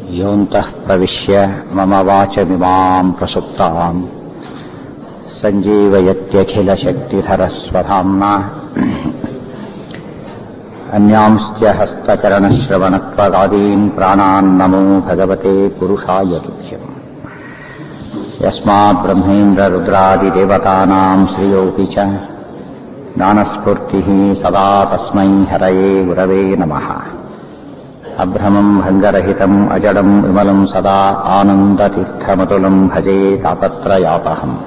योऽन्तः प्रविश्य मम वाचमिमाम् प्रसुप्ताम् सञ्जीवयत्यखिलशक्तिधरस्वधाम्ना अन्यांश्च हस्तचरणश्रवणत्वगादीन् प्राणान् नमो भगवते पुरुषाय तुभ्यम् यस्मात् ब्रह्मेन्द्ररुद्रादिदेवतानाम् श्रियोऽपि च ज्ञानस्फूर्तिः सदा तस्मै हरये गुरवे नमः अभ्रमम् भङ्गरहितम् अजडम् विमलम् सदा आनन्दतीर्थमतुलम् भजे तापत्रयापहम्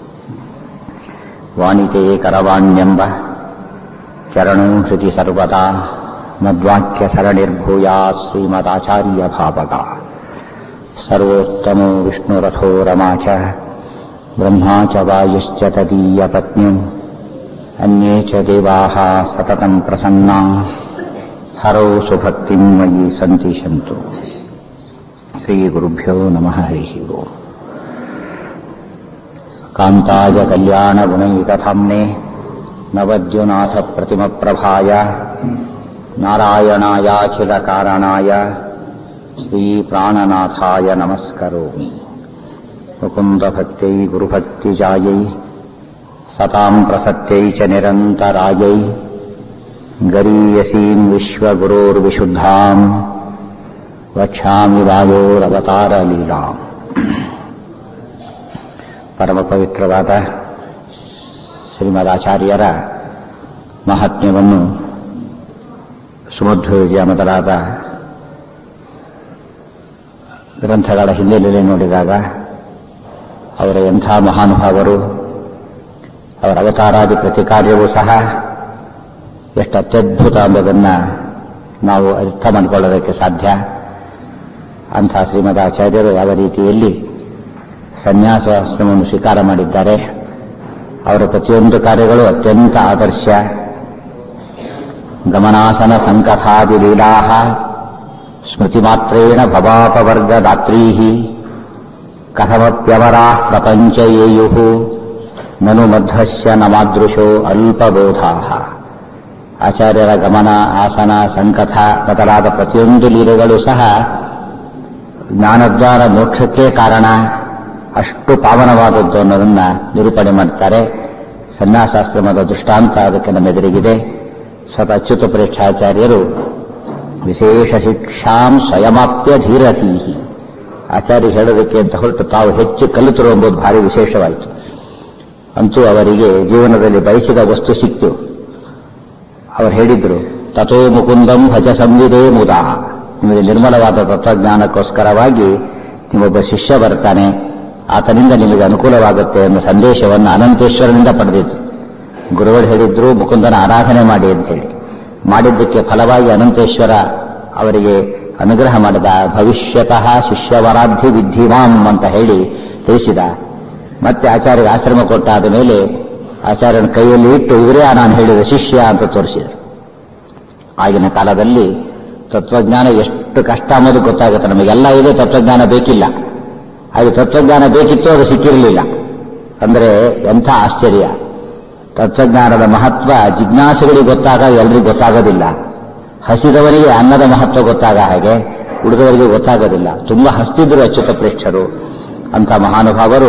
वाणिते करवाण्यम्ब चरणो हृदि सर्वदा मद्वाक्यसरणिर्भूयात् श्रीमदाचार्यभावगा सर्वोत्तमो विष्णुरथो रमा च ब्रह्मा च वायुश्च तदीयपत्न्यौ अन्ये च देवाः सततम् प्रसन्ना हरौ सुभक्तिम् मयि सन्तिषन्तु श्रीगुरुभ्यो नमः हरिः ओम् कान्ताय कल्याणगुणैकथाम्ने नवद्युनाथप्रतिमप्रभाय नारायणायाखिलकारणाय श्रीप्राणनाथाय नमस्करोमि मुकुन्दभक्त्यै गुरुभक्तिजायै सताम् प्रसत्यै च निरन्तरायै गरीयसीम् विश्वगुरोर्विशुद्धाम् वक्ष्यामि वायोरवतारलीलाम् ಪರಮ ಪವಿತ್ರವಾದ ಶ್ರೀಮದಾಚಾರ್ಯರ ಮಹಾತ್ಮ್ಯವನ್ನು ಸುಮಧ್ವವಿಜಯ ಮೊದಲಾದ ಗ್ರಂಥಗಳ ಹಿನ್ನೆಲೆಯಲ್ಲಿ ನೋಡಿದಾಗ ಅವರ ಎಂಥ ಮಹಾನುಭಾವರು ಅವರ ಅವತಾರಾದಿ ಪ್ರತಿಕಾರ್ಯವೂ ಸಹ ಎಷ್ಟು ಅತ್ಯದ್ಭುತ ಎಂಬುದನ್ನು ನಾವು ಅರ್ಥ ಮಾಡಿಕೊಳ್ಳೋದಕ್ಕೆ ಸಾಧ್ಯ ಅಂಥ ಶ್ರೀಮದಾಚಾರ್ಯರು ಯಾವ ರೀತಿಯಲ್ಲಿ ಸನ್ಯಾಸಾಶ್ರಮವನ್ನು ಸ್ವೀಕಾರ ಮಾಡಿದ್ದಾರೆ ಅವರ ಪ್ರತಿಯೊಂದು ಕಾರ್ಯಗಳು ಅತ್ಯಂತ ಆದರ್ಶ ಗಮನಾಸನ ಸಂಕಥಾದಿ ಲೀಲಾ ಸ್ಮೃತಿಮಾತ್ರೇಣ ಭವಾಪವರ್ಗದಾತ್ರೀ ಕಥಮಪ್ಯವರಾ ಪ್ರಪಂಚಯೇಯು ನನು ಮಧ್ವಸ್ಯ ನ ಮಾದೃಶೋ ಅಲ್ಪಬೋಧಾ ಆಚಾರ್ಯರ ಗಮನ ಆಸನ ಸಂಕಥ ಮೊದಲಾದ ಪ್ರತಿಯೊಂದು ಲೀಲೆಗಳು ಸಹ ಜ್ಞಾನದ್ವಾರ ಮೋಕ್ಷಕ್ಕೆ ಕಾರಣ ಅಷ್ಟು ಪಾವನವಾದದ್ದು ಅನ್ನೋದನ್ನ ನಿರೂಪಣೆ ಮಾಡ್ತಾರೆ ಸನ್ಯಾಸಾಶ್ರಮದ ದೃಷ್ಟಾಂತ ಅದಕ್ಕೆ ನಮ್ಮೆದುರಿಗಿದೆ ಸ್ವತಃ ಅಚ್ಯುತ ಪರೀಕ್ಷಾಚಾರ್ಯರು ವಿಶೇಷ ಶಿಕ್ಷಾಂ ಸ್ವಯಮಾಪ್ಯ ಧೀರಧೀಹಿ ಆಚಾರ್ಯ ಹೇಳೋದಕ್ಕೆ ಅಂತ ಹೊರಟು ತಾವು ಹೆಚ್ಚು ಕಲಿತರು ಎಂಬುದು ಭಾರಿ ವಿಶೇಷವಾಯಿತು ಅಂತೂ ಅವರಿಗೆ ಜೀವನದಲ್ಲಿ ಬಯಸಿದ ವಸ್ತು ಸಿಕ್ತು ಅವರು ಹೇಳಿದ್ರು ತಥೋ ಮುಕುಂದಂ ಭಜ ಸಂವಿದೇ ಮುದಾ ನಿಮಗೆ ನಿರ್ಮಲವಾದ ತತ್ವಜ್ಞಾನಕ್ಕೋಸ್ಕರವಾಗಿ ನಿಮ್ಮೊಬ್ಬ ಶಿಷ್ಯ ಬರ್ತಾನೆ ಆತನಿಂದ ನಿಮಗೆ ಅನುಕೂಲವಾಗುತ್ತೆ ಎಂಬ ಸಂದೇಶವನ್ನು ಅನಂತೇಶ್ವರನಿಂದ ಪಡೆದಿತ್ತು ಗುರುಗಳು ಹೇಳಿದ್ರು ಮುಕುಂದನ ಆರಾಧನೆ ಮಾಡಿ ಅಂತೇಳಿ ಮಾಡಿದ್ದಕ್ಕೆ ಫಲವಾಗಿ ಅನಂತೇಶ್ವರ ಅವರಿಗೆ ಅನುಗ್ರಹ ಮಾಡಿದ ಭವಿಷ್ಯತಃ ಶಿಷ್ಯವರಾಧ್ಯ ವಿದ್ಧಿಮಾಂ ಅಂತ ಹೇಳಿ ತಿಳಿಸಿದ ಮತ್ತೆ ಆಚಾರ್ಯ ಆಶ್ರಮ ಕೊಟ್ಟಾದ ಮೇಲೆ ಆಚಾರ್ಯನ ಕೈಯಲ್ಲಿ ಇಟ್ಟು ಇವರೇ ನಾನು ಹೇಳಿದ ಶಿಷ್ಯ ಅಂತ ತೋರಿಸಿದರು ಆಗಿನ ಕಾಲದಲ್ಲಿ ತತ್ವಜ್ಞಾನ ಎಷ್ಟು ಕಷ್ಟ ಅನ್ನೋದು ಗೊತ್ತಾಗುತ್ತೆ ನಮಗೆಲ್ಲ ಇದೆ ತತ್ವಜ್ಞಾನ ಬೇಕಿಲ್ಲ ಅದು ತತ್ವಜ್ಞಾನ ಬೇಕಿತ್ತು ಅದು ಸಿಕ್ಕಿರಲಿಲ್ಲ ಅಂದರೆ ಎಂಥ ಆಶ್ಚರ್ಯ ತತ್ವಜ್ಞಾನದ ಮಹತ್ವ ಜಿಜ್ಞಾಸುಗಳಿಗೆ ಗೊತ್ತಾಗ ಎಲ್ರಿಗೂ ಗೊತ್ತಾಗೋದಿಲ್ಲ ಹಸಿದವನಿಗೆ ಅನ್ನದ ಮಹತ್ವ ಗೊತ್ತಾಗ ಹಾಗೆ ಉಳಿದವರಿಗೆ ಗೊತ್ತಾಗೋದಿಲ್ಲ ತುಂಬ ಹಸ್ತಿದ್ರು ಅಚ್ಯುತ ಪ್ರೇಕ್ಷರು ಅಂಥ ಮಹಾನುಭಾವರು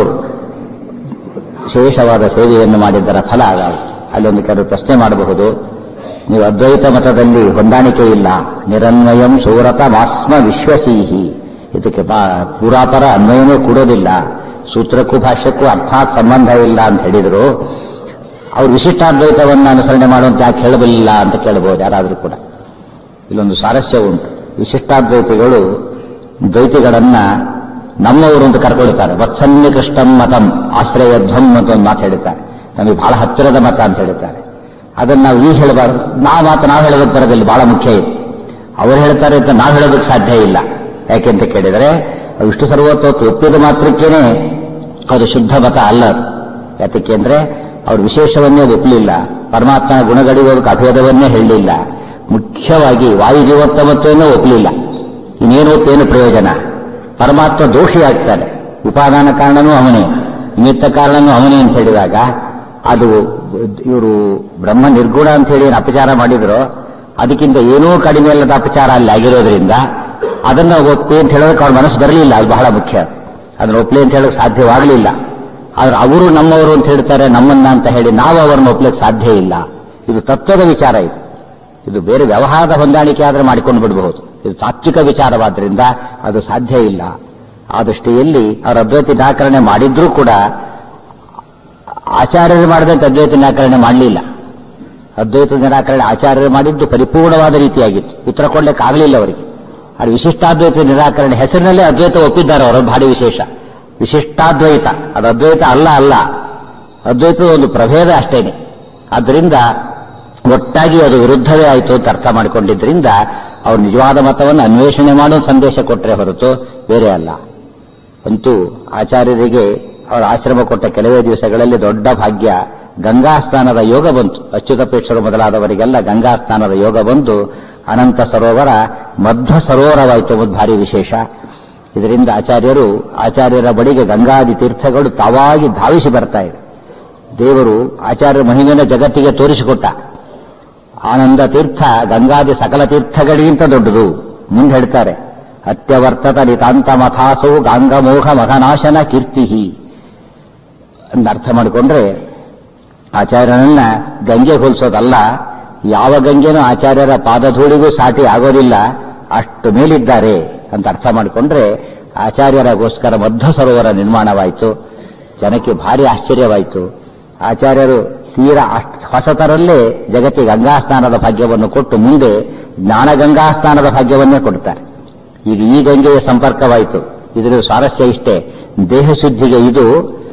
ವಿಶೇಷವಾದ ಸೇವೆಯನ್ನು ಮಾಡಿದ್ದರ ಫಲ ಅಲ್ಲೊಂದು ಕೆಲವು ಪ್ರಶ್ನೆ ಮಾಡಬಹುದು ನೀವು ಅದ್ವೈತ ಮತದಲ್ಲಿ ಹೊಂದಾಣಿಕೆ ಇಲ್ಲ ನಿರನ್ವಯಂ ಸೂರತ ಮಾಸ್ಮ ವಿಶ್ವಸೀಹಿ ಇದಕ್ಕೆ ಪುರಾತರ ಅನ್ವಯನೇ ಕೂಡೋದಿಲ್ಲ ಸೂತ್ರಕ್ಕೂ ಭಾಷ್ಯಕ್ಕೂ ಅರ್ಥಾತ್ ಸಂಬಂಧ ಇಲ್ಲ ಅಂತ ಹೇಳಿದರು ಅವ್ರು ವಿಶಿಷ್ಟಾದ್ವೈತವನ್ನು ಅನುಸರಣೆ ಮಾಡುವಂತ ಯಾಕೆ ಹೇಳಬಲ್ಲಿಲ್ಲ ಅಂತ ಕೇಳಬಹುದು ಯಾರಾದರೂ ಕೂಡ ಇಲ್ಲೊಂದು ಸ್ವಾರಸ್ಯ ಉಂಟು ವಿಶಿಷ್ಟಾದ್ವೈತಿಗಳು ದ್ವೈತಿಗಳನ್ನ ನಮ್ಮವರು ಅಂತ ಕರ್ಕೊಳ್ತಾರೆ ವತ್ಸನ್ಯ ಕೃಷ್ಣಂ ಮತಂ ಆಶ್ರಯಧ್ವಂ ಅಂತ ಒಂದು ಮಾತು ಹೇಳ್ತಾರೆ ನಮಗೆ ಬಹಳ ಹತ್ತಿರದ ಮತ ಅಂತ ಹೇಳ್ತಾರೆ ಅದನ್ನು ನಾವು ಈ ಹೇಳಬಾರ್ದು ನಾವು ಮಾತು ನಾವು ಹೇಳೋದಕ್ಕೆ ಬರೋದಿಲ್ಲ ಬಹಳ ಮುಖ್ಯ ಇದೆ ಅವ್ರು ಹೇಳ್ತಾರೆ ಅಂತ ನಾವು ಹೇಳೋದಕ್ಕೆ ಸಾಧ್ಯ ಇಲ್ಲ ಯಾಕೆಂತ ಕೇಳಿದರೆ ವಿಷ್ಣು ಸರ್ವೋತ್ತೋತ್ತು ಒಪ್ಪಿದ ಮಾತ್ರಕ್ಕೇನೆ ಅದು ಶುದ್ಧ ಮತ ಅಲ್ಲ ಅದು ಯಾತಕ್ಕೆ ಅಂದ್ರೆ ಅವ್ರು ವಿಶೇಷವನ್ನೇ ಒಪ್ಪಲಿಲ್ಲ ಪರಮಾತ್ಮನ ಗುಣಗಳಿಗೋದಕ್ಕೆ ಅಭೇದವನ್ನೇ ಹೇಳಲಿಲ್ಲ ಮುಖ್ಯವಾಗಿ ವಾಯು ಜೀವೋತ್ತಮತ್ವವನ್ನು ಒಪ್ಪಲಿಲ್ಲ ಇನ್ನೇನು ಒಪ್ಪೇನು ಪ್ರಯೋಜನ ಪರಮಾತ್ಮ ದೋಷಿ ಆಗ್ತಾನೆ ಉಪಾದಾನ ಕಾರಣನೂ ಅವನೇ ನಿಮಿತ್ತ ಕಾರಣನೂ ಅವನೇ ಅಂತ ಹೇಳಿದಾಗ ಅದು ಇವರು ಬ್ರಹ್ಮ ನಿರ್ಗುಣ ಅಂತ ಹೇಳಿ ಏನು ಅಪಚಾರ ಮಾಡಿದ್ರು ಅದಕ್ಕಿಂತ ಏನೂ ಕಡಿಮೆ ಅಲ್ಲದ ಅಪಚಾರ ಅಲ್ಲಿ ಆಗಿರೋದ್ರಿಂದ ಅದನ್ನ ಒಪ್ಪಿ ಅಂತ ಹೇಳೋದಕ್ಕೆ ಅವ್ರ ಮನಸ್ಸು ಬರಲಿಲ್ಲ ಅದು ಬಹಳ ಮುಖ್ಯ ಅದನ್ನ ಒಪ್ಪಲಿ ಅಂತ ಹೇಳೋಕೆ ಸಾಧ್ಯವಾಗಲಿಲ್ಲ ಆದ್ರೆ ಅವರು ನಮ್ಮವರು ಅಂತ ಹೇಳ್ತಾರೆ ನಮ್ಮನ್ನ ಅಂತ ಹೇಳಿ ನಾವು ಅವರನ್ನು ಒಪ್ಲಿಕ್ಕೆ ಸಾಧ್ಯ ಇಲ್ಲ ಇದು ತತ್ವದ ವಿಚಾರ ಇದು ಇದು ಬೇರೆ ವ್ಯವಹಾರದ ಹೊಂದಾಣಿಕೆ ಆದ್ರೆ ಮಾಡಿಕೊಂಡು ಬಿಡಬಹುದು ಇದು ತಾತ್ವಿಕ ವಿಚಾರವಾದ್ರಿಂದ ಅದು ಸಾಧ್ಯ ಇಲ್ಲ ಆ ದೃಷ್ಟಿಯಲ್ಲಿ ಅವರ ಅದ್ವೈತ ನಿರಾಕರಣೆ ಮಾಡಿದ್ರೂ ಕೂಡ ಆಚಾರ್ಯರು ಮಾಡಿದಂತೆ ಅದ್ವೈತ ನಿರಾಕರಣೆ ಮಾಡಲಿಲ್ಲ ಅದ್ವೈತ ನಿರಾಕರಣೆ ಆಚಾರ್ಯರು ಮಾಡಿದ್ದು ಪರಿಪೂರ್ಣವಾದ ರೀತಿಯಾಗಿತ್ತು ಉತ್ತರ ಕೊಡ್ಲಿಕ್ಕೆ ಆಗಲಿಲ್ಲ ಅವರಿಗೆ ಅದು ವಿಶಿಷ್ಟಾದ್ವೈತ ನಿರಾಕರಣೆ ಹೆಸರಿನಲ್ಲೇ ಅದ್ವೈತ ಒಪ್ಪಿದ್ದಾರೆ ಅವರು ಭಾರಿ ವಿಶೇಷ ವಿಶಿಷ್ಟಾದ್ವೈತ ಅದು ಅದ್ವೈತ ಅಲ್ಲ ಅಲ್ಲ ಅದ್ವೈತದ ಒಂದು ಪ್ರಭೇದ ಅಷ್ಟೇನೆ ಆದ್ದರಿಂದ ಒಟ್ಟಾಗಿ ಅದು ವಿರುದ್ಧವೇ ಆಯಿತು ಅಂತ ಅರ್ಥ ಮಾಡಿಕೊಂಡಿದ್ರಿಂದ ಅವರು ನಿಜವಾದ ಮತವನ್ನು ಅನ್ವೇಷಣೆ ಮಾಡೋ ಸಂದೇಶ ಕೊಟ್ಟರೆ ಹೊರತು ಬೇರೆ ಅಲ್ಲ ಅಂತೂ ಆಚಾರ್ಯರಿಗೆ ಅವರ ಆಶ್ರಮ ಕೊಟ್ಟ ಕೆಲವೇ ದಿವಸಗಳಲ್ಲಿ ದೊಡ್ಡ ಭಾಗ್ಯ ಗಂಗಾ ಸ್ನಾನದ ಯೋಗ ಬಂತು ಅಚ್ಯುತಪೇಕ್ಷರು ಮೊದಲಾದವರಿಗೆಲ್ಲ ಗಂಗಾ ಸ್ನಾನದ ಯೋಗ ಬಂದು ಅನಂತ ಸರೋವರ ಮಧ್ವ ಸರೋವರವಾಯಿತು ಎಂಬುದು ಭಾರಿ ವಿಶೇಷ ಇದರಿಂದ ಆಚಾರ್ಯರು ಆಚಾರ್ಯರ ಬಳಿಗೆ ಗಂಗಾದಿ ತೀರ್ಥಗಳು ತಾವಾಗಿ ಧಾವಿಸಿ ಬರ್ತಾ ಇದೆ ದೇವರು ಆಚಾರ್ಯ ಮಹಿಮೆಯನ್ನು ಜಗತ್ತಿಗೆ ತೋರಿಸಿಕೊಟ್ಟ ಆನಂದ ತೀರ್ಥ ಗಂಗಾದಿ ಸಕಲ ತೀರ್ಥಗಳಿಗಿಂತ ದೊಡ್ಡದು ಮುಂದೆ ಹೇಳ್ತಾರೆ ಅತ್ಯವರ್ತತ ನಿತಾಂತ ಮಥಾಸೌ ಗಾಂಗಮೋಘ ಮಘನಾಶನ ಕೀರ್ತಿ ಅಂತ ಅರ್ಥ ಮಾಡಿಕೊಂಡ್ರೆ ಆಚಾರ್ಯನನ್ನ ಗಂಗೆ ಹೋಲಿಸೋದಲ್ಲ ಯಾವ ಗಂಗೆನೂ ಆಚಾರ್ಯರ ಪಾದಧೂಳಿಗೂ ಸಾಟಿ ಆಗೋದಿಲ್ಲ ಅಷ್ಟು ಮೇಲಿದ್ದಾರೆ ಅಂತ ಅರ್ಥ ಮಾಡಿಕೊಂಡ್ರೆ ಆಚಾರ್ಯರಿಗೋಸ್ಕರ ಮಧ್ವ ಸರೋವರ ನಿರ್ಮಾಣವಾಯಿತು ಜನಕ್ಕೆ ಭಾರಿ ಆಶ್ಚರ್ಯವಾಯಿತು ಆಚಾರ್ಯರು ತೀರಾ ಅಷ್ಟ್ ಹೊಸತರಲ್ಲೇ ಜಗತ್ತಿಗೆ ಗಂಗಾ ಸ್ನಾನದ ಭಾಗ್ಯವನ್ನು ಕೊಟ್ಟು ಮುಂದೆ ಜ್ಞಾನ ಗಂಗಾ ಸ್ನಾನದ ಭಾಗ್ಯವನ್ನೇ ಕೊಡ್ತಾರೆ ಈಗ ಈ ಗಂಗೆಯ ಸಂಪರ್ಕವಾಯಿತು ಇದರ ಸ್ವಾರಸ್ಯ ಇಷ್ಟೇ ದೇಹ ಶುದ್ಧಿಗೆ ಇದು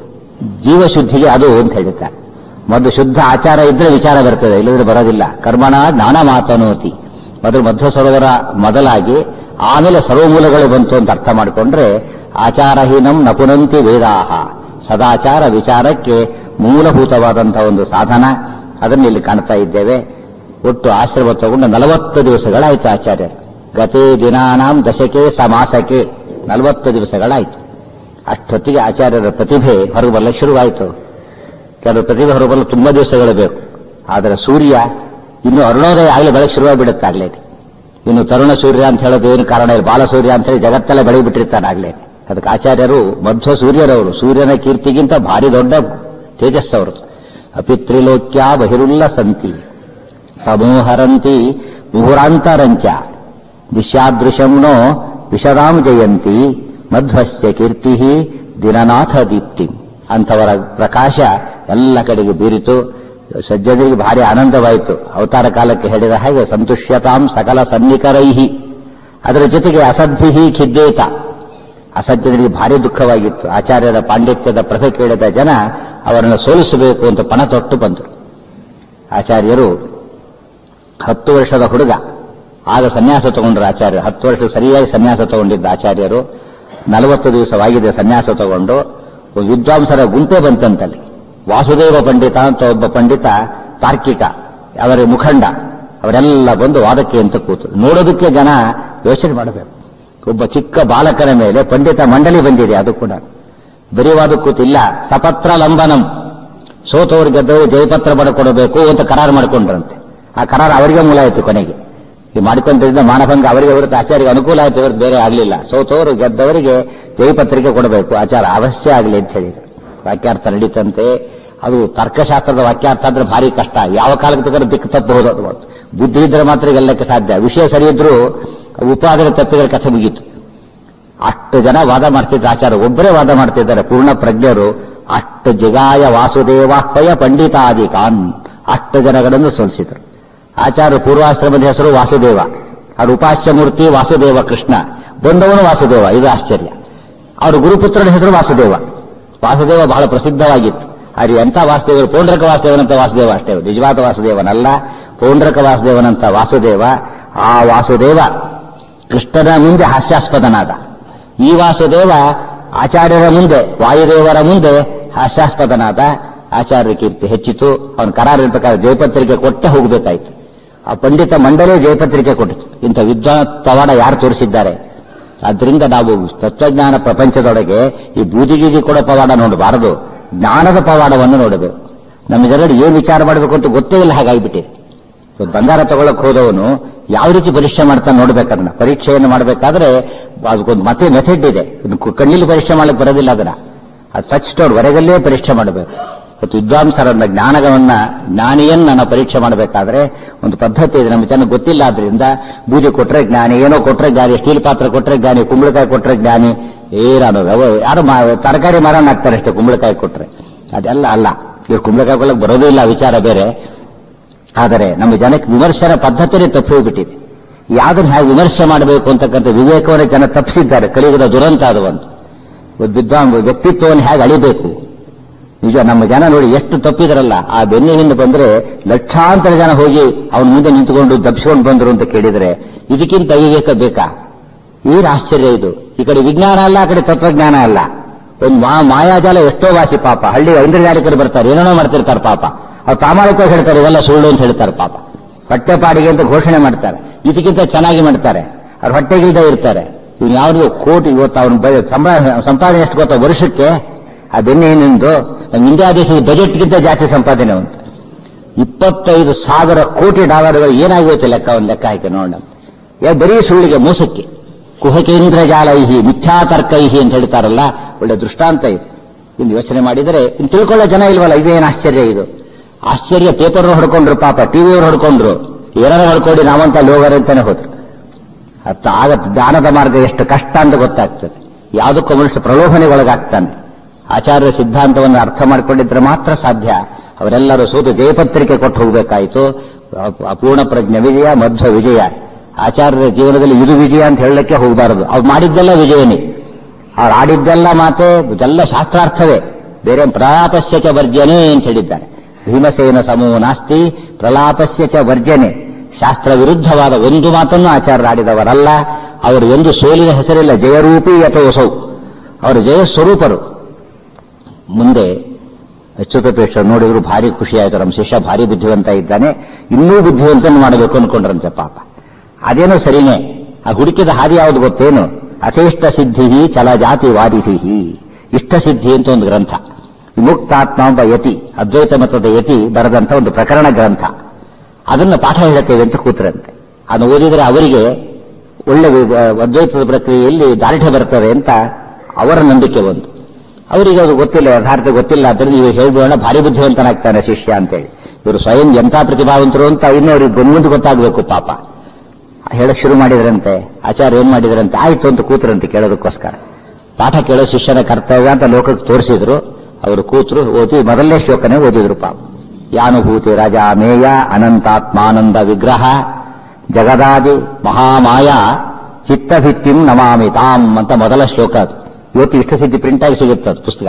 ಜೀವ ಶುದ್ಧಿಗೆ ಅದು ಅಂತ ಹೇಳ್ತಾರೆ ಮೊದಲು ಶುದ್ಧ ಆಚಾರ ಇದ್ರೆ ವಿಚಾರ ಬರ್ತದೆ ಇಲ್ಲದ್ರೆ ಬರೋದಿಲ್ಲ ಕರ್ಮಣ ಜ್ಞಾನ ಮಾತನೋತಿ ಮೊದಲು ಮಧ್ವ ಸರೋವರ ಮೊದಲಾಗಿ ಆಮೇಲೆ ಸರ್ವಮೂಲಗಳು ಬಂತು ಅಂತ ಅರ್ಥ ಮಾಡಿಕೊಂಡ್ರೆ ಆಚಾರಹೀನಂ ನಪುನಂತಿ ವೇದಾಹ ಸದಾಚಾರ ವಿಚಾರಕ್ಕೆ ಮೂಲಭೂತವಾದಂತಹ ಒಂದು ಸಾಧನ ಅದನ್ನು ಇಲ್ಲಿ ಕಾಣ್ತಾ ಇದ್ದೇವೆ ಒಟ್ಟು ಆಶ್ರಮ ತಗೊಂಡು ನಲವತ್ತು ದಿವಸಗಳಾಯ್ತು ಆಚಾರ್ಯರು ಗತೇ ದಿನಾನಾಂ ದಶಕೆ ಸಮಾಸಕ್ಕೆ ನಲವತ್ತು ದಿವಸಗಳಾಯ್ತು ಅಷ್ಟೊತ್ತಿಗೆ ಆಚಾರ್ಯರ ಪ್ರತಿಭೆ ಹೊರಗೆ ಬರಲಿಕ್ಕೆ ಶುರುವಾಯಿತು ಕೆಲವು ಪ್ರತಿಭೆ ಹೊರಬರಲು ತುಂಬಾ ದಿವಸಗಳು ಬೇಕು ಆದರೆ ಸೂರ್ಯ ಇನ್ನು ಅರುಣೋದಯ ಆಗಲೇ ಬೆಳಗ್ಗೆ ಶುರುವಾಗಿಬಿಡುತ್ತೆ ಆಗ್ಲೇ ಇನ್ನು ತರುಣ ಸೂರ್ಯ ಅಂತ ಹೇಳೋದು ಏನು ಕಾರಣ ಇಲ್ಲ ಬಾಲ ಸೂರ್ಯ ಅಂತ ಹೇಳಿ ಜಗತ್ತೆಲ್ಲ ಬೆಳಗ್ಗೆ ಬಿಟ್ಟಿರ್ತಾನೆ ಆಗ್ಲೇ ಅದಕ್ಕೆ ಆಚಾರ್ಯರು ಮಧ್ವ ಸೂರ್ಯರವರು ಸೂರ್ಯನ ಕೀರ್ತಿಗಿಂತ ಭಾರಿ ದೊಡ್ಡ ತೇಜಸ್ಸವರು ಅಪಿತ್ರಿಲೋಕ್ಯ ಬಹಿರುಲ್ಲ ಸಂತಿ ತಮೋಹರಂತಿ ಮುಹುರಾಂತರಂಚ ದಿಶ್ಯಾದೃಶಂನೋ ವಿಶದಾಂ ಜಯಂತಿ ಮಧ್ವಸ್ಯ ಕೀರ್ತಿ ದಿನನಾಥ ದೀಪ್ತಿ ಅಂಥವರ ಪ್ರಕಾಶ ಎಲ್ಲ ಕಡೆಗೆ ಬೀರಿತು ಸಜ್ಜನರಿಗೆ ಭಾರಿ ಆನಂದವಾಯಿತು ಅವತಾರ ಕಾಲಕ್ಕೆ ಹೇಳಿದ ಹಾಗೆ ಸಂತುಷ್ಯತಾಂ ಸಕಲ ಸನ್ನಿಕರೈಹಿ ಅದರ ಜೊತೆಗೆ ಅಸದ್ಭಿಹಿ ಖಿದ್ದೇತ ಅಸಜ್ಜನರಿಗೆ ಭಾರಿ ದುಃಖವಾಗಿತ್ತು ಆಚಾರ್ಯರ ಪಾಂಡಿತ್ಯದ ಪ್ರಭೆ ಕೇಳಿದ ಜನ ಅವರನ್ನು ಸೋಲಿಸಬೇಕು ಅಂತ ಪಣ ತೊಟ್ಟು ಬಂದರು ಆಚಾರ್ಯರು ಹತ್ತು ವರ್ಷದ ಹುಡುಗ ಆಗ ಸನ್ಯಾಸ ತಗೊಂಡ್ರು ಆಚಾರ್ಯರು ಹತ್ತು ವರ್ಷ ಸರಿಯಾಗಿ ಸನ್ಯಾಸ ತಗೊಂಡಿದ್ದ ಆಚಾರ್ಯರು ನಲವತ್ತು ದಿವಸವಾಗಿದೆ ಸನ್ಯಾಸ ತಗೊಂಡು ವಿದ್ವಾಂಸರ ಗುಂಪೇ ಬಂತಂತಲ್ಲಿ ವಾಸುದೇವ ಪಂಡಿತ ಅಂತ ಒಬ್ಬ ಪಂಡಿತ ತಾರ್ಕಿಕ ಅವರ ಮುಖಂಡ ಅವರೆಲ್ಲ ಬಂದು ವಾದಕ್ಕೆ ಅಂತ ಕೂತು ನೋಡೋದಕ್ಕೆ ಜನ ಯೋಚನೆ ಮಾಡಬೇಕು ಒಬ್ಬ ಚಿಕ್ಕ ಬಾಲಕನ ಮೇಲೆ ಪಂಡಿತ ಮಂಡಳಿ ಬಂದಿದೆ ಅದು ಕೂಡ ಬರೀ ವಾದ ಕೂತಿಲ್ಲ ಸಪತ್ರ ಲಂಬನಂ ಸೋತವರು ಗೆದ್ದವರು ಜಯಪತ್ರ ಬಡಕೊಡಬೇಕು ಅಂತ ಕರಾರು ಮಾಡಿಕೊಂಡ್ರಂತೆ ಆ ಕರಾರು ಅವರಿಗೆ ಮೂಲ ಆಯಿತು ಕೊನೆಗೆ ಈ ಮಾಡಿಕೊಂಡಿದ್ದ ಮಾನಭಂಗ ಅವರಿಗೆ ಹೊರತು ಆಚಾರ್ಯಗೆ ಅನುಕೂಲ ಆಯಿತು ಹೊರತು ಬೇರೆ ಆಗಲಿಲ್ಲ ಸೋತವರು ಗೆದ್ದವರಿಗೆ ಜಯಪತ್ರಿಕೆ ಕೊಡಬೇಕು ಆಚಾರ ಅವಶ್ಯ ಆಗಲಿ ಅಂತ ಹೇಳಿದ್ರು ವಾಕ್ಯಾರ್ಥ ನಡೀತಂತೆ ಅದು ತರ್ಕಶಾಸ್ತ್ರದ ವಾಕ್ಯಾರ್ಥ ಅಂದ್ರೆ ಭಾರಿ ಕಷ್ಟ ಯಾವ ಕಾಲಕ್ಕೆ ಬೇಕಾದ್ರೆ ದಿಕ್ಕು ತಪ್ಪಬಹುದು ಅದು ಬುದ್ಧಿ ಇದ್ರೆ ಮಾತ್ರ ಗೆಲ್ಲಕ್ಕೆ ಸಾಧ್ಯ ವಿಷಯ ಸರಿ ಇದ್ರೂ ಉಪಾದನೆ ತಪ್ಪಿದ್ರೆ ಕಥೆ ಮುಗೀತು ಅಷ್ಟು ಜನ ವಾದ ಮಾಡ್ತಿದ್ದ ಆಚಾರ ಒಬ್ಬರೇ ವಾದ ಮಾಡ್ತಿದ್ದಾರೆ ಪೂರ್ಣ ಪ್ರಜ್ಞರು ಅಷ್ಟು ಜಿಗಾಯ ವಾಸುದೇವಾಹ್ವಯ ಪಂಡಿತಾದಿಕಾನ್ ಅಷ್ಟು ಜನಗಳನ್ನು ಸೋಲಿಸಿದರು ಆಚಾರ್ಯ ಪೂರ್ವಾಶ್ರಮದ ಹೆಸರು ವಾಸುದೇವ ಅವ್ರ ಉಪಾಸ್ಯ ಮೂರ್ತಿ ವಾಸುದೇವ ಕೃಷ್ಣ ಬಂದವನು ವಾಸುದೇವ ಇದು ಆಶ್ಚರ್ಯ ಅವ್ರ ಗುರುಪುತ್ರನ ಹೆಸರು ವಾಸುದೇವ ವಾಸುದೇವ ಬಹಳ ಪ್ರಸಿದ್ಧವಾಗಿತ್ತು ಅಲ್ಲಿ ಎಂಥ ವಾಸುದೇವರು ಪೌಂಡ್ರಕ ವಾಸುದೇವನಂತ ವಾಸುದೇವ ಅಷ್ಟೇ ನಿಜವಾದ ವಾಸುದೇವನಲ್ಲ ಪೌಂಡ್ರಕ ವಾಸುದೇವನಂತ ವಾಸುದೇವ ಆ ವಾಸುದೇವ ಕೃಷ್ಣನ ಮುಂದೆ ಹಾಸ್ಯಾಸ್ಪದನಾದ ಈ ವಾಸುದೇವ ಆಚಾರ್ಯರ ಮುಂದೆ ವಾಯುದೇವರ ಮುಂದೆ ಹಾಸ್ಯಾಸ್ಪದನಾದ ಆಚಾರ್ಯ ಕೀರ್ತಿ ಹೆಚ್ಚಿತು ಅವನ ಕರಾರಿನ ಪ್ರಕಾರ ಜಯಪತ್ರಿಕೆ ಕೊಟ್ಟೆ ಹೋಗಬೇಕಾಯ್ತು ಆ ಪಂಡಿತ ಮಂಡಲೇ ಜಯಪತ್ರಿಕೆ ಕೊಟ್ಟಿತು ಇಂಥ ವಿದ್ವಾನ್ ಪವಾಡ ಯಾರು ತೋರಿಸಿದ್ದಾರೆ ಆದ್ರಿಂದ ನಾವು ತತ್ವಜ್ಞಾನ ಪ್ರಪಂಚದೊಳಗೆ ಈ ಬೂದಿಗೀದಿ ಕೊಡೋ ಪವಾಡ ನೋಡಬಾರದು ಜ್ಞಾನದ ಪವಾಡವನ್ನು ನೋಡಬೇಕು ನಮ್ಮ ಜನರು ಏನು ವಿಚಾರ ಮಾಡಬೇಕು ಅಂತ ಗೊತ್ತೇ ಇಲ್ಲ ಹಾಗಾಗಿಬಿಟ್ಟಿದೆ ಇವತ್ತು ಬಂಗಾರ ತಗೊಳಕ್ ಹೋದವನು ಯಾವ ರೀತಿ ಪರೀಕ್ಷೆ ಮಾಡ್ತಾನೆ ನೋಡ್ಬೇಕದನ್ನ ಪರೀಕ್ಷೆಯನ್ನು ಮಾಡಬೇಕಾದ್ರೆ ಅದಕ್ಕೊಂದು ಮತ್ತೆ ಮೆಥಡ್ ಇದೆ ಇನ್ನು ಕು- ಕಣ್ಣಲ್ಲಿ ಪರೀಕ್ಷೆ ಮಾಡಕ್ ಬರೋದಿಲ್ಲ ಅದನ್ನ ಅದು ಟಚ್ ಸ್ಟೋರ್ ಹೊರಗಲ್ಲೇ ಪರೀಕ್ಷೆ ಮಾಡಬೇಕು ಮತ್ತು ವಿದ್ವಾಂಸರನ್ನ ಜ್ಞಾನವನ್ನ ಜ್ಞಾನಿಯನ್ನ ನಾವು ಪರೀಕ್ಷೆ ಮಾಡಬೇಕಾದ್ರೆ ಒಂದು ಪದ್ಧತಿ ಇದೆ ನಮಗೆ ಚೆನ್ನಾಗಿ ಗೊತ್ತಿಲ್ಲ ಆದ್ರಿಂದ ಬೂದಿ ಕೊಟ್ರೆ ಜ್ಞಾನಿ ಏನೋ ಕೊಟ್ರೆ ಜ್ಞಾನಿ ಸ್ಟೀಲ್ ಪಾತ್ರ ಕೊಟ್ರೆ ಜ್ಞಾನಿ ಕುಂಬಳಕಾಯಿ ಕೊಟ್ರೆ ಜ್ಞಾನಿ ಏನಾನು ಯಾರು ಮಾ- ತರಕಾರಿ ಮಾರಣ ಹಾಕ್ತಾರೆ ಅಷ್ಟೇ ಕುಂಬಳಕಾಯಿ ಕೊಟ್ರೆ ಅದೆಲ್ಲ ಅಲ್ಲ ಇವ್ರು ಕುಂಬಳಕಾಯಿ ಕೊಡಕ್ ಬರೋದೇ ಇಲ್ಲ ವಿಚಾರ ಬೇರೆ ಆದರೆ ನಮ್ಮ ಜನಕ್ಕೆ ವಿಮರ್ಶನ ಪದ್ಧತಿನೇ ತಪ್ಪಿ ಹೋಗ್ಬಿಟ್ಟಿದೆ ಯಾವ್ದನ್ನ ಹೇಗೆ ವಿಮರ್ಶೆ ಮಾಡಬೇಕು ಅಂತಕ್ಕಂಥ ವಿವೇಕವನ್ನೇ ಜನ ತಪ್ಪಿಸಿದ್ದಾರೆ ಕಲಿಯುಗದ ದುರಂತ ಅದು ಒಂದು ಒಂದು ವಿದ್ವಾನ್ ವ್ಯಕ್ತಿತ್ವವನ್ನು ಹೇಗೆ ಅಳಿಬೇಕು ನಿಜ ನಮ್ಮ ಜನ ನೋಡಿ ಎಷ್ಟು ತಪ್ಪಿದ್ರಲ್ಲ ಆ ಬೆನ್ನೆ ಹಿಂದೆ ಬಂದ್ರೆ ಲಕ್ಷಾಂತರ ಜನ ಹೋಗಿ ಅವನ ಮುಂದೆ ನಿಂತುಕೊಂಡು ದಬ್ಸ್ಕೊಂಡು ಬಂದರು ಅಂತ ಕೇಳಿದ್ರೆ ಇದಕ್ಕಿಂತ ವಿವೇಕ ಬೇಕಾ ಏನು ಆಶ್ಚರ್ಯ ಇದು ಈ ಕಡೆ ವಿಜ್ಞಾನ ಅಲ್ಲ ಆ ಕಡೆ ತತ್ವಜ್ಞಾನ ಅಲ್ಲ ಒಂದು ಮಾ ಮಾಯಾಜಾಲ ಎಷ್ಟೋ ವಾಸಿ ಪಾಪ ಹಳ್ಳಿ ಐಂದ್ರಜಾಲಿಕರು ಬರ್ತಾರೆ ಏನೇನೋ ಮಾಡ್ತಿರ್ತಾರೆ ಪಾಪ ಅವ್ರು ಪ್ರಾಮಾಣಿಕವಾಗಿ ಹೇಳ್ತಾರೆ ಇವೆಲ್ಲ ಸುಳ್ಳು ಅಂತ ಹೇಳ್ತಾರೆ ಪಾಪ ಹೊಟ್ಟೆ ಪಾಡಿಗೆ ಅಂತ ಘೋಷಣೆ ಮಾಡ್ತಾರೆ ಇದಕ್ಕಿಂತ ಚೆನ್ನಾಗಿ ಮಾಡ್ತಾರೆ ಅವ್ರ ಹೊಟ್ಟೆಗಿಲ್ದೇ ಇರ್ತಾರೆ ಇವ್ನು ಯಾವ್ದು ಕೋಟಿ ಇವತ್ತು ಅವ್ನ ಸಂಬಳ ಸಂಪಾದನೆ ಎಷ್ಟು ಗೊತ್ತಾ ವರ್ಷಕ್ಕೆ ಆ ಬೆನ್ನೆ ಏನಿಂದು ನಮ್ಮ ಇಂಡಿಯಾ ದೇಶದ ಬಜೆಟ್ಗಿಂತ ಜಾಸ್ತಿ ಸಂಪಾದನೆ ಉಂಟು ಇಪ್ಪತ್ತೈದು ಸಾವಿರ ಕೋಟಿ ಡಾಲರ್ಗಳು ಏನಾಗೋಯ್ತು ಲೆಕ್ಕ ಒಂದು ಲೆಕ್ಕ ಹಾಕಿ ನೋಡೋಣ ಯಾ ಬರೀ ಸುಳ್ಳಿಗೆ ಮೋಸಕ್ಕೆ ಕುಹಕೇಂದ್ರ ಜಾಲೈಹಿ ಮಿಥ್ಯಾತರ್ಕೈಹಿ ಅಂತ ಹೇಳ್ತಾರಲ್ಲ ಒಳ್ಳೆ ದೃಷ್ಟಾಂತ ಇದು ಇನ್ನು ಯೋಚನೆ ಮಾಡಿದರೆ ಇನ್ನು ತಿಳ್ಕೊಳ್ಳೋ ಜನ ಇಲ್ವಲ್ಲ ಇದೇನು ಆಶ್ಚರ್ಯ ಇದು ಆಶ್ಚರ್ಯ ಪೇಪರ್ ಹೊಡ್ಕೊಂಡ್ರು ಪಾಪ ಟಿವಿಯವ್ರು ಹೊಡ್ಕೊಂಡ್ರು ಏನಾರು ಹೊಡ್ಕೊಂಡು ನಾವಂತ ಲೋಗರ್ ಅಂತಾನೆ ಹೋದ್ರು ಅತ್ತ ಆಗ ಜ್ಞಾನದ ಮಾರ್ಗ ಎಷ್ಟು ಕಷ್ಟ ಅಂತ ಗೊತ್ತಾಗ್ತದೆ ಯಾವುದಕ್ಕೂ ಮನುಷ್ಯ ಪ್ರಲೋಭನೆಗೆ ಒಳಗಾಗ್ತಾನೆ ಆಚಾರ್ಯ ಸಿದ್ಧಾಂತವನ್ನು ಅರ್ಥ ಮಾಡಿಕೊಂಡಿದ್ರೆ ಮಾತ್ರ ಸಾಧ್ಯ ಅವರೆಲ್ಲರೂ ಸೋತು ಜಯಪತ್ರಿಕೆ ಕೊಟ್ಟು ಹೋಗಬೇಕಾಯಿತು ಅಪೂರ್ಣ ಪ್ರಜ್ಞ ವಿಜಯ ಮಧ್ವ ವಿಜಯ ಆಚಾರ್ಯರ ಜೀವನದಲ್ಲಿ ಇದು ವಿಜಯ ಅಂತ ಹೇಳಲಿಕ್ಕೆ ಹೋಗಬಾರದು ಅವ್ರು ಮಾಡಿದ್ದೆಲ್ಲ ವಿಜಯನೇ ಅವ್ರು ಆಡಿದ್ದೆಲ್ಲ ಮಾತೆ ಇದೆಲ್ಲ ಶಾಸ್ತ್ರಾರ್ಥವೇ ಬೇರೆ ಪ್ರಲಾಪಸ್ಯ ಚ ವರ್ಜನೆ ಅಂತ ಹೇಳಿದ್ದಾರೆ ಭೀಮಸೇನ ಸಮೂಹ ನಾಸ್ತಿ ಪ್ರಲಾಪಸ್ಯ ಚ ವರ್ಜನೆ ಶಾಸ್ತ್ರ ವಿರುದ್ಧವಾದ ಒಂದು ಮಾತನ್ನು ಆಚಾರ್ಯರು ಆಡಿದವರಲ್ಲ ಅವರು ಎಂದು ಸೋಲಿನ ಹೆಸರಿಲ್ಲ ಜಯರೂಪಿ ಯಥೋಸೌ ಅವರು ಜಯ ಸ್ವರೂಪರು ಮುಂದೆ ಅಚ್ಯುತಪೇಶ ನೋಡಿದ್ರು ಭಾರಿ ಖುಷಿಯಾಯಿತು ನಮ್ಮ ಶಿಷ್ಯ ಭಾರಿ ಬುದ್ಧಿವಂತ ಇದ್ದಾನೆ ಇನ್ನೂ ಬುದ್ಧಿವಂತನ ಮಾಡಬೇಕು ಅನ್ಕೊಂಡ್ರಂತೆ ಪಾಪ ಅದೇನೋ ಸರಿನೇ ಆ ಹುಡುಕಿದ ಹಾದಿ ಯಾವುದು ಗೊತ್ತೇನು ಅಚೇಷ್ಟ ಸಿದ್ಧಿ ಚಲ ಜಾತಿ ವಾದಿಧಿ ಇಷ್ಟ ಸಿದ್ಧಿ ಅಂತ ಒಂದು ಗ್ರಂಥ ಮುಕ್ತಾತ್ಮ ಒಬ್ಬ ಯತಿ ಅದ್ವೈತ ಮತದ ಯತಿ ಬರೆದಂತ ಒಂದು ಪ್ರಕರಣ ಗ್ರಂಥ ಅದನ್ನ ಪಾಠ ಹೇಳುತ್ತೇವೆ ಅಂತ ಕೂತರಂತೆ ಅದನ್ನು ಓದಿದರೆ ಅವರಿಗೆ ಒಳ್ಳೆ ವಿ- ಅದ್ವೈತದ ಪ್ರಕ್ರಿಯೆಯಲ್ಲಿ ದಾರಿಢ್ಯ ಬರ್ತದೆ ಅಂತ ಅವರ ನಂಬಿಕೆ ಒಂದು ಅವರಿಗೆ ಅದು ಗೊತ್ತಿಲ್ಲ ಯಥಾರ್ಥ ಗೊತ್ತಿಲ್ಲ ಆದ್ದರಿಂದ ನೀವು ಹೇಳ್ಬೋಣ ಭಾರಿ ಬುದ್ಧಿವಂತನಾಗ್ತಾನೆ ಶಿಷ್ಯ ಅಂತೇಳಿ ಇವರು ಸ್ವಯಂ ಎಂಥ ಪ್ರತಿಭಾವಂತರು ಅಂತ ಇನ್ನೂ ಅವ್ರಿಗೆ ಮುಂದೆ ಗೊತ್ತಾಗಬೇಕು ಪಾಪ ಹೇಳಕ್ ಶುರು ಮಾಡಿದ್ರಂತೆ ಆಚಾರ್ಯ ಏನ್ ಮಾಡಿದ್ರಂತೆ ಆಯ್ತು ಅಂತ ಕೂತ್ರಂತೆ ಕೇಳೋದಕ್ಕೋಸ್ಕರ ಪಾಠ ಕೇಳೋ ಶಿಷ್ಯನ ಕರ್ತವ್ಯ ಅಂತ ಲೋಕಕ್ಕೆ ತೋರಿಸಿದ್ರು ಅವರು ಕೂತರು ಓದಿ ಮೊದಲನೇ ಶ್ಲೋಕನೇ ಓದಿದ್ರು ಪಾಪ ಯಾನುಭೂತಿ ರಾಜ ಮೇಯ ಅನಂತಾತ್ಮಾನಂದ ವಿಗ್ರಹ ಜಗದಾದಿ ಮಹಾಮಾಯ ಚಿತ್ತಭಿತ್ತಿಂ ನಮಾಮಿ ತಾಂ ಅಂತ ಮೊದಲ ಶ್ಲೋಕ ಅದು ಇವತ್ತು ಇಷ್ಟ ಸಿದ್ಧಿ ಪ್ರಿಂಟ್ ಆಗಿ ಸಿಗುತ್ತೆ ಅದು ಪುಸ್ತಕ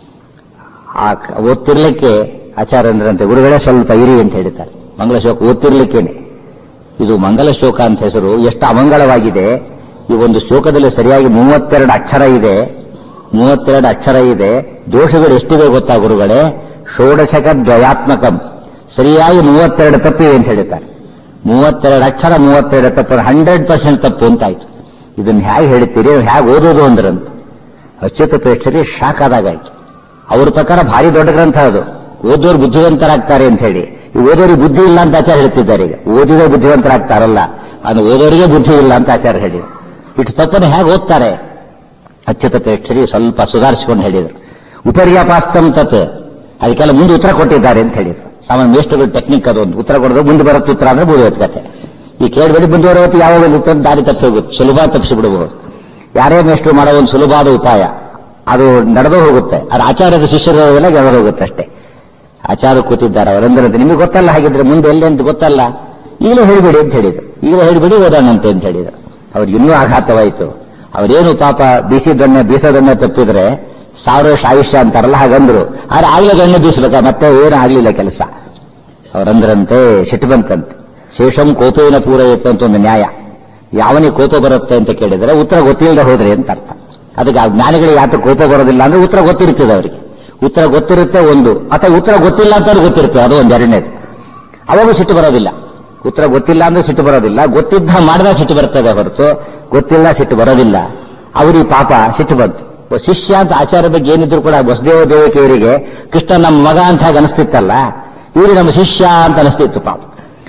ಆ ಕ- ಓದ್ತಿರ್ಲಿಕ್ಕೆ ಆಚಾರ್ಯಂದ್ರಂತೆ ಗುರುಗಳೇ ಸ್ವಲ್ಪ ಇರಿ ಅಂತ ಹೇಳಿದ್ದಾರೆ ಮಂಗಳ ಶ್ಲೋಕ ಓದ್ತಿರ್ಲಿಕ್ಕೇನೆ ಇದು ಮಂಗಲ ಶ್ಲೋಕ ಅಂತ ಹೆಸರು ಎಷ್ಟು ಅಮಂಗಳವಾಗಿದೆ ಈ ಒಂದು ಶ್ಲೋಕದಲ್ಲಿ ಸರಿಯಾಗಿ ಮೂವತ್ತೆರಡು ಅಕ್ಷರ ಇದೆ ಮೂವತ್ತೆರಡು ಅಕ್ಷರ ಇದೆ ದೋಷಗಳು ಎಷ್ಟಿವೆ ಗೊತ್ತಾ ಗುರುಗಳೇ ಷೋಡಶಕ ದ್ವಯಾತ್ಮಕಂ ಸರಿಯಾಗಿ ಮೂವತ್ತೆರಡು ತಪ್ಪಿವೆ ಅಂತ ಹೇಳ್ತಾರೆ ಮೂವತ್ತೆರಡು ಅಕ್ಷರ ಮೂವತ್ತೆರಡು ತಪ್ಪು ಹಂಡ್ರೆಡ್ ಪರ್ಸೆಂಟ್ ತಪ್ಪು ಅಂತಾಯ್ತು ಇದನ್ನ ಹೇಗೆ ಹೇಳ್ತೀರಿ ಹೇಗೆ ಓದೋದು ಅಂದ್ರಂತ ಅಚ್ಯುತ ಪ್ರೇಕ್ಷರಿ ಶಾಕ್ ಆದಾಗಾಯ್ತು ಅವ್ರ ಪ್ರಕಾರ ಭಾರಿ ದೊಡ್ಡ ಗ್ರಂಥ ಅದು ಓದೋರು ಬುದ್ಧಿವಂತರಾಗ್ತಾರೆ ಅಂತ ಹೇಳಿ ಈ ಓದೋರಿಗೆ ಬುದ್ಧಿ ಇಲ್ಲ ಅಂತ ಆಚಾರ್ಯ ಹೇಳ್ತಿದ್ದಾರೆ ಈಗ ಓದಿದ ಬುದ್ಧಿವಂತರಾಗ್ತಾರಲ್ಲ ಅದು ಓದೋರಿಗೆ ಬುದ್ಧಿ ಇಲ್ಲ ಅಂತ ಆಚಾರ್ಯ ಹೇಳಿದ್ರು ಇಷ್ಟು ತಪ್ಪನ್ನು ಹೇಗೆ ಓದ್ತಾರೆ ಅಚ್ಯುತ ಪ್ರೇಕ್ಷರಿ ಸ್ವಲ್ಪ ಸುಧಾರಿಸಿಕೊಂಡು ಹೇಳಿದರು ಉಪರ್ಯಾಪಾಸ್ತಂ ತತ್ ಅದಕ್ಕೆಲ್ಲ ಮುಂದೆ ಉತ್ತರ ಕೊಟ್ಟಿದ್ದಾರೆ ಅಂತ ಹೇಳಿದ್ರು ಸಾಮಾನ್ಯ ಮೇಷ್ಟ್ರುಗಳ ಟೆಕ್ನಿಕ್ ಅದು ಒಂದು ಉತ್ತರ ಕೊಡೋದು ಮುಂದೆ ಬರುತ್ತೆ ಉತ್ತರ ಅಂದ್ರೆ ಮುಗಿದೋತ್ ಕತೆ ಈ ಕೇಳಬೇಡಿ ಮುಂದೆ ಬರೋತ್ತು ಯಾವಾಗ ಬಂದಿತ್ತು ಅಂತ ದಾರಿ ತಪ್ಪಿ ಹೋಗುತ್ತೆ ಸುಲಭ ತಪ್ಪಿಸಿಬಿಡಬಹುದು ಯಾರೇ ಮೇಷ್ಟ್ರು ಮಾಡೋ ಒಂದು ಸುಲಭವಾದ ಉಪಾಯ ಅದು ನಡೆದು ಹೋಗುತ್ತೆ ಅದು ಆಚಾರ್ಯದ ಶಿಷ್ಯರೆಲ್ಲ ನಡೆದು ಹೋಗುತ್ತೆ ಅಷ್ಟೇ ಆಚಾರ್ಯ ಕೂತಿದ್ದಾರೆ ಅವರಂದ್ರಂತೆ ನಿಮಗೆ ಗೊತ್ತಲ್ಲ ಹಾಗಿದ್ರೆ ಮುಂದೆ ಎಲ್ಲಿ ಅಂತ ಗೊತ್ತಲ್ಲ ಈಗಲೇ ಹೇಳಿಬಿಡಿ ಅಂತ ಹೇಳಿದ್ರು ಈಗಲೇ ಹೇಳಿಬಿಡಿ ಓದೋಣಂತೆ ಅಂತ ಹೇಳಿದ್ರು ಅವ್ರಿಗೆ ಇನ್ನೂ ಆಘಾತವಾಯಿತು ಅವರೇನು ಪಾಪ ಬಿಸಿ ದೊಣ್ಣೆ ಬೀಸೋದನ್ನೇ ತಪ್ಪಿದ್ರೆ ಸಾವಿರ ವರ್ಷ ಆಯುಷ್ಯ ಅಂತಾರಲ್ಲ ಹಾಗಂದ್ರು ಆದ್ರೆ ಆಗ್ಲೇ ದೊಣ್ಣೆ ಬೀಸಬೇಕಾ ಮತ್ತೆ ಏನು ಆಗ್ಲಿಲ್ಲ ಕೆಲಸ ಅವರಂದ್ರಂತೆ ಸಿಟ್ಟು ಬಂತಂತೆ ಶೇಷಂ ಕೋಪೇನ ಪೂರೈತೆ ಅಂತ ಒಂದು ನ್ಯಾಯ ಯಾವನಿಗೆ ಕೋಪ ಬರುತ್ತೆ ಅಂತ ಕೇಳಿದ್ರೆ ಉತ್ತರ ಗೊತ್ತಿಲ್ಲದೆ ಹೋದ್ರಿ ಅಂತ ಅರ್ಥ ಅದಕ್ಕೆ ಆ ಜ್ಞಾನಿಗಳಿಗೆ ಯಾತ ಕೋಪ ಬರೋದಿಲ್ಲ ಅಂದ್ರೆ ಉತ್ತರ ಗೊತ್ತಿರ್ತದೆ ಅವರಿಗೆ ಉತ್ತರ ಗೊತ್ತಿರುತ್ತೆ ಒಂದು ಅಥವಾ ಉತ್ತರ ಗೊತ್ತಿಲ್ಲ ಅಂತ ಗೊತ್ತಿರುತ್ತೆ ಅದು ಒಂದು ಎರಡನೇದು ಅವಾಗೂ ಸಿಟ್ಟು ಬರೋದಿಲ್ಲ ಉತ್ತರ ಗೊತ್ತಿಲ್ಲ ಅಂದ್ರೆ ಸಿಟ್ಟು ಬರೋದಿಲ್ಲ ಗೊತ್ತಿದ್ದ ಮಾಡಿದ ಸಿಟ್ಟು ಬರ್ತದೆ ಹೊರತು ಗೊತ್ತಿಲ್ಲ ಸಿಟ್ಟು ಬರೋದಿಲ್ಲ ಅವರಿಗೆ ಪಾಪ ಸಿಟ್ಟು ಬಂತು ಒಬ್ಬ ಶಿಷ್ಯ ಅಂತ ಆಚಾರ್ಯ ಬಗ್ಗೆ ಏನಿದ್ರು ಕೂಡ ವಸುದೇವ ದೇವಕಿಯರಿಗೆ ಕೃಷ್ಣ ನಮ್ಮ ಮಗ ಅಂತ ಹಾಗೆ ಅನಿಸ್ತಿತ್ತಲ್ಲ ಇವರು ನಮ್ಮ ಶಿಷ್ಯ ಅಂತ ಅನಿಸ್ತಿತ್ತು ಪಾಪ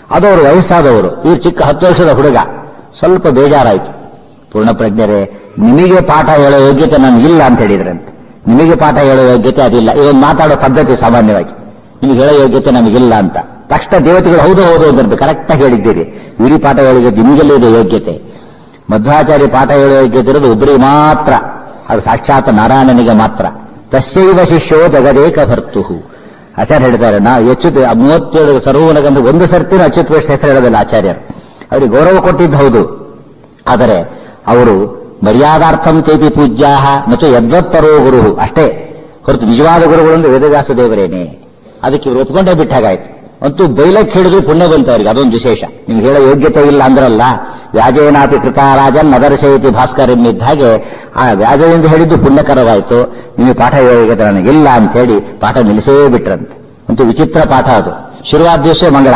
ಅದು ಅವರು ವಯಸ್ಸಾದವರು ಇವ್ರು ಚಿಕ್ಕ ಹತ್ತು ವರ್ಷದ ಹುಡುಗ ಸ್ವಲ್ಪ ಬೇಜಾರಾಯ್ತು ಪೂರ್ಣ ಪ್ರಜ್ಞರೇ ನಿಮಗೆ ಪಾಠ ಹೇಳೋ ಯೋಗ್ಯತೆ ನನಗಿಲ್ಲ ಅಂತ ಹೇಳಿದ್ರಂತೆ ನಿಮಗೆ ಪಾಠ ಹೇಳೋ ಯೋಗ್ಯತೆ ಅದಿಲ್ಲ ಇದೊಂದು ಮಾತಾಡೋ ಪದ್ಧತಿ ಸಾಮಾನ್ಯವಾಗಿ ನಿಮಗೆ ಹೇಳೋ ಯೋಗ್ಯತೆ ನಮಗಿಲ್ಲ ಅಂತ ತಕ್ಷಣ ದೇವತೆಗಳು ಹೌದು ಹೌದು ಅಂತ ಕರೆಕ್ಟಾಗಿ ಹೇಳಿದ್ದೀರಿ ಇವ್ರಿ ಪಾಠ ಹೇಳೋ ನಿಮಗೆಲ್ಲ ಇದೆ ಯೋಗ್ಯತೆ ಮಧ್ವಾಚಾರ್ಯ ಪಾಠ ಹೇಳೋ ಯೋಗ್ಯತೆ ಇರೋದು ಒಬ್ಬರಿಗೆ ಮಾತ್ರ ಅದು ಸಾಕ್ಷಾತ್ ನಾರಾಯಣನಿಗೆ ಮಾತ್ರ ತಸ್ಯೈವ ಶಿಷ್ಯೋ ಜಗದೇಕ ಭರ್ತುಹು ಆಚಾರ್ಯ ಹೇಳ್ತಾರೆ ನಾವು ಅಚ್ಯುತ್ ಮೂವತ್ತೇಳು ಸರ್ವನಗಂದು ಒಂದು ಸರ್ತಿನೂ ಅಚ್ಯುತ್ ವೈಷ್ಣ ಹೆಸರು ಹೇಳೋದಿಲ್ಲ ಆಚಾರ್ಯರು ಅವರಿಗೆ ಗೌರವ ಕೊಟ್ಟಿದ್ದು ಹೌದು ಆದರೆ ಅವರು ಮರ್ಯಾದಾರ್ಥಂ ತೇಪಿ ಪೂಜ್ಯಾಹ ಮತ್ತು ಯದ್ವತ್ತರೋ ಗುರು ಅಷ್ಟೇ ಹೊರತು ನಿಜವಾದ ಗುರುಗಳು ಅಂದ್ರೆ ವೇದವ್ಯಾಸ ದೇವರೇನೆ ಅದಕ್ಕೆ ಇವರು ಒಪ್ಕೊಂಡೇ ಬಿಟ್ಟಾಗಾಯ್ತು ಅಂತೂ ಬೈಲಕ್ಕೆ ಹಿಡಿದು ಪುಣ್ಯ ಬಂತು ಅವರಿಗೆ ಅದೊಂದು ವಿಶೇಷ ನಿಮ್ಗೆ ಹೇಳೋ ಯೋಗ್ಯತೆ ಇಲ್ಲ ಅಂದ್ರಲ್ಲ ವ್ಯಾಜೇನಾಪಿ ಕೃತಾರಾಜನ್ ನದರ್ಶಯತಿ ಭಾಸ್ಕರ್ ಎಂದಿದ್ದ ಹಾಗೆ ಆ ವ್ಯಾಜದಿಂದ ಹೇಳಿದ್ದು ಪುಣ್ಯಕರವಾಯಿತು ನಿಮಗೆ ಪಾಠ ಹೇಳೋ ಯೋಗ್ಯತೆ ನನಗಿಲ್ಲ ಅಂತ ಹೇಳಿ ಪಾಠ ನಿಲ್ಲಿಸೇ ಬಿಟ್ರಂತೆ ಅಂತೂ ವಿಚಿತ್ರ ಪಾಠ ಅದು ಶುರುವಾದ ದಿವಸ ಮಂಗಳ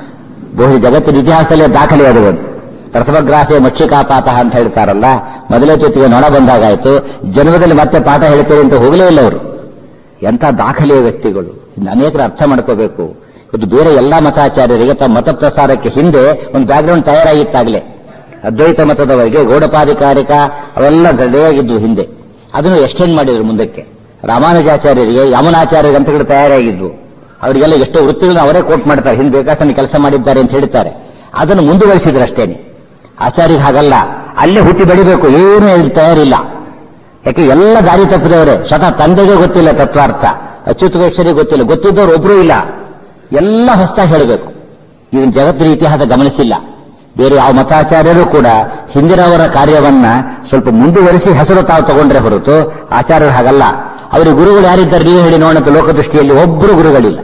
ಬಹು ಜಗತ್ತಿನ ಇತಿಹಾಸದಲ್ಲೇ ದಾಖಲೆ ಅದು ಒಂದು ಪ್ರಥಮಗ್ರಾಸೆ ಮಕ್ಷಿಕಾಪಾತ ಅಂತ ಹೇಳ್ತಾರಲ್ಲ ಮೊದಲೇ ಜೊತೆಗೆ ನೊಣ ಬಂದಾಗಾಯ್ತು ಜನ್ಮದಲ್ಲಿ ಮತ್ತೆ ಪಾಠ ಹೇಳ್ತೀರಿ ಅಂತ ಹೋಗಲೇ ಇಲ್ಲ ಅವರು ಎಂಥ ದಾಖಲೆಯ ವ್ಯಕ್ತಿಗಳು ಇನ್ನು ಅನೇಕರು ಅರ್ಥ ಮಾಡ್ಕೋಬೇಕು ಇದು ಬೇರೆ ಎಲ್ಲಾ ಮತಾಚಾರ್ಯರಿಗೆ ತಮ್ಮ ಮತ ಪ್ರಸಾರಕ್ಕೆ ಹಿಂದೆ ಒಂದು ಬ್ಯಾಕ್ಗ್ರೌಂಡ್ ತಯಾರಾಗಿತ್ತಾಗಲೇ ಅದ್ವೈತ ಮತದವರಿಗೆ ಗೌಡಪಾಧಿಕಾರಿಕ ಅವೆಲ್ಲ ರೆಡಿಯಾಗಿದ್ವು ಹಿಂದೆ ಅದನ್ನು ಎಕ್ಸ್ಟೆಂಡ್ ಮಾಡಿದ್ರು ಮುಂದಕ್ಕೆ ರಾಮಾನುಜಾಚಾರ್ಯರಿಗೆ ಯಮುನಾಚಾರ್ಯ ಗ್ರಂಥಗಳು ತಯಾರಾಗಿದ್ವು ಅವರಿಗೆಲ್ಲ ಎಷ್ಟೋ ವೃತ್ತಿಗಳನ್ನು ಅವರೇ ಕೋಟ್ ಮಾಡ್ತಾರೆ ಹಿಂದೆ ಬೇಕಾಸನ ಕೆಲಸ ಮಾಡಿದ್ದಾರೆ ಅಂತ ಹೇಳ್ತಾರೆ ಅದನ್ನು ಮುಂದುವರಿಸಿದ್ರು ಅಷ್ಟೇನೆ ಆಚಾರ್ಯ ಹಾಗಲ್ಲ ಅಲ್ಲೇ ಹುಟ್ಟಿ ಬೆಳಿಬೇಕು ಏನು ಇಲ್ಲಿ ತಯಾರಿಲ್ಲ ಯಾಕೆ ಎಲ್ಲ ದಾರಿ ತಪ್ಪಿದವರೇ ಸ್ವತಃ ತಂದೆಗೆ ಗೊತ್ತಿಲ್ಲ ತತ್ವಾರ್ಥ ಅಚ್ಯುತ ವೀಕ್ಷರಿಗೆ ಗೊತ್ತಿಲ್ಲ ಗೊತ್ತಿದ್ದವ್ರು ಒಬ್ರು ಇಲ್ಲ ಎಲ್ಲ ಹೊಸದಾಗಿ ಹೇಳಬೇಕು ಇದನ್ನ ಜಗತ್ತಿನ ಇತಿಹಾಸ ಗಮನಿಸಿಲ್ಲ ಬೇರೆ ಯಾವ ಮತಾಚಾರ್ಯರು ಕೂಡ ಹಿಂದಿನವರ ಕಾರ್ಯವನ್ನ ಸ್ವಲ್ಪ ಮುಂದುವರಿಸಿ ಹೆಸರು ತಾವು ತಗೊಂಡ್ರೆ ಹೊರತು ಆಚಾರ್ಯರು ಹಾಗಲ್ಲ ಅವರಿಗೆ ಗುರುಗಳು ಯಾರಿದ್ದಾರೆ ನೀವು ಹೇಳಿ ನೋಡಂತ ಲೋಕದೃಷ್ಟಿಯಲ್ಲಿ ಒಬ್ಬರು ಗುರುಗಳಿಲ್ಲ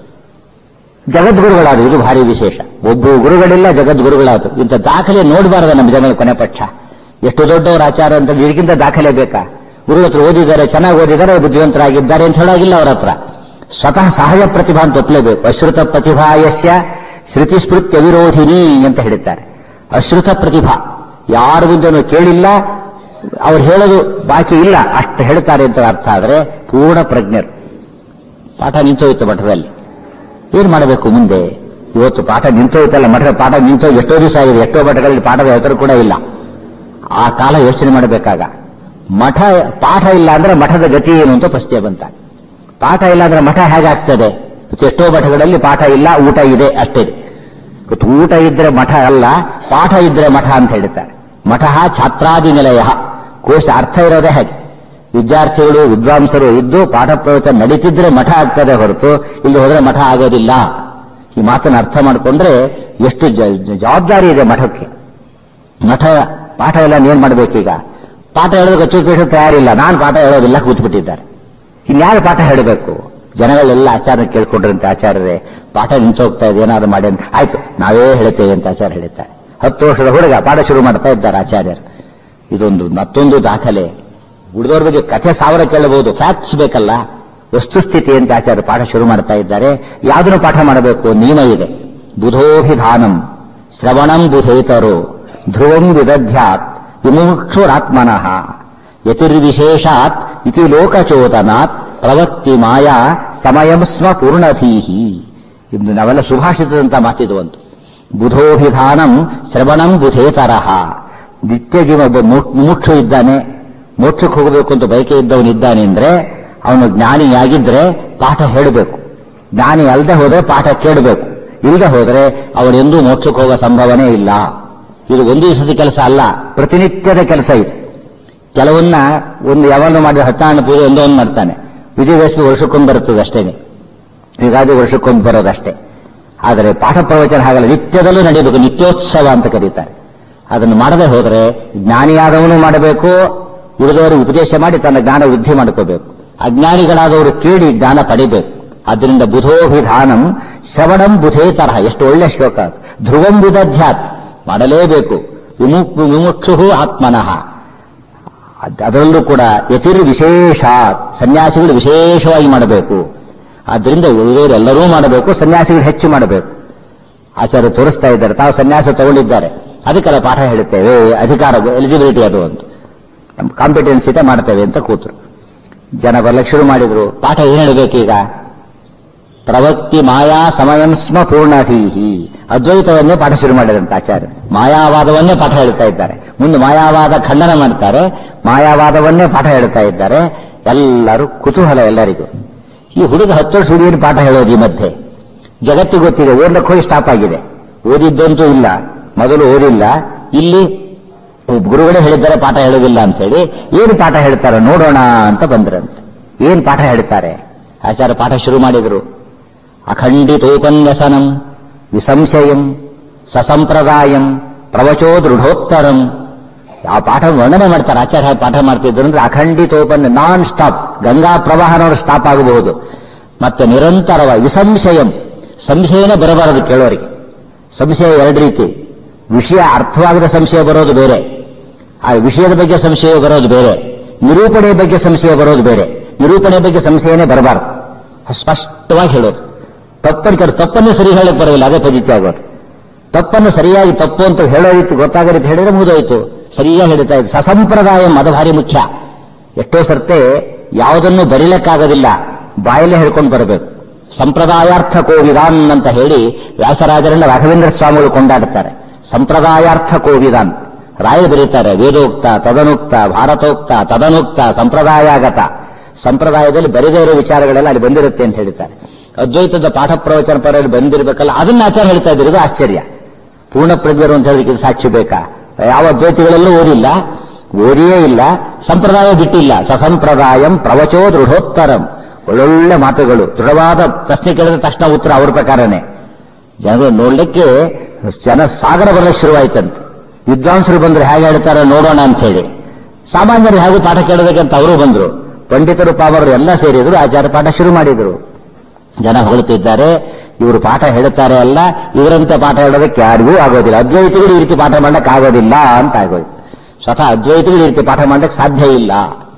ಜಗದ್ಗುರುಗಳಾದ್ರು ಇದು ಭಾರಿ ವಿಶೇಷ ಒಬ್ಬರು ಗುರುಗಳಿಲ್ಲ ಜಗದ್ಗುರುಗಳಾದ್ರು ಇಂಥ ದಾಖಲೆ ನೋಡಬಾರದ ನಮ್ಮ ಜನ ಕೊನೆ ಪಕ್ಷ ಎಷ್ಟು ದೊಡ್ಡವರ ಆಚಾರ ಅಂತ ಇದಕ್ಕಿಂತ ದಾಖಲೆ ಬೇಕಾ ಗುರುಗಳ ಹತ್ರ ಓದಿದ್ದಾರೆ ಚೆನ್ನಾಗಿ ಓದಿದ್ದಾರೆ ಬುದ್ಧಿವಂತರಾಗಿದ್ದಾರೆ ಅಂತ ಹೇಳಾಗಿಲ್ಲ ಅವರ ಹತ್ರ ಸ್ವತಃ ಸಹಜ ಪ್ರತಿಭಾ ಅಂತ ಒಪ್ಪಲೇಬೇಕು ಅಶ್ರುತ ಪ್ರತಿಭಾಯಸ್ಯ ಶ್ರುತಿ ಸ್ಮೃತ್ಯ ವಿರೋಧಿನಿ ಅಂತ ಹೇಳ್ತಾರೆ ಅಶ್ರುತ ಪ್ರತಿಭಾ ಯಾರ ಮುಂದೆನೂ ಕೇಳಿಲ್ಲ ಅವ್ರು ಹೇಳೋದು ಬಾಕಿ ಇಲ್ಲ ಅಷ್ಟು ಹೇಳ್ತಾರೆ ಅಂತ ಅರ್ಥ ಆದರೆ ಪೂರ್ಣ ಪ್ರಜ್ಞರು ಪಾಠ ನಿಂತೋಯ್ತು ಮಠದಲ್ಲಿ ಏನ್ ಮಾಡಬೇಕು ಮುಂದೆ ಇವತ್ತು ಪಾಠ ನಿಂತೋಯ್ತಲ್ಲ ಮಠದ ಪಾಠ ನಿಂತೋ ಎಷ್ಟೋ ದಿವಸ ಆಗಿದೆ ಎಷ್ಟೋ ಮಠಗಳಲ್ಲಿ ಪಾಠದ ಹೆಸರು ಕೂಡ ಇಲ್ಲ ಆ ಕಾಲ ಯೋಚನೆ ಮಾಡಬೇಕಾಗ ಮಠ ಪಾಠ ಇಲ್ಲ ಅಂದ್ರೆ ಮಠದ ಗತಿ ಏನು ಅಂತ ಪ್ರಶ್ನೆ ಬಂತ ಪಾಠ ಇಲ್ಲ ಅಂದ್ರೆ ಮಠ ಹೇಗಾಗ್ತದೆ ಇವತ್ತು ಎಷ್ಟೋ ಮಠಗಳಲ್ಲಿ ಪಾಠ ಇಲ್ಲ ಊಟ ಇದೆ ಅಷ್ಟೇ ಇವತ್ತು ಊಟ ಇದ್ರೆ ಮಠ ಅಲ್ಲ ಪಾಠ ಇದ್ರೆ ಮಠ ಅಂತ ಹೇಳ್ತಾರೆ ಮಠ ಛಾತ್ರಾದಿ ನಿಲಯ ಕೋಶ ಅರ್ಥ ಇರೋದೇ ಹಾಗೆ ವಿದ್ಯಾರ್ಥಿಗಳು ವಿದ್ವಾಂಸರು ಇದ್ದು ಪಾಠ ಪ್ರವಚನ ನಡೀತಿದ್ರೆ ಮಠ ಆಗ್ತದೆ ಹೊರತು ಇಲ್ಲಿ ಹೋದ್ರೆ ಮಠ ಆಗೋದಿಲ್ಲ ಈ ಮಾತನ್ನು ಅರ್ಥ ಮಾಡಿಕೊಂಡ್ರೆ ಎಷ್ಟು ಜ- ಜ- ಜವಾಬ್ದಾರಿ ಇದೆ ಮಠಕ್ಕೆ ಮಠ ಪಾಠ ಎಲ್ಲ ಏನ್ ಮಾಡ್ಬೇಕೀಗ ಪಾಠ ಹೇಳೋದಕ್ಕೆ ಅಚ್ಚುಪೇಷ ತಯಾರಿಲ್ಲ ನಾನು ಪಾಠ ಹೇಳೋದಿಲ್ಲ ಕೂತ್ಬಿಟ್ಟಿದ್ದಾರೆ ಇನ್ಯಾರು ಪಾಠ ಹೇಳಬೇಕು ಜನಗಳೆಲ್ಲ ಆಚಾರ್ಯ ಕೇಳ್ಕೊಂಡ್ರಂತೆ ಆಚಾರ್ಯರೇ ಪಾಠ ನಿಂತು ಹೋಗ್ತಾ ಇದೆ ಏನಾದ್ರು ಮಾಡಿ ಅಂತ ಆಯ್ತು ನಾವೇ ಹೇಳ್ತೇವೆ ಅಂತ ಆಚಾರ್ಯ ಹೇಳ್ತಾರೆ ಹತ್ತು ವರ್ಷದ ಹುಡುಗ ಪಾಠ ಶುರು ಮಾಡ್ತಾ ಇದ್ದಾರೆ ಆಚಾರ್ಯರು ಇದೊಂದು ಮತ್ತೊಂದು ದಾಖಲೆ ಉಳಿದವ್ರ ಬಗ್ಗೆ ಕಥೆ ಸಾವಿರ ಕೇಳಬಹುದು ಫ್ಯಾಕ್ಟ್ಸ್ ಬೇಕಲ್ಲ ವಸ್ತುಸ್ಥಿತಿ ಅಂತ ಆಚಾರ್ಯ ಪಾಠ ಶುರು ಮಾಡ್ತಾ ಇದ್ದಾರೆ ಯಾವ್ದನ್ನು ಪಾಠ ಮಾಡಬೇಕು ನಿಯಮ ಇದೆ ಬುಧೋಭಿಧಾನಂ ಶ್ರವಣಂ ಬುಧೇತರೋ ಧ್ರುವಂ ವಿದಧ್ಯಾತ್ ವಿಮುಕ್ಷುರಾತ್ಮನಃ ಯತಿರ್ವಿಶೇಷಾತ್ ಇತಿ ಲೋಕಚೋದನಾತ್ ಪ್ರವತ್ತಿ ಮಾಯಾ ಸಮಯಂ ಸ್ವ ಪೂರ್ಣಧೀಹಿ ಇದು ನಾವೆಲ್ಲ ಸುಭಾಷಿತದಂತ ಮಾತಿದು ಒಂದು ಬುಧೋಭಿಧಾನಂ ಶ್ರವಣಂ ಬುಧೇತರಹ ನಿತ್ಯ ಜೀವ ಒಬ್ಬ ಮು- ಮುಮುಕ್ಷು ಇದ್ದಾನೆ ಮೋಕ್ಷಕ್ಕೆ ಹೋಗಬೇಕು ಅಂತ ಬಯಕೆ ಇದ್ದವನಿದ್ದಾನೆ ಅಂದ್ರೆ ಅವನು ಜ್ಞಾನಿಯಾಗಿದ್ರೆ ಪಾಠ ಹೇಳಬೇಕು ಜ್ಞಾನಿ ಅಲ್ಲದೆ ಹೋದ್ರೆ ಪಾಠ ಕೇಳಬೇಕು ಇಲ್ಲದೆ ಹೋದ್ರೆ ಅವನೆಂದೂ ಮೋಕ್ಷಕ್ಕೆ ಹೋಗೋ ಸಂಭವನೇ ಇಲ್ಲ ಇದು ಒಂದು ದಿವಸದ ಕೆಲಸ ಅಲ್ಲ ಪ್ರತಿನಿತ್ಯದ ಕೆಲಸ ಇದು ಕೆಲವನ್ನ ಒಂದು ಯಾವಾಗ ಮಾಡಿದ ಹತ್ತಾಣ ಪೂಜೆ ಒಂದೋ ಒಂದು ಮಾಡ್ತಾನೆ ವಿಜಯದಶಮಿ ವರ್ಷಕ್ಕೊಂದು ಬರುತ್ತದೆ ಅಷ್ಟೇನೆ ಯುಗಾದಿ ವರ್ಷಕ್ಕೊಂದು ಬರೋದಷ್ಟೇ ಆದರೆ ಪಾಠ ಪ್ರವಚನ ಹಾಗಲ್ಲ ನಿತ್ಯದಲ್ಲೂ ನಡೀಬೇಕು ನಿತ್ಯೋತ್ಸವ ಅಂತ ಕರೀತಾರೆ ಅದನ್ನು ಮಾಡದೆ ಹೋದರೆ ಜ್ಞಾನಿಯಾದವನು ಮಾಡಬೇಕು ಉಳಿದವರು ಉಪದೇಶ ಮಾಡಿ ತನ್ನ ಜ್ಞಾನ ವೃದ್ಧಿ ಮಾಡ್ಕೋಬೇಕು ಅಜ್ಞಾನಿಗಳಾದವರು ಕೇಳಿ ಜ್ಞಾನ ಪಡಿಬೇಕು ಅದರಿಂದ ಬುಧೋಭಿಧಾನಂ ಶ್ರವಣಂ ಬುಧೇ ತರಹ ಎಷ್ಟು ಒಳ್ಳೆ ಶ್ಲೋಕ ಅದು ಧ್ರುವಂ ಬುಧಧ್ಯಾತ್ ಮಾಡಲೇಬೇಕು ವಿಮುಕ್ ವಿಮುಕ್ಷು ಆತ್ಮನಃ ಅದ್- ಅದರಲ್ಲೂ ಕೂಡ ಯತಿರ್ ವಿಶೇಷ ಸನ್ಯಾಸಿಗಳು ವಿಶೇಷವಾಗಿ ಮಾಡಬೇಕು ಆದ್ದರಿಂದ ಉಳಿದವರು ಎಲ್ಲರೂ ಮಾಡಬೇಕು ಸನ್ಯಾಸಿಗಳು ಹೆಚ್ಚು ಮಾಡಬೇಕು ಆಚಾರ್ಯ ತೋರಿಸ್ತಾ ಇದ್ದಾರೆ ತಾವು ಸನ್ಯಾಸ ತಗೊಂಡಿದ್ದಾರೆ ಅದಕ್ಕೆಲ್ಲ ಪಾಠ ಹೇಳುತ್ತೇವೆ ಅಧಿಕಾರ ಎಲಿಜಿಬಿಲಿಟಿ ಅದು ಅಂತ ನಮ್ಮ ಕಾಂಪಿಟೆನ್ಸ್ ಇದೆ ಮಾಡ್ತೇವೆ ಅಂತ ಕೂತರು ಜನ ಬರ್ಲಕ್ಕೆ ಶುರು ಮಾಡಿದ್ರು ಪಾಠ ಏನ್ ಹೇಳಬೇಕೀಗ ಪ್ರವಕ್ತಿ ಮಾಯಾ ಸಮಯಂ ಸ್ಮ ಪೂರ್ಣಧೀಹಿ ಅದ್ವೈತವನ್ನೇ ಪಾಠ ಶುರು ಮಾಡಿದಂತ ಆಚಾರ್ಯ ಮಾಯಾವಾದವನ್ನೇ ಪಾಠ ಹೇಳ್ತಾ ಇದ್ದಾರೆ ಮುಂದೆ ಮಾಯಾವಾದ ಖಂಡನ ಮಾಡ್ತಾರೆ ಮಾಯಾವಾದವನ್ನೇ ಪಾಠ ಹೇಳ್ತಾ ಇದ್ದಾರೆ ಎಲ್ಲರೂ ಕುತೂಹಲ ಎಲ್ಲರಿಗೂ ಈ ಹುಡುಗ ಹತ್ತು ವರ್ಷ ಹುಡುಗಿನ ಪಾಠ ಹೇಳೋದು ಈ ಮಧ್ಯೆ ಜಗತ್ತಿಗೆ ಗೊತ್ತಿದೆ ಓದ್ಲಕ್ಕೆ ಹೋಗಿ ಸ್ಟಾಪ್ ಆಗಿದೆ ಓದಿದ್ದಂತೂ ಇಲ್ಲ ಮೊದಲು ಓದಿಲ್ಲ ಇಲ್ಲಿ ಗುರುಗಳೇ ಹೇಳಿದ್ದಾರೆ ಪಾಠ ಹೇಳೋದಿಲ್ಲ ಅಂತ ಹೇಳಿ ಏನು ಪಾಠ ಹೇಳ್ತಾರೆ ನೋಡೋಣ ಅಂತ ಬಂದ್ರಂತೆ ಏನ್ ಪಾಠ ಹೇಳ್ತಾರೆ ಆಚಾರ್ಯ ಪಾಠ ಶುರು ಮಾಡಿದ್ರು ಅಖಂಡಿತೋಪನ್ಯಸನಂ ವಿಸಂಶಯಂ ಸಸಂಪ್ರದಾಯಂ ಪ್ರವಚೋ ದೃಢೋತ್ತರಂ ಆ ಪಾಠ ವರ್ಣನೆ ಮಾಡ್ತಾರೆ ಆಚಾರ್ಯ ಪಾಠ ಮಾಡ್ತಿದ್ರು ಅಂದ್ರೆ ಅಖಂಡಿತೋಪನ್ಯ ನಾನ್ ಸ್ಟಾಪ್ ಗಂಗಾ ಪ್ರವಾಹನವರು ಸ್ಟಾಪ್ ಆಗಬಹುದು ಮತ್ತೆ ನಿರಂತರವ ವಿಸಂಶಯಂ ಸಂಶಯನೇ ಬರಬಾರದು ಕೇಳೋರಿಗೆ ಸಂಶಯ ಎರಡು ರೀತಿ ವಿಷಯ ಅರ್ಥವಾಗದ ಸಂಶಯ ಬರೋದು ಬೇರೆ ಆ ವಿಷಯದ ಬಗ್ಗೆ ಸಂಶಯ ಬರೋದು ಬೇರೆ ನಿರೂಪಣೆ ಬಗ್ಗೆ ಸಂಶಯ ಬರೋದು ಬೇರೆ ನಿರೂಪಣೆ ಬಗ್ಗೆ ಸಂಶಯನೇ ಬರಬಾರದು ಸ್ಪಷ್ಟವಾಗಿ ಹೇಳೋದು ತಪ್ಪನ್ನು ಕೆಲ ತಪ್ಪನ್ನು ಸರಿ ಹೇಳಕ್ ಬರೋದಿಲ್ಲ ಅದೇ ಪದ್ಧತಿ ಆಗೋದು ತಪ್ಪನ್ನು ಸರಿಯಾಗಿ ತಪ್ಪು ಅಂತ ಹೇಳೋ ರೀತಿ ಗೊತ್ತಾಗೋ ರೀತಿ ಹೇಳಿದ್ರೆ ಮುಗಿದೋಯ್ತು ಸರಿಯಾಗಿ ಹೇಳ್ತಾ ಇದ್ದು ಸಸಂಪ್ರದಾಯ ಅದು ಭಾರಿ ಮುಖ್ಯ ಎಷ್ಟೋ ಸರ್ತೆ ಯಾವುದನ್ನು ಬರೀಲಕ್ಕಾಗೋದಿಲ್ಲ ಬಾಯಲ್ಲೇ ಹೇಳ್ಕೊಂಡು ಬರಬೇಕು ಸಂಪ್ರದಾಯಾರ್ಥ ಕೋವಿದಾನ್ ಅಂತ ಹೇಳಿ ವ್ಯಾಸರಾಜರನ್ನ ರಾಘವೇಂದ್ರ ಸ್ವಾಮಿಗಳು ಕೊಂಡಾಡುತ್ತಾರೆ ಸಂಪ್ರದಾಯಾರ್ಥ ಕೋವಿದಾನ್ ರಾಯರು ಬರೀತಾರೆ ವೇದೋಕ್ತ ತದನುಕ್ತ ಭಾರತೋಕ್ತ ತದನುಕ್ತ ಸಂಪ್ರದಾಯಾಗತ ಸಂಪ್ರದಾಯದಲ್ಲಿ ಬರೆದೇ ಇರೋ ವಿಚಾರಗಳೆಲ್ಲ ಅಲ್ಲಿ ಬಂದಿರುತ್ತೆ ಅಂತ ಹೇಳ್ತಾರೆ ಅದ್ವೈತದ ಪಾಠ ಪ್ರವಚನ ಪರದಲ್ಲಿ ಬಂದಿರಬೇಕಲ್ಲ ಅದನ್ನ ಆಚಾರ ಹೇಳ್ತಾ ಇದ್ರು ಇದು ಆಶ್ಚರ್ಯ ಪೂರ್ಣ ಪ್ರಜ್ಞರು ಅಂತ ಹೇಳಲಿಕ್ಕೆ ಇದು ಸಾಕ್ಷಿ ಬೇಕಾ ಯಾವ ಅದ್ವೈತಿಗಳಲ್ಲೂ ಓದಿಲ್ಲ ಓದಿಯೇ ಇಲ್ಲ ಸಂಪ್ರದಾಯ ಬಿಟ್ಟಿಲ್ಲ ಸಸಂಪ್ರದಾಯಂ ಪ್ರವಚೋ ದೃಢೋತ್ತರಂ ಒಳ್ಳೊಳ್ಳೆ ಮಾತುಗಳು ದೃಢವಾದ ಪ್ರಶ್ನೆ ಕೇಳಿದ ತಕ್ಷಣ ಉತ್ತರ ಅವ್ರ ಪ್ರಕಾರನೇ ಜನಗಳು ನೋಡ್ಲಿಕ್ಕೆ ಜನ ಸಾಗರ ಬರಲಿಕ್ಕೆ ಶುರುವಾಯ್ತಂತೆ ವಿದ್ವಾಂಸರು ಬಂದ್ರೆ ಹೇಗೆ ಹೇಳ್ತಾರೆ ನೋಡೋಣ ಅಂತ ಹೇಳಿ ಸಾಮಾನ್ಯರು ಹೇಗೂ ಪಾಠ ಕೇಳಬೇಕಂತ ಅವರು ಬಂದ್ರು ಪಂಡಿತರು ಪಾಮರರು ಎಲ್ಲ ಸೇರಿದ್ರು ಆಚಾರ್ಯ ಪಾಠ ಶುರು ಮಾಡಿದ್ರು ಜನ ಹೊಗಳುತ್ತಿದ್ದಾರೆ ಇವರು ಪಾಠ ಹೇಳುತ್ತಾರೆ ಅಲ್ಲ ಇವರಂತೆ ಪಾಠ ಹೇಳೋದಕ್ಕೆ ಯಾರಿಗೂ ಆಗೋದಿಲ್ಲ ಅದ್ವೈತಿಗಳು ಈ ರೀತಿ ಪಾಠ ಮಾಡಕ್ ಆಗೋದಿಲ್ಲ ಅಂತ ಆಗೋಯ್ತು ಸ್ವತಃ ಅದ್ವೈತಿಗಳು ಈ ರೀತಿ ಪಾಠ ಮಾಡಕ್ಕೆ ಸಾಧ್ಯ ಇಲ್ಲ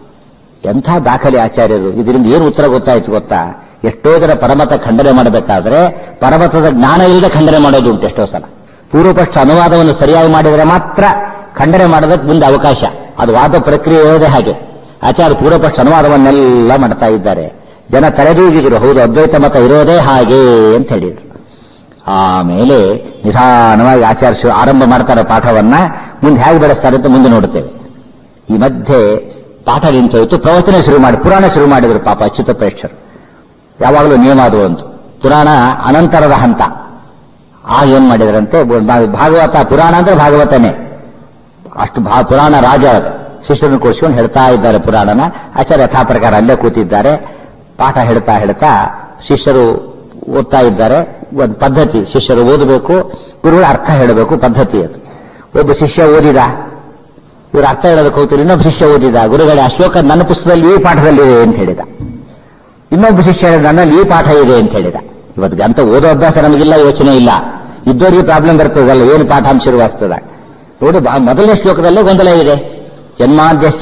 ಎಂಥ ದಾಖಲೆ ಆಚಾರ್ಯರು ಇದರಿಂದ ಏನು ಉತ್ತರ ಗೊತ್ತಾಯ್ತು ಗೊತ್ತಾ ಎಷ್ಟೋ ಜನ ಪರಮತ ಖಂಡನೆ ಮಾಡಬೇಕಾದ್ರೆ ಪರಮತದ ಜ್ಞಾನ ಇಲ್ಲದೆ ಖಂಡನೆ ಮಾಡೋದು ಉಂಟು ಎಷ್ಟೋ ಸಲ ಪೂರ್ವಪಕ್ಷ ಅನುವಾದವನ್ನು ಸರಿಯಾಗಿ ಮಾಡಿದರೆ ಮಾತ್ರ ಖಂಡನೆ ಮಾಡೋದಕ್ಕೆ ಮುಂದೆ ಅವಕಾಶ ಅದು ವಾದ ಪ್ರಕ್ರಿಯೆ ಇರೋದೇ ಹಾಗೆ ಆಚಾರ್ಯ ಪೂರ್ವಪಕ್ಷ ಅನುವಾದವನ್ನೆಲ್ಲ ಮಾಡ್ತಾ ಇದ್ದಾರೆ ಜನ ತಲೆದೂಗಿದ್ರು ಹೌದು ಅದ್ವೈತ ಮತ ಇರೋದೇ ಹಾಗೆ ಅಂತ ಹೇಳಿದ್ರು ಆಮೇಲೆ ನಿಧಾನವಾಗಿ ಆಚಾರ್ಯ ಆರಂಭ ಮಾಡ್ತಾರೆ ಪಾಠವನ್ನ ಮುಂದೆ ಹೇಗೆ ಬೆಳೆಸ್ತಾರೆ ಅಂತ ಮುಂದೆ ನೋಡುತ್ತೇವೆ ಈ ಮಧ್ಯೆ ಪಾಠ ನಿಂತೋಯ್ತು ಪ್ರವಚನ ಶುರು ಮಾಡಿ ಪುರಾಣ ಶುರು ಮಾಡಿದ್ರು ಪಾಪ ಅಚ್ಯುತ ಪ್ರೇಕ್ಷರು ಯಾವಾಗಲೂ ನಿಯಮ ಅದು ಒಂದು ಪುರಾಣ ಅನಂತರದ ಹಂತ ಆಗ ಏನ್ ಮಾಡಿದ್ರಂತೆ ಭಾಗವತ ಪುರಾಣ ಅಂದ್ರೆ ಭಾಗವತನೇ ಅಷ್ಟು ಭಾ ಪುರಾಣ ರಾಜ ಅದು ಶಿಷ್ಯರನ್ನು ಕೂರಿಸ್ಕೊಂಡು ಹೇಳ್ತಾ ಇದ್ದಾರೆ ಪುರಾಣನ ಆಚಾರ್ಯ ಯಥಾ ಪ್ರಕಾರ ಅಲ್ಲೇ ಕೂತಿದ್ದಾರೆ ಪಾಠ ಹೇಳ್ತಾ ಹೇಳ್ತಾ ಶಿಷ್ಯರು ಓದ್ತಾ ಇದ್ದಾರೆ ಒಂದು ಪದ್ಧತಿ ಶಿಷ್ಯರು ಓದಬೇಕು ಗುರುಗಳ ಅರ್ಥ ಹೇಳಬೇಕು ಪದ್ಧತಿ ಅದು ಒಬ್ಬ ಶಿಷ್ಯ ಓದಿದ ಇವರು ಅರ್ಥ ಹೇಳೋದಕ್ಕೆ ಹೋಗ್ತಾರೆ ಇನ್ನೊಬ್ಬ ಶಿಷ್ಯ ಓದಿದ ಗುರುಗಳೇ ಆ ಶ್ಲೋಕ ನನ್ನ ಪುಸ್ತಕದಲ್ಲಿ ಈ ಪಾಠದಲ್ಲಿ ಇದೆ ಅಂತ ಹೇಳಿದ ಇನ್ನೊಬ್ಬ ಶಿಷ್ಯ ಹೇಳಿದ ನನ್ನಲ್ಲಿ ಈ ಪಾಠ ಇದೆ ಅಂತ ಹೇಳಿದ ಇವತ್ತಿಗೆ ಅಂತ ಓದೋ ಅಭ್ಯಾಸ ನಮಗಿಲ್ಲ ಯೋಚನೆ ಇಲ್ಲ ಇದ್ದವರಿಗೆ ಪ್ರಾಬ್ಲಮ್ ಬರ್ತದಲ್ಲ ಏನು ಪಾಠ ಅಂತ ಶುರುವಾಗ್ತದ ನೋಡಿ ಮೊದಲನೇ ಶ್ಲೋಕದಲ್ಲೇ ಗೊಂದಲ ಇದೆ ಜನ್ಮಾದ್ಯಸ್ಯ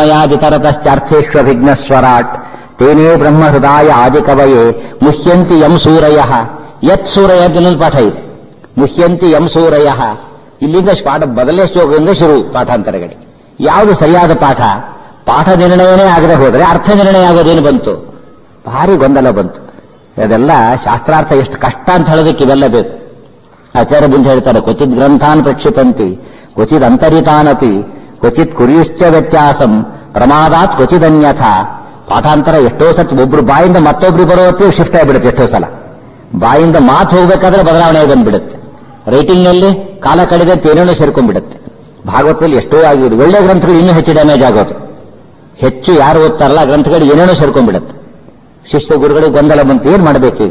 ಯಥೋನ್ಮಯಾದಿತರತಶ್ಚಾರ್ಥೇಶ್ವಭಿಘ್ನ ಸ್ವರಾಟ್ ತೇನೇ ಬ್ರಹ್ಮ ಹೃದಯ ಆದಿಕವಯೇ ಮುಹ್ಯಂತಿ ಯಂ ಸೂರಯ ಯತ್ ಸೂರಯ ಅಂತ ಇನ್ನೊಂದು ಪಾಠ ಇದೆ ಮುಹ್ಯಂತಿ ಯಂ ಸೂರಯ ಇಲ್ಲಿಂದ ಪಾಠ ಮೊದಲನೇ ಶ್ಲೋಕದಿಂದ ಶುರು ಪಾಠಾಂತರಗಳಿಗೆ ಯಾವುದು ಸರಿಯಾದ ಪಾಠ ಪಾಠ ನಿರ್ಣಯನೇ ಆಗದೆ ಹೋದರೆ ಅರ್ಥ ನಿರ್ಣಯ ಆಗೋದೇನು ಬಂತು ಭಾರಿ ಗೊಂದಲ ಬಂತು ಅದೆಲ್ಲ ಶಾಸ್ತ್ರಾರ್ಥ ಎಷ್ಟು ಕಷ್ಟ ಅಂತ ಹೇಳೋದಕ್ಕೆ ಇವೆಲ್ಲ ಬೇಕು ಆಚಾರ್ಯ ಮುಂದೆ ಹೇಳ್ತಾರೆ ಕ್ವಚಿತ್ ಗ್ರಂಥಾನ್ ಪ್ರಕ್ಷಿಪಂತಿ ಕ್ವಚಿತ್ ಅಂತರಿತಾನಪಿ ಕ್ವಚಿತ್ ಕುರಿಯುಶ್ಚ ವ್ಯತ್ಯಾಸಂ ಪ್ರಮಾದಾತ್ ಕ್ವಚಿದನ್ಯಥ ಪಾಠಾಂತರ ಎಷ್ಟೋ ಸತ್ ಒಬ್ರು ಬಾಯಿಂದ ಮತ್ತೊಬ್ರು ಬರೋ ಹೊತ್ತಿಗೆ ಶಿಫ್ಟ್ ಆಗಿಬಿಡುತ್ತೆ ಎಷ್ಟೋ ಸಲ ಬಾಯಿಂದ ಮಾತು ಹೋಗ್ಬೇಕಾದ್ರೆ ಬದಲಾವಣೆ ಬಂದ್ಬಿಡುತ್ತೆ ರೈಟಿಂಗ್ ನಲ್ಲಿ ಕಾಲ ಕಳೆದ ತೇನೇನೋ ಸೇರ್ಕೊಂಡ್ಬಿಡುತ್ತೆ ಭಾಗವತದಲ್ಲಿ ಎಷ್ಟೋ ಆಗಿಬಿಡು ಒಳ್ಳೆ ಗ್ರಂಥಗಳು ಇನ್ನೂ ಹೆಚ್ಚು ಡ್ಯಾಮೇಜ್ ಆಗೋದು ಹೆಚ್ಚು ಯಾರು ಓದ್ತಾರಲ್ಲ ಆ ಗ್ರಂಥಗಳು ಏನೇನೋ ಸೇರ್ಕೊಂಡ್ಬಿಡುತ್ತೆ ಶಿಷ್ಯ ಗುರುಗಳಿಗೆ ಗೊಂದಲ ಬಂತು ಏನ್ ಮಾಡ್ಬೇಕೀಗ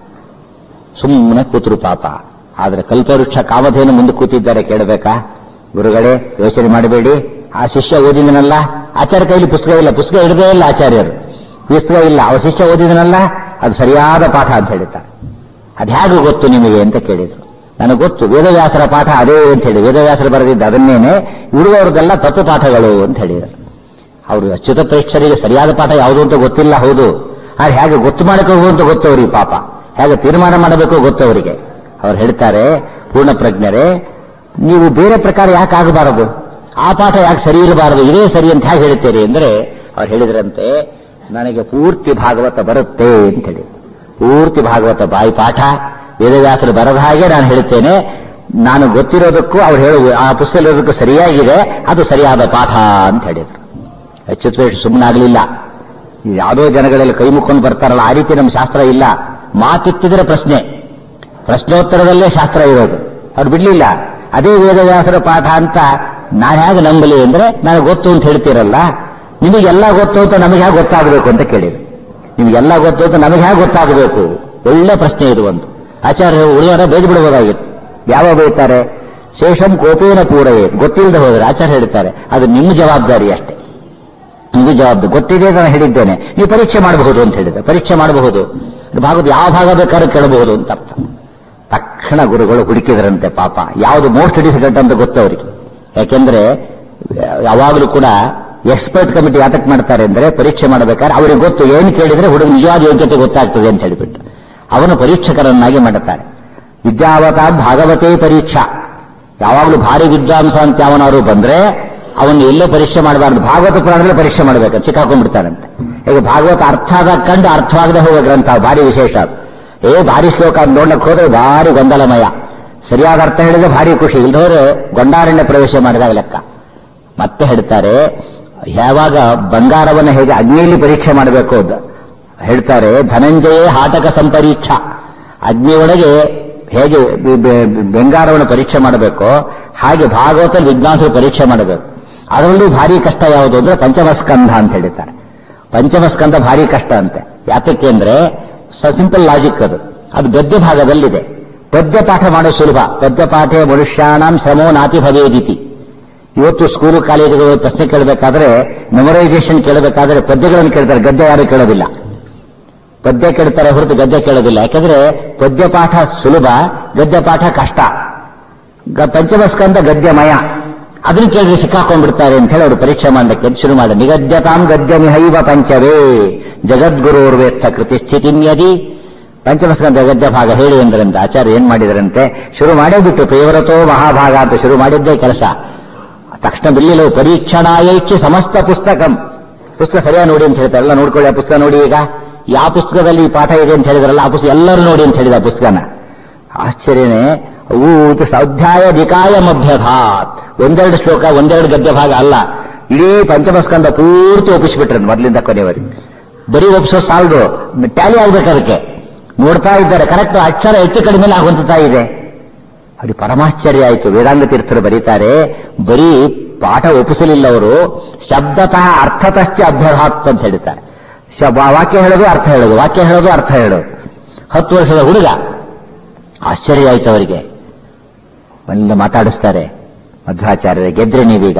ಸುಮ್ಮನೆ ಕೂತರು ಪಾಪ ಆದ್ರೆ ಕಲ್ಪವೃಕ್ಷ ಕಾಮಧೇನು ಮುಂದೆ ಕೂತಿದ್ದಾರೆ ಕೇಳಬೇಕಾ ಗುರುಗಳೇ ಯೋಚನೆ ಮಾಡಬೇಡಿ ಆ ಶಿಷ್ಯ ಓದಿದನಲ್ಲ ಆಚಾರ್ಯ ಕೈಲಿ ಪುಸ್ತಕ ಇಲ್ಲ ಪುಸ್ತಕ ಇಡದೇ ಇಲ್ಲ ಆಚಾರ್ಯರು ಪುಸ್ತಕ ಇಲ್ಲ ಅವ್ರ ಶಿಷ್ಯ ಓದಿದನಲ್ಲ ಅದು ಸರಿಯಾದ ಪಾಠ ಅಂತ ಹೇಳಿದ್ದಾರೆ ಅದು ಹೇಗೆ ಗೊತ್ತು ನಿಮಗೆ ಅಂತ ಕೇಳಿದ್ರು ನನಗೆ ಗೊತ್ತು ವೇದವ್ಯಾಸರ ಪಾಠ ಅದೇ ಅಂತ ಹೇಳಿ ವೇದವ್ಯಾಸರು ಬರೆದಿದ್ದ ಅದನ್ನೇನೆ ಉಳಿದವ್ರದ್ದೆಲ್ಲ ತಪ್ಪು ಪಾಠಗಳು ಅಂತ ಹೇಳಿದರು ಅವರು ಅಚ್ಯುತ ಪ್ರೇಕ್ಷರಿಗೆ ಸರಿಯಾದ ಪಾಠ ಯಾವುದು ಅಂತ ಗೊತ್ತಿಲ್ಲ ಹೌದು ಆದ್ರೆ ಹೇಗೆ ಗೊತ್ತು ಮಾಡಬೇಕು ಅಂತ ಗೊತ್ತವ್ರಿಗೆ ಪಾಪ ಹೇಗೆ ತೀರ್ಮಾನ ಮಾಡಬೇಕು ಗೊತ್ತವರಿಗೆ ಅವ್ರು ಹೇಳ್ತಾರೆ ಪೂರ್ಣ ಪ್ರಜ್ಞರೇ ನೀವು ಬೇರೆ ಪ್ರಕಾರ ಯಾಕೆ ಆಗಬಾರದು ಆ ಪಾಠ ಯಾಕೆ ಸರಿ ಇರಬಾರದು ಇದೇ ಸರಿ ಅಂತ ಹೇಗೆ ಹೇಳ್ತೀರಿ ಅಂದ್ರೆ ಅವ್ರು ಹೇಳಿದ್ರಂತೆ ನನಗೆ ಪೂರ್ತಿ ಭಾಗವತ ಬರುತ್ತೆ ಅಂತ ಹೇಳಿ ಪೂರ್ತಿ ಭಾಗವತ ಬಾಯಿ ಪಾಠ ವೇದವ್ಯಾಸರು ಬರದ ಹಾಗೆ ನಾನು ಹೇಳ್ತೇನೆ ನಾನು ಗೊತ್ತಿರೋದಕ್ಕೂ ಅವ್ರು ಹೇಳುವ ಆ ಪುಸ್ತಕ ಇರೋದಕ್ಕೂ ಸರಿಯಾಗಿದೆ ಅದು ಸರಿಯಾದ ಪಾಠ ಅಂತ ಹೇಳಿದ್ರು ಅಚ್ಯುತೇಶ್ ಸುಮ್ಮನಾಗ್ಲಿಲ್ಲ ಯಾವುದೋ ಜನಗಳೆಲ್ಲ ಕೈ ಮುಕ್ಕೊಂಡು ಬರ್ತಾರಲ್ಲ ಆ ರೀತಿ ನಮ್ಮ ಶಾಸ್ತ್ರ ಇಲ್ಲ ಮಾತಿತ್ತಿದ್ರೆ ಪ್ರಶ್ನೆ ಪ್ರಶ್ನೋತ್ತರದಲ್ಲೇ ಶಾಸ್ತ್ರ ಇರೋದು ಅವ್ರು ಬಿಡ್ಲಿಲ್ಲ ಅದೇ ವೇದವ್ಯಾಸರ ಪಾಠ ಅಂತ ನಾನು ಹೇಗೆ ನಂಬಲಿ ಅಂದ್ರೆ ನನಗೆ ಗೊತ್ತು ಅಂತ ಹೇಳ್ತೀರಲ್ಲ ನಿಮಗೆಲ್ಲ ಗೊತ್ತು ಅಂತ ನಮಗೆ ಹೇಗೆ ಗೊತ್ತಾಗಬೇಕು ಅಂತ ಕೇಳಿದ್ರು ನಿಮಗೆಲ್ಲ ಗೊತ್ತು ಅಂತ ನಮಗೆ ಹೇಗೆ ಗೊತ್ತಾಗಬೇಕು ಒಳ್ಳೆ ಪ್ರಶ್ನೆ ಇದು ಒಂದು ಆಚಾರ್ಯ ಉಳಿಯೋರ ಬೇಗ ಬಿಡಬಹುದಾಗಿತ್ತು ಯಾವ ಬೈತಾರೆ ಶೇಷಂ ಕೋಪೇನ ಪೂರಯೇ ಗೊತ್ತಿಲ್ಲದೆ ಹೋದ್ರೆ ಆಚಾರ್ಯ ಹೇಳ್ತಾರೆ ಅದು ನಿಮ್ಮ ಜವಾಬ್ದಾರಿ ಅಷ್ಟೇ ನಿಮಗೆ ಜವಾಬ್ದಾರಿ ಗೊತ್ತಿದೆ ಅಂತ ನಾನು ಹೇಳಿದ್ದೇನೆ ನೀವು ಪರೀಕ್ಷೆ ಮಾಡಬಹುದು ಅಂತ ಹೇಳಿದೆ ಪರೀಕ್ಷೆ ಮಾಡಬಹುದು ಭಾಗದ ಯಾವ ಭಾಗ ಬೇಕಾದ್ರೂ ಕೇಳಬಹುದು ಅಂತ ಅರ್ಥ ತಕ್ಷಣ ಗುರುಗಳು ಹುಡುಕಿದ್ರಂತೆ ಪಾಪ ಯಾವುದು ಮೋಸ್ಟ್ ಡಿಫಿಕಲ್ಟ್ ಅಂತ ಗೊತ್ತು ಅವರಿಗೆ ಯಾಕೆಂದ್ರೆ ಯಾವಾಗಲೂ ಕೂಡ ಎಕ್ಸ್ಪರ್ಟ್ ಕಮಿಟಿ ಯಾತಕ್ ಮಾಡ್ತಾರೆ ಅಂದ್ರೆ ಪರೀಕ್ಷೆ ಮಾಡಬೇಕಾದ್ರೆ ಅವರಿಗೆ ಗೊತ್ತು ಏನು ಕೇಳಿದ್ರೆ ಹುಡುಗ ನಿಜವಾದ ಯೋಗ್ಯತೆ ಗೊತ್ತಾಗ್ತದೆ ಅಂತ ಹೇಳಿಬಿಟ್ಟು ಅವನು ಪರೀಕ್ಷಕರನ್ನಾಗಿ ಮಾಡುತ್ತಾರೆ ವಿದ್ಯಾವತ ಭಾಗವತೇ ಪರೀಕ್ಷಾ ಯಾವಾಗಲೂ ಭಾರಿ ವಿದ್ವಾಂಸ ಅಂತ ಯಾವನಾದ್ರು ಬಂದ್ರೆ ಅವನು ಎಲ್ಲೋ ಪರೀಕ್ಷೆ ಮಾಡಬಾರ್ದು ಭಾಗವತ ಪುರಾಣದಲ್ಲಿ ಪರೀಕ್ಷೆ ಮಾಡಬೇಕಂತ ಸಿಕ್ಕಾಕೊಂಡ್ಬಿಡ್ತಾನಂತೆ ಈಗ ಭಾಗವತ ಅರ್ಥ ಆದ ಕಂಡು ಅರ್ಥವಾಗದೆ ಹೋಗೋ ಗ್ರಂಥ ಭಾರಿ ವಿಶೇಷ ಅದು ಏ ಭಾರಿ ಶ್ಲೋಕ ಅಂತ ನೋಡ್ಲಕ್ಕೆ ಹೋದ್ರೆ ಭಾರಿ ಗೊಂದಲಮಯ ಸರಿಯಾದ ಅರ್ಥ ಹೇಳಿದ್ರೆ ಭಾರಿ ಖುಷಿ ಇಲ್ದವರು ಗೊಂಡಾರಣ್ಯ ಪ್ರವೇಶ ಮಾಡಿದಾಗ ಲೆಕ್ಕ ಮತ್ತೆ ಹೇಳ್ತಾರೆ ಯಾವಾಗ ಬಂಗಾರವನ್ನು ಹೇಗೆ ಅಗ್ನಿಯಲ್ಲಿ ಪರೀಕ್ಷೆ ಮಾಡಬೇಕು ಅಂತ ಹೇಳ್ತಾರೆ ಧನಂಜಯ ಹಾಟಕ ಸಂಪರೀಕ್ಷಾ ಅಗ್ನಿಯೊಳಗೆ ಹೇಗೆ ಬೆ- ಬೆ- ಬಂಗಾರವನ್ನು ಪರೀಕ್ಷೆ ಮಾಡಬೇಕು ಹಾಗೆ ಭಾಗವತ ವಿದ್ವಾಂಸರು ಪರೀಕ್ಷೆ ಮಾಡಬೇಕು ಅದರಲ್ಲೂ ಭಾರಿ ಕಷ್ಟ ಯಾವುದು ಅಂದ್ರೆ ಪಂಚಮಸ್ಕಂಧ ಅಂತ ಹೇಳ್ತಾರೆ ಪಂಚಮಸ್ಕಂಧ ಭಾರಿ ಕಷ್ಟ ಅಂತೆ ಯಾತಕ್ಕೆ ಅಂದ್ರೆ ಸಿಂಪಲ್ ಲಾಜಿಕ್ ಅದು ಅದು ಗದ್ಯ ಭಾಗದಲ್ಲಿದೆ ಪದ್ಯ ಪಾಠ ಮಾಡೋ ಸುಲಭ ಪದ್ಯ ಪಾಠೆ ಮನುಷ್ಯಾಣಂ ಶ್ರಮೋ ನಾತಿ ಭವೇದಿತಿ ಇವತ್ತು ಸ್ಕೂಲು ಕಾಲೇಜುಗಳು ಪ್ರಶ್ನೆ ಕೇಳಬೇಕಾದ್ರೆ ಮೆಮೊರೈಸೇಷನ್ ಕೇಳಬೇಕಾದ್ರೆ ಪದ್ಯಗಳನ್ನು ಕೇಳ್ತಾರೆ ಗದ್ಯ ಯಾರು ಕೇಳೋದಿಲ್ಲ ಪದ್ಯ ಕೇಳ್ತಾರೆ ಹೊರತು ಗದ್ಯ ಕೇಳೋದಿಲ್ಲ ಯಾಕಂದ್ರೆ ಪದ್ಯ ಪಾಠ ಸುಲಭ ಗದ್ಯ ಪಾಠ ಕಷ್ಟ ಗ- ಪಂಚಮಸ್ಕಂದ ಗದ್ಯಮಯ ಅದನ್ನ ಕೇಳಿದ್ರೆ ಸಿಕ್ಕಾಕೊಂಡ್ಬಿಡ್ತಾರೆ ಅಂತ ಹೇಳಿ ಅವರು ಪರೀಕ್ಷೆ ಮಾಡಲಿಕ್ಕೆ ಶುರು ಮಾಡಿ ನಿಗದ್ಯತಾಂ ಗದ್ಯ ನಿಹೈವ ಪಂಚವೇ ಜಗದ್ಗುರೋರ್ವೇತ್ತ ಕೃತಿ ಸ್ಥಿತಿಮ್ಯದಿ ಪಂಚಮಸ್ಕಂದ ಗದ್ಯ ಭಾಗ ಹೇಳಿ ಎಂದ್ರಂತೆ ಆಚಾರ್ಯ ಏನ್ ಮಾಡಿದರಂತೆ ಶುರು ಮಾಡೇ ಬಿಟ್ಟು ಪ್ರಿಯವರತೋ ಮಹಾಭಾಗ ಅಂತ ಶುರು ಮಾಡಿದ್ದೇ ಕೆಲಸ ತಕ್ಷಣ ಬಿಲ್ಲಿಲ್ಲ ಪರೀಕ್ಷಣಾಯೈಕ್ಷಿ ಸಮಸ್ತ ಪುಸ್ತಕಂ ಪುಸ್ತಕ ಸರಿಯಾಗಿ ನೋಡಿ ಅಂತ ಹೇಳ್ತಾರೆ ಎಲ್ಲ ನೋಡ್ಕೊಳ್ಳಿ ಆ ಪುಸ್ತಕ ನೋಡಿ ಈಗ ಯಾವ ಪುಸ್ತಕದಲ್ಲಿ ಈ ಪಾಠ ಇದೆ ಅಂತ ಹೇಳಿದ್ರಲ್ಲ ಆ ಪುಸ್ತಕ ಎಲ್ಲರೂ ನೋಡಿ ಅಂತ ಹೇಳಿದ ಆ ಪುಸ್ತಕನ ಆಶ್ಚರ್ಯನೇ ಊತು ಅಧ್ಯಾಯ ನಿಕಾಯಮಭ್ಯಧಾತ್ ಒಂದೆರಡು ಶ್ಲೋಕ ಒಂದೆರಡು ಗದ್ಯ ಭಾಗ ಅಲ್ಲ ಇಡೀ ಪಂಚಮಸ್ಕಂದ ಪೂರ್ತಿ ಒಪ್ಪಿಸ್ಬಿಟ್ರು ಮೊದಲಿಂದ ಕೊನೆಯವರೆಗೆ ಬರೀ ಒಪ್ಸೋ ಸಾಲದು ಟ್ಯಾಲಿ ಆಗ್ಬೇಕು ಅದಕ್ಕೆ ನೋಡ್ತಾ ಇದ್ದಾರೆ ಕರೆಕ್ಟ್ ಅಕ್ಷರ ಹೆಚ್ಚು ಕಡಿಮೆ ಆಗುವಂತಾ ಇದೆ ಅವ್ರಿಗೆ ಪರಮಾಶ್ಚರ್ಯ ಆಯಿತು ವೇದಾಂಗ ತೀರ್ಥರು ಬರೀತಾರೆ ಬರೀ ಪಾಠ ಒಪ್ಪಿಸಲಿಲ್ಲ ಅವರು ಶಬ್ದತಃ ಅರ್ಥತಶ್ಚ ಅಭ್ಯಧಾತ್ ಅಂತ ಹೇಳ್ತಾರೆ ಶಬ ವಾಕ್ಯ ಹೇಳೋದು ಅರ್ಥ ಹೇಳೋದು ವಾಕ್ಯ ಹೇಳೋದು ಅರ್ಥ ಹೇಳೋದು ಹತ್ತು ವರ್ಷದ ಹುಡುಗ ಆಶ್ಚರ್ಯ ಆಯ್ತು ಅವರಿಗೆ ಬಂದು ಮಾತಾಡಿಸ್ತಾರೆ ಮಧ್ವಾಚಾರ್ಯರ ಗೆದ್ರೆ ನೀವೀಗ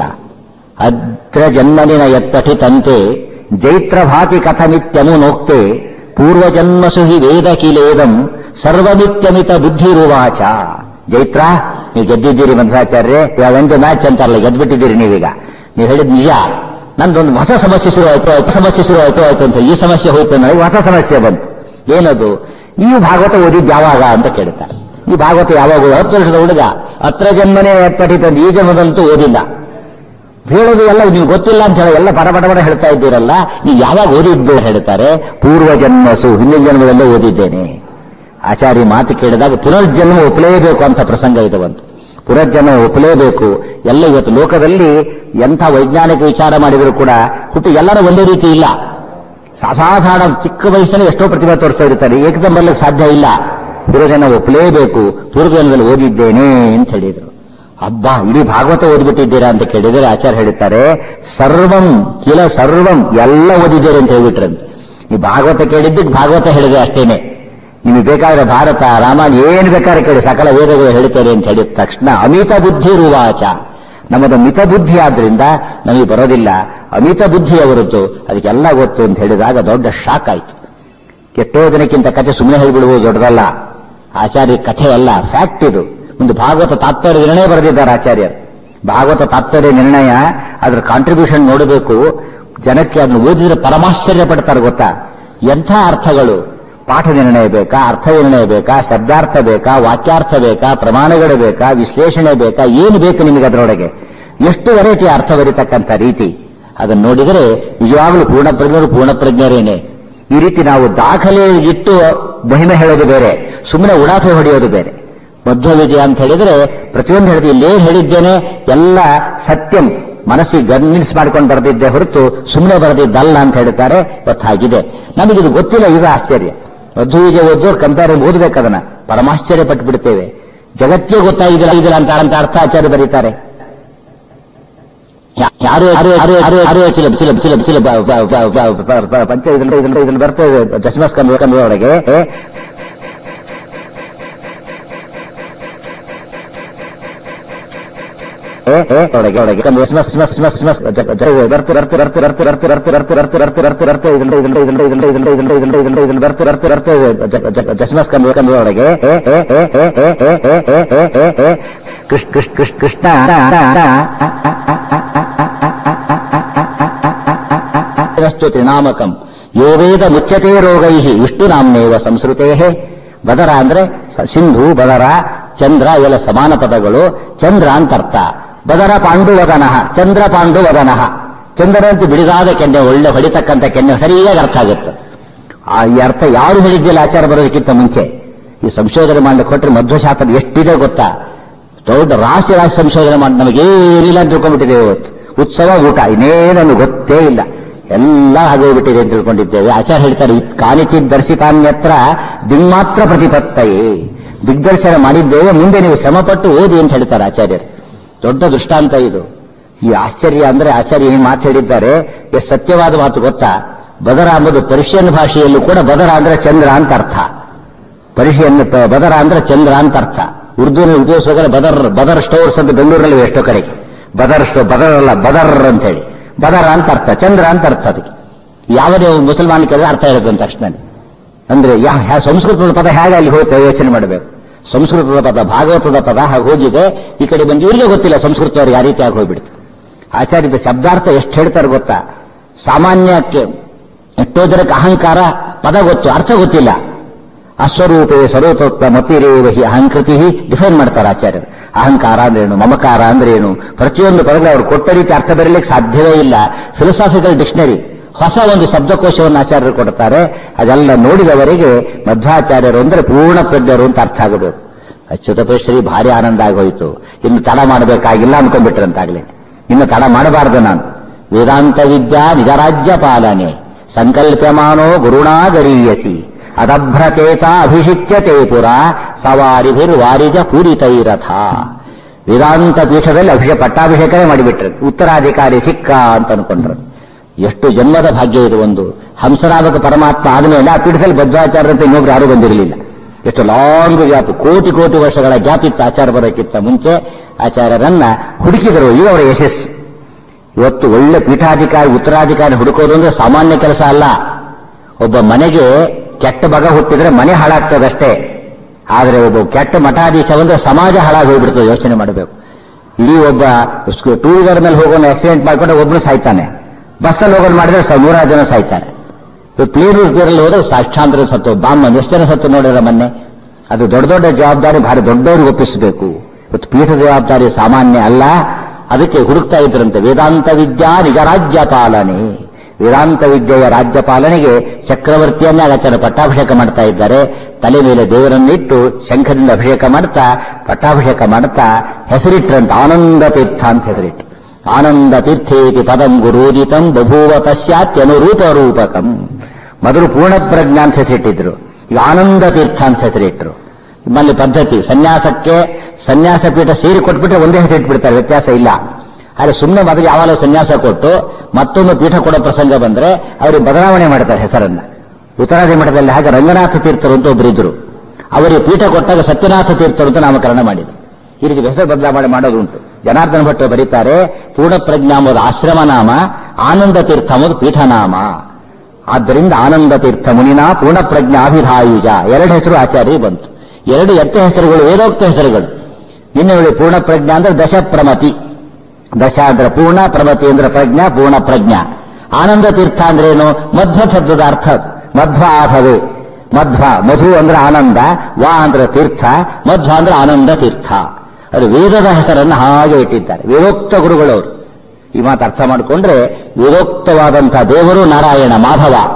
ಅದ್ರ ಜನ್ಮನಿನ ಎತ್ತಟಿ ತಂತೆ ಜೈತ್ರ ಭಾತಿ ಕಥಮಿತ್ಯಮು ನೋಕ್ತೆ ಪೂರ್ವಜನ್ಮಸು ಹಿ ವೇದ ಕಿಲೇದಂ ಸರ್ವಮಿತ್ಯಮಿತ ಬುದ್ಧಿರುವಾಚ ಜೈತ್ರ ನೀವು ಗೆದ್ದಿದ್ದೀರಿ ಮಧ್ವಾಚಾರ್ಯ ಒಂದು ಮ್ಯಾಚ್ ಅಂತಾರಲ್ಲ ಗೆದ್ಬಿಟ್ಟಿದ್ದೀರಿ ನೀವೀಗ ನೀವು ಹೇಳಿದ್ ನಿಜ ನಂದೊಂದು ಹೊಸ ಸಮಸ್ಯೆ ಶುರು ಆಯ್ತು ಹೊಸ ಸಮಸ್ಯೆ ಶುರು ಆಯ್ತು ಆಯ್ತು ಅಂತ ಈ ಸಮಸ್ಯೆ ಹೋಯ್ತು ನನಗೆ ಹೊಸ ಸಮಸ್ಯೆ ಬಂತು ಏನದು ನೀವು ಭಾಗವತ ಓದಿದ್ದು ಯಾವಾಗ ಅಂತ ಕೇಳ್ತಾರೆ ಈ ಭಾಗವತ ಯಾವಾಗ ಓದಿ- ಹತ್ತು ವರ್ಷದ ಹುಡುಗ ಹತ್ರ ಜನ್ಮನೇ ಪಠಿತಂದು ಈ ಜನ್ಮದಂತೂ ಓದಿಲ್ಲ ಹೇಳೋದು ಎಲ್ಲ ನೀವು ಗೊತ್ತಿಲ್ಲ ಅಂತ ಹೇಳಿ ಎಲ್ಲ ಪಟ ಪಟ ಪಟ ಹೇಳ್ತಾ ಇದ್ದೀರಲ್ಲ ನೀವು ಯಾವಾಗ ಓದಿದ್ದು ಹೇಳ್ತಾರೆ ಪೂರ್ವ ಜನ್ಮಸು ಹಿಂದಿನ ಜನ್ಮದಲ್ಲೇ ಓದಿದ್ದೇನೆ ಆಚಾರ್ಯ ಮಾತು ಕೇಳಿದಾಗ ಪುನರ್ಜನ್ಮ ಒಪ್ಪಲೇಬೇಕು ಅಂತ ಪ್ರಸಂಗ ಇದು ಬಂತು ಪುನರ್ಜನ್ಮ ಒಪ್ಪಲೇಬೇಕು ಎಲ್ಲ ಇವತ್ತು ಲೋಕದಲ್ಲಿ ಎಂಥ ವೈಜ್ಞಾನಿಕ ವಿಚಾರ ಮಾಡಿದರೂ ಕೂಡ ಹುಟ್ಟು ಎಲ್ಲರೂ ಒಂದೇ ರೀತಿ ಇಲ್ಲ ಅಸಾಧಾರಣ ಚಿಕ್ಕ ವಯಸ್ಸಿನಲ್ಲಿ ಎಷ್ಟೋ ಪ್ರತಿಭೆ ತೋರಿಸ್ತಾ ಇರ್ತಾರೆ ಏಕದಂ ಬರ್ಲಿಕ್ಕೆ ಸಾಧ್ಯ ಇಲ್ಲ ಪೂರ್ವಜನ ಒಪ್ಪಲೇಬೇಕು ಪೂರ್ವಜನ್ಮದಲ್ಲಿ ಓದಿದ್ದೇನೆ ಅಂತ ಹೇಳಿದರು ಅಬ್ಬಾ ಇಡೀ ಭಾಗವತ ಓದ್ಬಿಟ್ಟಿದ್ದೀರಾ ಅಂತ ಕೇಳಿದರೆ ಆಚಾರ್ಯ ಹೇಳ್ತಾರೆ ಸರ್ವಂ ಕಿಲ ಸರ್ವಂ ಎಲ್ಲ ಓದಿದ್ದೀರಿ ಅಂತ ಹೇಳ್ಬಿಟ್ರಂತೆ ಈ ಭಾಗವತ ಕೇಳಿದ್ದಕ್ಕೆ ಭಾಗವತ ಹೇಳಿದೆ ಅಷ್ಟೇನೆ ನಿಮಗೆ ಬೇಕಾದ್ರೆ ಭಾರತ ರಾಮಾಯಣ ಏನು ಬೇಕಾದ್ರೆ ಕೇಳಿ ಸಕಲ ವೇದಗಳು ಹೇಳ್ತಾರೆ ಅಂತ ಹೇಳಿದ ತಕ್ಷಣ ಅಮಿತ ಬುದ್ಧಿ ರುವಾಚ ನಮ್ಮದು ಮಿತ ಬುದ್ಧಿ ಆದ್ರಿಂದ ನಮಗೆ ಬರೋದಿಲ್ಲ ಅಮಿತ ಬುದ್ಧಿಯ ಹೊರತು ಅದಕ್ಕೆಲ್ಲ ಗೊತ್ತು ಅಂತ ಹೇಳಿದಾಗ ದೊಡ್ಡ ಶಾಕ್ ಆಯ್ತು ಕೆಟ್ಟೋದನಕ್ಕಿಂತ ಕಥೆ ಸುಮ್ಮನೆ ಹೇಳಿಬಿಡುವುದು ದೊಡ್ಡದಲ್ಲ ಆಚಾರ್ಯ ಕಥೆ ಅಲ್ಲ ಫ್ಯಾಕ್ಟ್ ಇದು ಒಂದು ಭಾಗವತ ತಾತ್ಪರ್ಯ ನಿರ್ಣಯ ಬರೆದಿದ್ದಾರೆ ಆಚಾರ್ಯರು ಭಾಗವತ ತಾತ್ಪರ್ಯ ನಿರ್ಣಯ ಅದರ ಕಾಂಟ್ರಿಬ್ಯೂಷನ್ ನೋಡಬೇಕು ಜನಕ್ಕೆ ಅದನ್ನು ಓದಿದ್ರೆ ಪರಮಾಶ್ಚರ್ಯ ಪಡ್ತಾರೆ ಗೊತ್ತಾ ಎಂಥ ಅರ್ಥಗಳು ಪಾಠ ನಿರ್ಣಯ ಬೇಕಾ ಅರ್ಥ ನಿರ್ಣಯ ಬೇಕಾ ಶಬ್ದಾರ್ಥ ಬೇಕಾ ವಾಕ್ಯಾರ್ಥ ಬೇಕಾ ಪ್ರಮಾಣಗಳು ಬೇಕಾ ವಿಶ್ಲೇಷಣೆ ಬೇಕಾ ಏನು ಬೇಕು ನಿಮಗೆ ಅದರೊಳಗೆ ಎಷ್ಟು ವೆರೈಟಿ ಅರ್ಥ ಬರೀತಕ್ಕಂಥ ರೀತಿ ಅದನ್ನು ನೋಡಿದರೆ ನಿಜವಾಗಲೂ ಪೂರ್ಣಪ್ರಜ್ಞರು ಪೂರ್ಣಪ್ರಜ್ಞರೇನೆ ಈ ರೀತಿ ನಾವು ದಾಖಲೆ ಇಟ್ಟು ಮಹಿಮೆ ಹೇಳೋದು ಬೇರೆ ಸುಮ್ಮನೆ ಉಡಾಫೆ ಹೊಡೆಯೋದು ಬೇರೆ ಮಧ್ವ ವಿಜಯ ಅಂತ ಹೇಳಿದ್ರೆ ಪ್ರತಿಯೊಂದು ಹೇಳಿದ್ರೆ ಇಲ್ಲೇನ್ ಹೇಳಿದ್ದೇನೆ ಎಲ್ಲ ಸತ್ಯಂ ಮನಸ್ಸಿಗೆ ಗನ್ನಿನ್ಸ್ ಮಾಡ್ಕೊಂಡು ಬರೆದಿದ್ದೆ ಹೊರತು ಸುಮ್ಮನೆ ಬರೆದಿದ್ದಲ್ಲ ಅಂತ ಹೇಳ್ತಾರೆ ಇವತ್ತಾಗಿದೆ ನಮಗಿದು ಗೊತ್ತಿಲ್ಲ ಇದು ಆಶ್ಚರ್ಯ ಮಧ್ವ ವಿಜಯ ಓದೋರು ಕಂಪೇರ್ ಓದ್ಬೇಕು ಅದನ್ನ ಪರಮಾಶ್ಚರ್ಯ ಪಟ್ಟು ಬಿಡ್ತೇವೆ ಜಗತ್ತಿಗೆ ಗೊತ್ತಾಗಿದಿಲ್ಲ ಇದಿಲ್ಲ ಅಂತ ಅಂತ ಅರ್ಥ ಆಚಾರ್ಯ ಬರೀತಾರೆ ಯಾ- ಯಾರು ಯಾರು ಯಾರು ಯಾರು ಯಾರು ಚಿಲ ಚಿಲ ಚಿಲ ಚಿಲ ಬ- ಬ- ಬ- ಬ- ಬ- ಬ- ಪಂಚ ಇದ್ರಲ್ಲಿ ಇದ್ರಲ್ಲಿ ಇದ್ರಲ್ಲಿ ಬರ್ತದೆ ದಶಮಸ್ಕಂದ ಕಂದದೊಳಗೆ ಏ, ಏ, ಏ, ಒಳಗೆ ಒಳಗೆ ಕಂದ ದಶಮಸ್ ದಶಮಸ್ ದಶಮಸ್ ದಶಮಸ್ ಜ- ಜ- ಬರ್ತೆ ಬರ್ತೆ ಬರ್ತೆ ಬರ್ತೆ ಬರ್ತೆ ಬರ್ತೆ ಬರ್ತೆ ಬರ್ತೆ ಬರ್ತೆ ಬರ್ತೆ ಬರ್ತೆ ಇದ್ರಲ್ಲಿ ಇದ್ರಲ್ಲಿ ಇದ್ರಲ್ಲಿ ಇದ್ರಲ್ಲಿ ಇದ್ರಲ್ಲಿ ಇದ್ರಲ್ಲಿ ಇದ್ರಲ್ಲಿ ಇದ್ರಲ್ಲಿ ಇದ್ರಲ್ಲಿ ಬರ್ತೆ ಬರ್ತೆ ಬರ್ತೆ ಜ- ಜ- ದಶಮಸ್ಕಂದ ಕಂದದೊಳಗೆ ಏ, ಏ, ಏ, ಏ, ಏ, ಏ, ಏ, ಏ, ಏ, ಏ, ಏ, ಕೃಷ್ಣ ಕೃಷ್ಣ ಕೃಷ್ಣ ಕೃಷ್ಣ ವಸ್ತು ತ್ರಿನಾಮಕಂ ಯೋ ವೇದ ಮುಚ್ಚತೆ ರೋಗೈ ವಿಷ್ಣು ನಾಮ್ನೇವ ಸಂಸ್ಕೃತೇ ಬದರ ಅಂದ್ರೆ ಸ- ಸಿಂಧು ಬದರ ಚಂದ್ರ ಇವೆಲ್ಲ ಸಮಾನ ಪದಗಳು ಚಂದ್ರ ಅಂತ ಅರ್ಥ ಬದರ ಪಾಂಡುವದನಃ ಚಂದ್ರ ಪಾಂಡುವದನಃ ಚಂದ್ರನಂತೆ ಬಿಡಿದಾದ ಕೆನ್ನೆ ಒಳ್ಳೆ ಹೊಡಿತಕ್ಕಂಥ ಕೆನ್ನೆ ಸರಿಯಾಗಿ ಅರ್ಥ ಆಗುತ್ತೆ ಆ ಈ ಅರ್ಥ ಯಾರು ಹೇಳಿದ್ದಿಲ್ಲ ಆಚಾರ ಬರೋದಕ್ಕಿಂತ ಮುಂಚೆ ಈ ಸಂಶೋಧನೆ ಮಾಡಲಿಕ್ಕೆ ಕೊಟ್ಟರೆ ಮಧ್ವಶಾಸ್ತ್ರ ಎಷ್ಟಿದೆ ಗೊತ್ತಾ ದೊಡ್ಡ ರಾಶಿ ರಾಶಿ ಸಂಶೋಧನೆ ಮಾಡಿ ನಮಗೇನಿಲ್ಲ ಅಂತ ತಿಳ್ಕೊಂಡ್ಬಿಟ್ಟಿದ್ದೇವೆ ಇವತ್ತು ಉತ್ಸವ ಊಟ ಇನ್ನೇನನ್ನು ಗೊತ್ತೇ ಇಲ್ಲ ಎಲ್ಲ ಆಗೋಗ್ಬಿಟ್ಟಿದೆ ಅಂತ ತಿಳ್ಕೊಂಡಿದ್ದೇವೆ ಆಚಾರ್ಯ ಹೇಳ್ತಾರೆ ಇತ್ ಕಾನಿಚಿತ್ ದರ್ಶಿತಾನ್ಯತ್ರ ದಿಗ್ಮಾತ್ರ ಪ್ರತಿಪತ್ತಯೇ ದಿಗ್ದರ್ಶನ ಮಾಡಿದ್ದೇವೆ ಮುಂದೆ ನೀವು ಶ್ರಮಪಟ್ಟು ಓದಿ ಅಂತ ಹೇಳ್ತಾರೆ ಆಚಾರ್ಯರು ದೊಡ್ಡ ದೃಷ್ಟಾಂತ ಇದು ಈ ಆಶ್ಚರ್ಯ ಅಂದ್ರೆ ಆಚಾರ್ಯ ಈ ಮಾತು ಹೇಳಿದ್ದಾರೆ ಎಷ್ಟು ಸತ್ಯವಾದ ಮಾತು ಗೊತ್ತಾ ಬದರ ಎಂಬುದು ಪರ್ಷಿಯನ್ ಭಾಷೆಯಲ್ಲೂ ಕೂಡ ಬದರ ಅಂದ್ರೆ ಚಂದ್ರ ಅಂತ ಅರ್ಥ ಪರ್ಷಿಯನ್ ಪ- ಬದರ ಅಂದ್ರೆ ಚಂದ್ರ ಅಂತ ಅರ್ಥ ಉರ್ದುವಿನ ಉಪಯೋಗಿಸುವಾಗ ಬದರ್ ಬದರ್ ಸ್ಟೋರ್ಸ್ ಅಂತ ಬೆಂಗಳೂರಲ್ಲಿ ಎಷ್ಟೋ ಕಡೆಗೆ ಬದರ್ ಸ್ಟೋ ಬದರ್ ಅಲ್ಲ ಬದರ್ ಅಂತ ಹೇಳಿ ಬದರ ಅಂತ ಅರ್ಥ ಚಂದ್ರ ಅಂತ ಅರ್ಥ ಅದಕ್ಕೆ ಯಾವುದೇ ಒಂದು ಮುಸಲ್ಮಾನ ಕೇಳಿದ್ರೆ ಅರ್ಥ ಇರುತ್ತೆ ಅಂತ ತಕ್ಷಣ ಅಂದ್ರೆ ಯಾ ಯಾ- ಸಂಸ್ಕೃತದ ಪದ ಹೇಗೆ ಅಲ್ಲಿ ಹೋಯ್ತು ಯೋಚನೆ ಮಾಡಬೇಕು ಸಂಸ್ಕೃತದ ಪದ ಭಾಗವತದ ಪದ ಹಾಗೆ ಹೋಗಿದೆ ಈ ಕಡೆ ಬಂದು ಇವರಿಗೆ ಗೊತ್ತಿಲ್ಲ ಸಂಸ್ಕೃತವ್ರು ಯಾವ ರೀತಿ ಆಗಿ ಹೋಗ್ಬಿಡ್ತು ಆಚಾರ್ಯದ ಶಬ್ದಾರ್ಥ ಎಷ್ಟು ಹೇಳ್ತಾರೆ ಗೊತ್ತಾ ಸಾಮಾನ್ಯಕ್ಕೆ ಎಷ್ಟೋ ಜನಕ್ಕೆ ಅಹಂಕಾರ ಪದ ಗೊತ್ತು ಅರ್ಥ ಗೊತ್ತಿಲ್ಲ ಅಸ್ವರೂಪೇ ಸ್ವರೂಪತ್ವ ಮತಿರೇವ ಹಿ ಅಹಂಕೃತಿ ಡಿಫೈನ್ ಮಾಡ್ತಾರೆ ಆಚಾರ್ಯರು ಅಹಂಕಾರ ಅಂದ್ರೇನು ಮಮಕಾರ ಅಂದ್ರೇನು ಪ್ರತಿಯೊಂದು ಪದಗಳು ಅವರು ಕೊಟ್ಟ ರೀತಿ ಅರ್ಥ ಬರಲಿಕ್ಕೆ ಸಾಧ್ಯವೇ ಇಲ್ಲ ಫಿಲಸಾಫಿಕಲ್ ಡಿಕ್ಷನರಿ ಹೊಸ ಒಂದು ಶಬ್ದಕೋಶವನ್ನು ಆಚಾರ್ಯರು ಕೊಡ್ತಾರೆ ಅದೆಲ್ಲ ನೋಡಿದವರಿಗೆ ಮಧ್ವಾಚಾರ್ಯರು ಅಂದ್ರೆ ಪೂರ್ಣ ಪ್ರಜ್ಞರು ಅಂತ ಅರ್ಥ ಆಗಬೇಕು ಅಚ್ಯುತಪೇಶ್ವರಿ ಭಾರಿ ಆನಂದ ಆಗೋಯ್ತು ಇನ್ನು ತಡ ಮಾಡಬೇಕಾಗಿಲ್ಲ ಅನ್ಕೊಂಡ್ಬಿಟ್ರಂತಾಗ್ಲೇ ಇನ್ನು ತಡ ಮಾಡಬಾರದು ನಾನು ವೇದಾಂತ ವಿದ್ಯಾ ನಿಜರಾಜ್ಯ ಪಾಲನೆ ಸಂಕಲ್ಪ್ಯಮಾನೋ ಗುರುಣಾ ಗರೀಯಸಿ ಅದಭ್ರಚೇತ ಅಭಿಷಿಚ್ಯತೆ ಪುರ ಸವಾರಿಭಿರ್ವಾರಿಜ ಪೂರಿತೈರಥ ವೇದಾಂತ ಪೀಠದಲ್ಲಿ ಅಭಿಷೇಕ ಪಟ್ಟಾಭಿಷೇಕನೇ ಮಾಡಿಬಿಟ್ರು ಉತ್ತರಾಧಿಕಾರಿ ಸಿಕ್ಕ ಅಂತ ಅನ್ಕೊಂಡ್ರು ಎಷ್ಟು ಜನ್ಮದ ಭಾಗ್ಯ ಇದು ಒಂದು ಹಂಸರಾಮಕ ಪರಮಾತ್ಮ ಆದಮೇಲೆ ಆ ಪೀಠದಲ್ಲಿ ಬದ್ಧಾಚಾರ್ಯ ಅಂತ ಇನ್ನೊಬ್ರು ಯಾರೂ ಬಂದಿರಲಿಲ್ಲ ಎಷ್ಟು ಲಾಂಗ್ ಗ್ಯಾಪ್ ಕೋಟಿ ಕೋಟಿ ವರ್ಷಗಳ ಗ್ಯಾಪ್ ಇತ್ತು ಆಚಾರ ಬರೋಕ್ಕಿಂತ ಮುಂಚೆ ಆಚಾರ್ಯರನ್ನ ಹುಡುಕಿದರು ಇದು ಅವರ ಯಶಸ್ಸು ಇವತ್ತು ಒಳ್ಳೆ ಪೀಠಾಧಿಕಾರಿ ಉತ್ತರಾಧಿಕಾರಿ ಹುಡುಕೋದು ಅಂದ್ರೆ ಸಾಮಾನ್ಯ ಕೆಲಸ ಅಲ್ಲ ಒಬ್ಬ ಮನೆಗೆ ಕೆಟ್ಟ ಮಗ ಹುಟ್ಟಿದ್ರೆ ಮನೆ ಹಾಳಾಗ್ತದಷ್ಟೇ ಆದರೆ ಒಬ್ಬ ಕೆಟ್ಟ ಮಠಾಧೀಶ ಬಂದ್ರೆ ಸಮಾಜ ಹಾಳಾಗಿ ಹೋಗ್ಬಿಡ್ತದೆ ಯೋಚನೆ ಮಾಡಬೇಕು ಇಡೀ ಒಬ್ಬ ಟೂ ವೀಲರ್ ಮೇಲೆ ಹೋಗೋನು ಆಕ್ಸಿಡೆಂಟ್ ಮಾಡ್ಕೊಂಡ್ರೆ ಒಬ್ರು ಸಾಯ್ತಾನೆ ಬಸ್ಸಲ್ಲಿ ಹೋಗೋದು ಮಾಡಿದ್ರೆ ಸ- ನೂರಾರು ಜನ ಸಾಯ್ತಾರೆ ಪ್ಲೇನ್ ರೂಪದಲ್ಲಿ ಹೋದ್ರೆ ಸಾಕ್ಷಾಂತರ ಸತ್ತು ಬಾಂಬ್ ಎಷ್ಟು ಜನ ಸತ್ತು ನೋಡಿದ್ರೆ ಮೊನ್ನೆ ಅದು ದೊಡ್ಡ ದೊಡ್ಡ ಜವಾಬ್ದಾರಿ ಭಾರಿ ದೊಡ್ಡವ್ರಿಗೆ ಒಪ್ಪಿಸಬೇಕು ಇವತ್ತು ಪೀಠ ಜವಾಬ್ದಾರಿ ಸಾಮಾನ್ಯ ಅಲ್ಲ ಅದಕ್ಕೆ ಹುಡುಕ್ತಾ ಇದ್ರಂತೆ ವೇದಾಂತ ವಿದ್ಯಾ ನಿಜ ರಾಜ್ಯ ಪಾಲನೆ ವೇದಾಂತ ವಿದ್ಯೆಯ ರಾಜ್ಯ ಪಾಲನೆಗೆ ಚಕ್ರವರ್ತಿಯನ್ನೇ ಅಗತ್ಯನ ಪಟ್ಟಾಭಿಷೇಕ ಮಾಡ್ತಾ ಇದ್ದಾರೆ ತಲೆ ಮೇಲೆ ದೇವರನ್ನಿಟ್ಟು ಶಂಖದಿಂದ ಅಭಿಷೇಕ ಮಾಡ್ತಾ ಪಟ್ಟಾಭಿಷೇಕ ಮಾಡ್ತಾ ಹೆಸರಿಟ್ರಂತ ಆನಂದ ತೀರ್ಥ ಅಂತ ಹೆಸರಿಟ್ಟು ಆನಂದ ತೀರ್ಥೇತಿ ಪದಂ ಗುರೂದಿತಂ ಬಭೂವ ತಸ್ಯಾತ್ಯನುರೂಪ ರೂಪಕಂ ಮೊದಲು ಪೂರ್ಣ ಪ್ರಜ್ಞಾ ಅಂತ ಹೆಸರಿಟ್ಟಿದ್ರು ಈಗ ಆನಂದ ತೀರ್ಥ ಅಂತ ಹೆಸರಿಟ್ರು ನಿಮ್ಮಲ್ಲಿ ಪದ್ಧತಿ ಸನ್ಯಾಸಕ್ಕೆ ಸನ್ಯಾಸ ಪೀಠ ಸೇರಿ ಕೊಟ್ಬಿಟ್ರೆ ಒಂದೇ ಹೆಸರಿಟ್ಬಿಡ್ತಾರೆ ವ್ಯತ್ಯಾಸ ಇಲ್ಲ ಆದರೆ ಸುಮ್ಮನೆ ಮೊದಲು ಯಾವಾಗ ಸನ್ಯಾಸ ಕೊಟ್ಟು ಮತ್ತೊಂದು ಪೀಠ ಕೊಡೋ ಪ್ರಸಂಗ ಬಂದ್ರೆ ಅವರು ಬದಲಾವಣೆ ಮಾಡ್ತಾರೆ ಹೆಸರನ್ನ ಉತ್ತರಾದಿ ಮಠದಲ್ಲಿ ಹಾಗೆ ರಂಗನಾಥ ತೀರ್ಥರು ಅಂತ ಒಬ್ಬರಿದ್ರು ಅವರಿಗೆ ಪೀಠ ಕೊಟ್ಟಾಗ ಸತ್ಯನಾಥ ತೀರ್ಥರು ಅಂತ ನಾಮಕರಣ ಮಾಡಿದ್ರು ಈ ರೀತಿ ಹೆಸರು ಬದಲಾವಣೆ ಮಾಡೋದುಂಟು ಜನಾರ್ದನ ಭಟ್ಟ ಬರೀತಾರೆ ಪೂರ್ಣ ಪ್ರಜ್ಞಾ ಎಂಬುದು ಆಶ್ರಮ ನಾಮ ಆನಂದ ತೀರ್ಥ ಎಂಬುದು ಪೀಠನಾಮ ಆದ್ದರಿಂದ ಆನಂದ ತೀರ್ಥ ಮುನಿನ ಪೂರ್ಣ ಪ್ರಜ್ಞಾಭಿಧಾಯುಜ ಎರಡು ಹೆಸರು ಆಚಾರ್ಯ ಬಂತು ಎರಡು ಎತ್ತ ಹೆಸರುಗಳು ವೇದೋಕ್ತ ಹೆಸರುಗಳು ನಿನ್ನೆ ಹೇಳಿ ಪೂರ್ಣ ಪ್ರಜ್ಞಾ ಅಂದ್ರೆ ದಶಪ್ರಮತಿ ದಶ ಅಂದ್ರೆ ಪೂರ್ಣ ಪ್ರಮತಿ ಅಂದ್ರೆ ಪ್ರಜ್ಞಾ ಪೂರ್ಣ ಪ್ರಜ್ಞಾ ಆನಂದ ತೀರ್ಥ ಅಂದ್ರೇನು ಮಧ್ವ ಶಬ್ದದ ಅರ್ಥ ಅದು ಮಧ್ವ ಆಧವೇ ಮಧ್ವ ಮಧು ಅಂದ್ರೆ ಆನಂದ ವಾ ಅಂದ್ರೆ ತೀರ್ಥ ಮಧ್ವ ಅಂದ್ರೆ ಆನಂದ ತೀರ್ಥ ಅದು ವೇದದ ಹೆಸರನ್ನು ಹಾಗೆ ಇಟ್ಟಿದ್ದಾರೆ ವೇದೋಕ್ತ ಗುರುಗಳವರು ಈ ಮಾತು ಅರ್ಥ ಮಾಡಿಕೊಂಡ್ರೆ ವೇದೋಕ್ತವಾದಂತಹ ದೇವರು ನಾರಾಯಣ ಮಾಧವ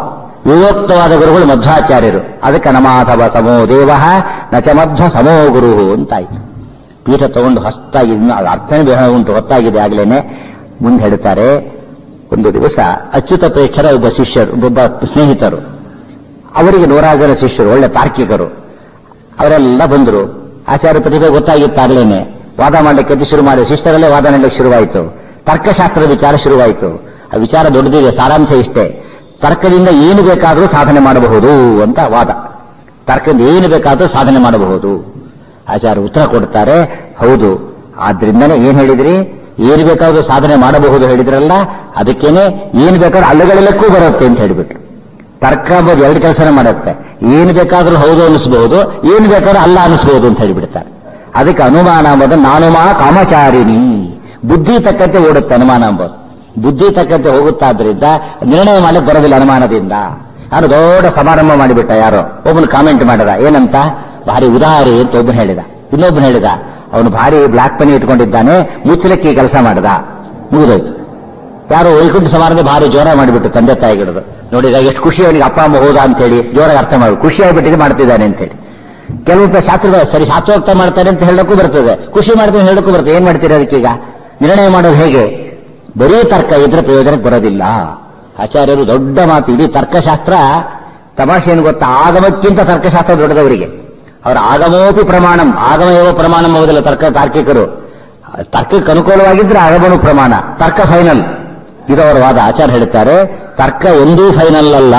ವಿವೋಕ್ತವಾದ ಗುರುಗಳು ಮಧ್ವಾಚಾರ್ಯರು ಅದಕ್ಕೆ ನಮಾಧವ ಸಮೋ ದೇವ ನಚ ಮಧ್ವ ಸಮೋ ಗುರು ಅಂತಾಯ್ತು ಪೀಠ ತಗೊಂಡು ಹೊಸ್ತಾಗಿ ಇನ್ನು ಅದು ಅರ್ಥನೇ ಬೇಡ ಉಂಟು ಹೊತ್ತಾಗಿದೆ ಆಗ್ಲೇನೆ ಮುಂದೆ ಹೇಳ್ತಾರೆ ಒಂದು ದಿವಸ ಅಚ್ಯುತ ಪ್ರೇಕ್ಷರ ಒಬ್ಬ ಶಿಷ್ಯರು ಒಬ್ಬ ಸ್ನೇಹಿತರು ಅವರಿಗೆ ನೂರಾರು ಜನ ಶಿಷ್ಯರು ಒಳ್ಳೆ ತಾರ್ಕಿಕರು ಅವರೆಲ್ಲ ಬಂದರು ಆಚಾರ್ಯ ಪ್ರತಿಭೆ ಗೊತ್ತಾಗಿತ್ತಾಗ್ಲೇನೆ ವಾದ ಮಾಡ್ಲಿಕ್ಕೆ ಎದ್ದು ಶುರು ಮಾಡಿ ಶಿಷ್ಯರಲ್ಲೇ ವಾದ ಮಾಡಲಿಕ್ಕೆ ಶುರುವಾಯಿತು ತರ್ಕಶಾಸ್ತ್ರದ ವಿಚಾರ ಶುರುವಾಯಿತು ಆ ವಿಚಾರ ದೊಡ್ಡದಿದೆ ಸಾರಾಂಶ ಇಷ್ಟೇ ತರ್ಕದಿಂದ ಏನು ಬೇಕಾದರೂ ಸಾಧನೆ ಮಾಡಬಹುದು ಅಂತ ವಾದ ತರ್ಕದಿಂದ ಏನು ಬೇಕಾದರೂ ಸಾಧನೆ ಮಾಡಬಹುದು ಆಚಾರ್ಯ ಉತ್ತರ ಕೊಡ್ತಾರೆ ಹೌದು ಆದ್ರಿಂದನೇ ಏನ್ ಹೇಳಿದ್ರಿ ಏನು ಬೇಕಾದ್ರೂ ಸಾಧನೆ ಮಾಡಬಹುದು ಹೇಳಿದ್ರಲ್ಲ ಅದಕ್ಕೇನೆ ಏನು ಬೇಕಾದ್ರೂ ಅಲ್ಲಗಳೆಲ್ಲಕ್ಕೂ ಬರುತ್ತೆ ಅಂತ ಹೇಳಿಬಿಟ್ರು ತರ್ಕ ಅಂಬೋದು ಎರಡು ಕೆಲಸನೇ ಮಾಡುತ್ತೆ ಏನು ಬೇಕಾದ್ರೂ ಹೌದು ಅನಿಸ್ಬಹುದು ಏನು ಬೇಕಾದ್ರೂ ಅಲ್ಲ ಅನಿಸ್ಬಹುದು ಅಂತ ಹೇಳಿಬಿಡ್ತಾರೆ ಅದಕ್ಕೆ ಅನುಮಾನ ಅಂಬೋದು ನಾನುಮಾ ಕಾಮಚಾರಿಣಿ ಬುದ್ಧಿ ತಕ್ಕಂತೆ ಓಡುತ್ತೆ ಅನುಮಾನ ಅಂಬೋದು ಬುದ್ಧಿ ತಕ್ಕಂತೆ ಹೋಗುತ್ತಾದ್ರಿಂದ ನಿರ್ಣಯ ಮಾಡಲಿಕ್ಕೆ ಬರೋದಿಲ್ಲ ಅನುಮಾನದಿಂದ ನಾನು ದೊಡ್ಡ ಸಮಾರಂಭ ಮಾಡಿಬಿಟ್ಟ ಯಾರೋ ಒಬ್ಬನು ಕಾಮೆಂಟ್ ಮಾಡಿದ ಏನಂತ ಭಾರಿ ಉದಾರಿ ಅಂತ ಒಬ್ಬನು ಹೇಳಿದ ಇನ್ನೊಬ್ಬನು ಹೇಳಿದ ಅವನು ಭಾರಿ ಬ್ಲಾಕ್ ಪನಿ ಇಟ್ಕೊಂಡಿದ್ದಾನೆ ಮುಚ್ಚಲಕ್ಕೆ ಕೆಲಸ ಮಾಡಿದ ಮುಗಿದೋಯ್ತು ಯಾರೋ ವೈಕುಂಠ ಸಮಾರಂಭ ಭಾರಿ ಜೋರ ಮಾಡಿಬಿಟ್ಟು ತಂದೆ ತಾಯಿಗಿಡದು ನೋಡಿದ ಎಷ್ಟು ಖುಷಿ ಅವನಿಗೆ ಅಪ್ಪ ಅಮ್ಮ ಹೋದ ಅಂತೇಳಿ ಜೋರಾಗಿ ಅರ್ಥ ಮಾಡಿ ಖುಷಿ ಆಗ್ಬಿಟ್ಟಿದೆ ಮಾಡ್ತಿದ್ದಾನೆ ಅಂತೇಳಿ ಕೆಲವು ಶಾಸ್ತ್ರ ಸರಿ ಶಾಸ್ತ್ರೋಕ್ತ ಮಾಡ್ತಾರೆ ಅಂತ ಹೇಳಕ್ಕೂ ಬರ್ತದೆ ಖುಷಿ ಮಾಡ್ತಾರೆ ಹೇಳಕ್ಕೂ ಬರ್ತದೆ ಏನ್ ಮಾಡ್ತೀರಿ ಅದಕ್ಕೀಗ ನಿರ್ಣಯ ಮಾಡೋದು ಹೇಗೆ ಬರೀ ತರ್ಕ ಇದ್ರೆ ಪ್ರಯೋಜನಕ್ಕೆ ಬರೋದಿಲ್ಲ ಆಚಾರ್ಯರು ದೊಡ್ಡ ಮಾತು ಇಡೀ ತರ್ಕಶಾಸ್ತ್ರ ತಮಾಷೆ ಏನು ಗೊತ್ತಾ ಆಗಮಕ್ಕಿಂತ ತರ್ಕಶಾಸ್ತ್ರ ದೊಡ್ಡದವರಿಗೆ ಅವರ ಆಗಮೋಪಿ ಪ್ರಮಾಣಂ ಆಗಮ ಯಾವ ಪ್ರಮಾಣಂ ಹೋಗೋದಿಲ್ಲ ತರ್ಕ ತಾರ್ಕಿಕರು ತರ್ಕಕ್ಕೆ ಅನುಕೂಲವಾಗಿದ್ರೆ ಆಗಮನು ಪ್ರಮಾಣ ತರ್ಕ ಫೈನಲ್ ಇದು ಅವರ ವಾದ ಆಚಾರ್ಯ ಹೇಳ್ತಾರೆ ತರ್ಕ ಎಂದೂ ಫೈನಲ್ ಅಲ್ಲ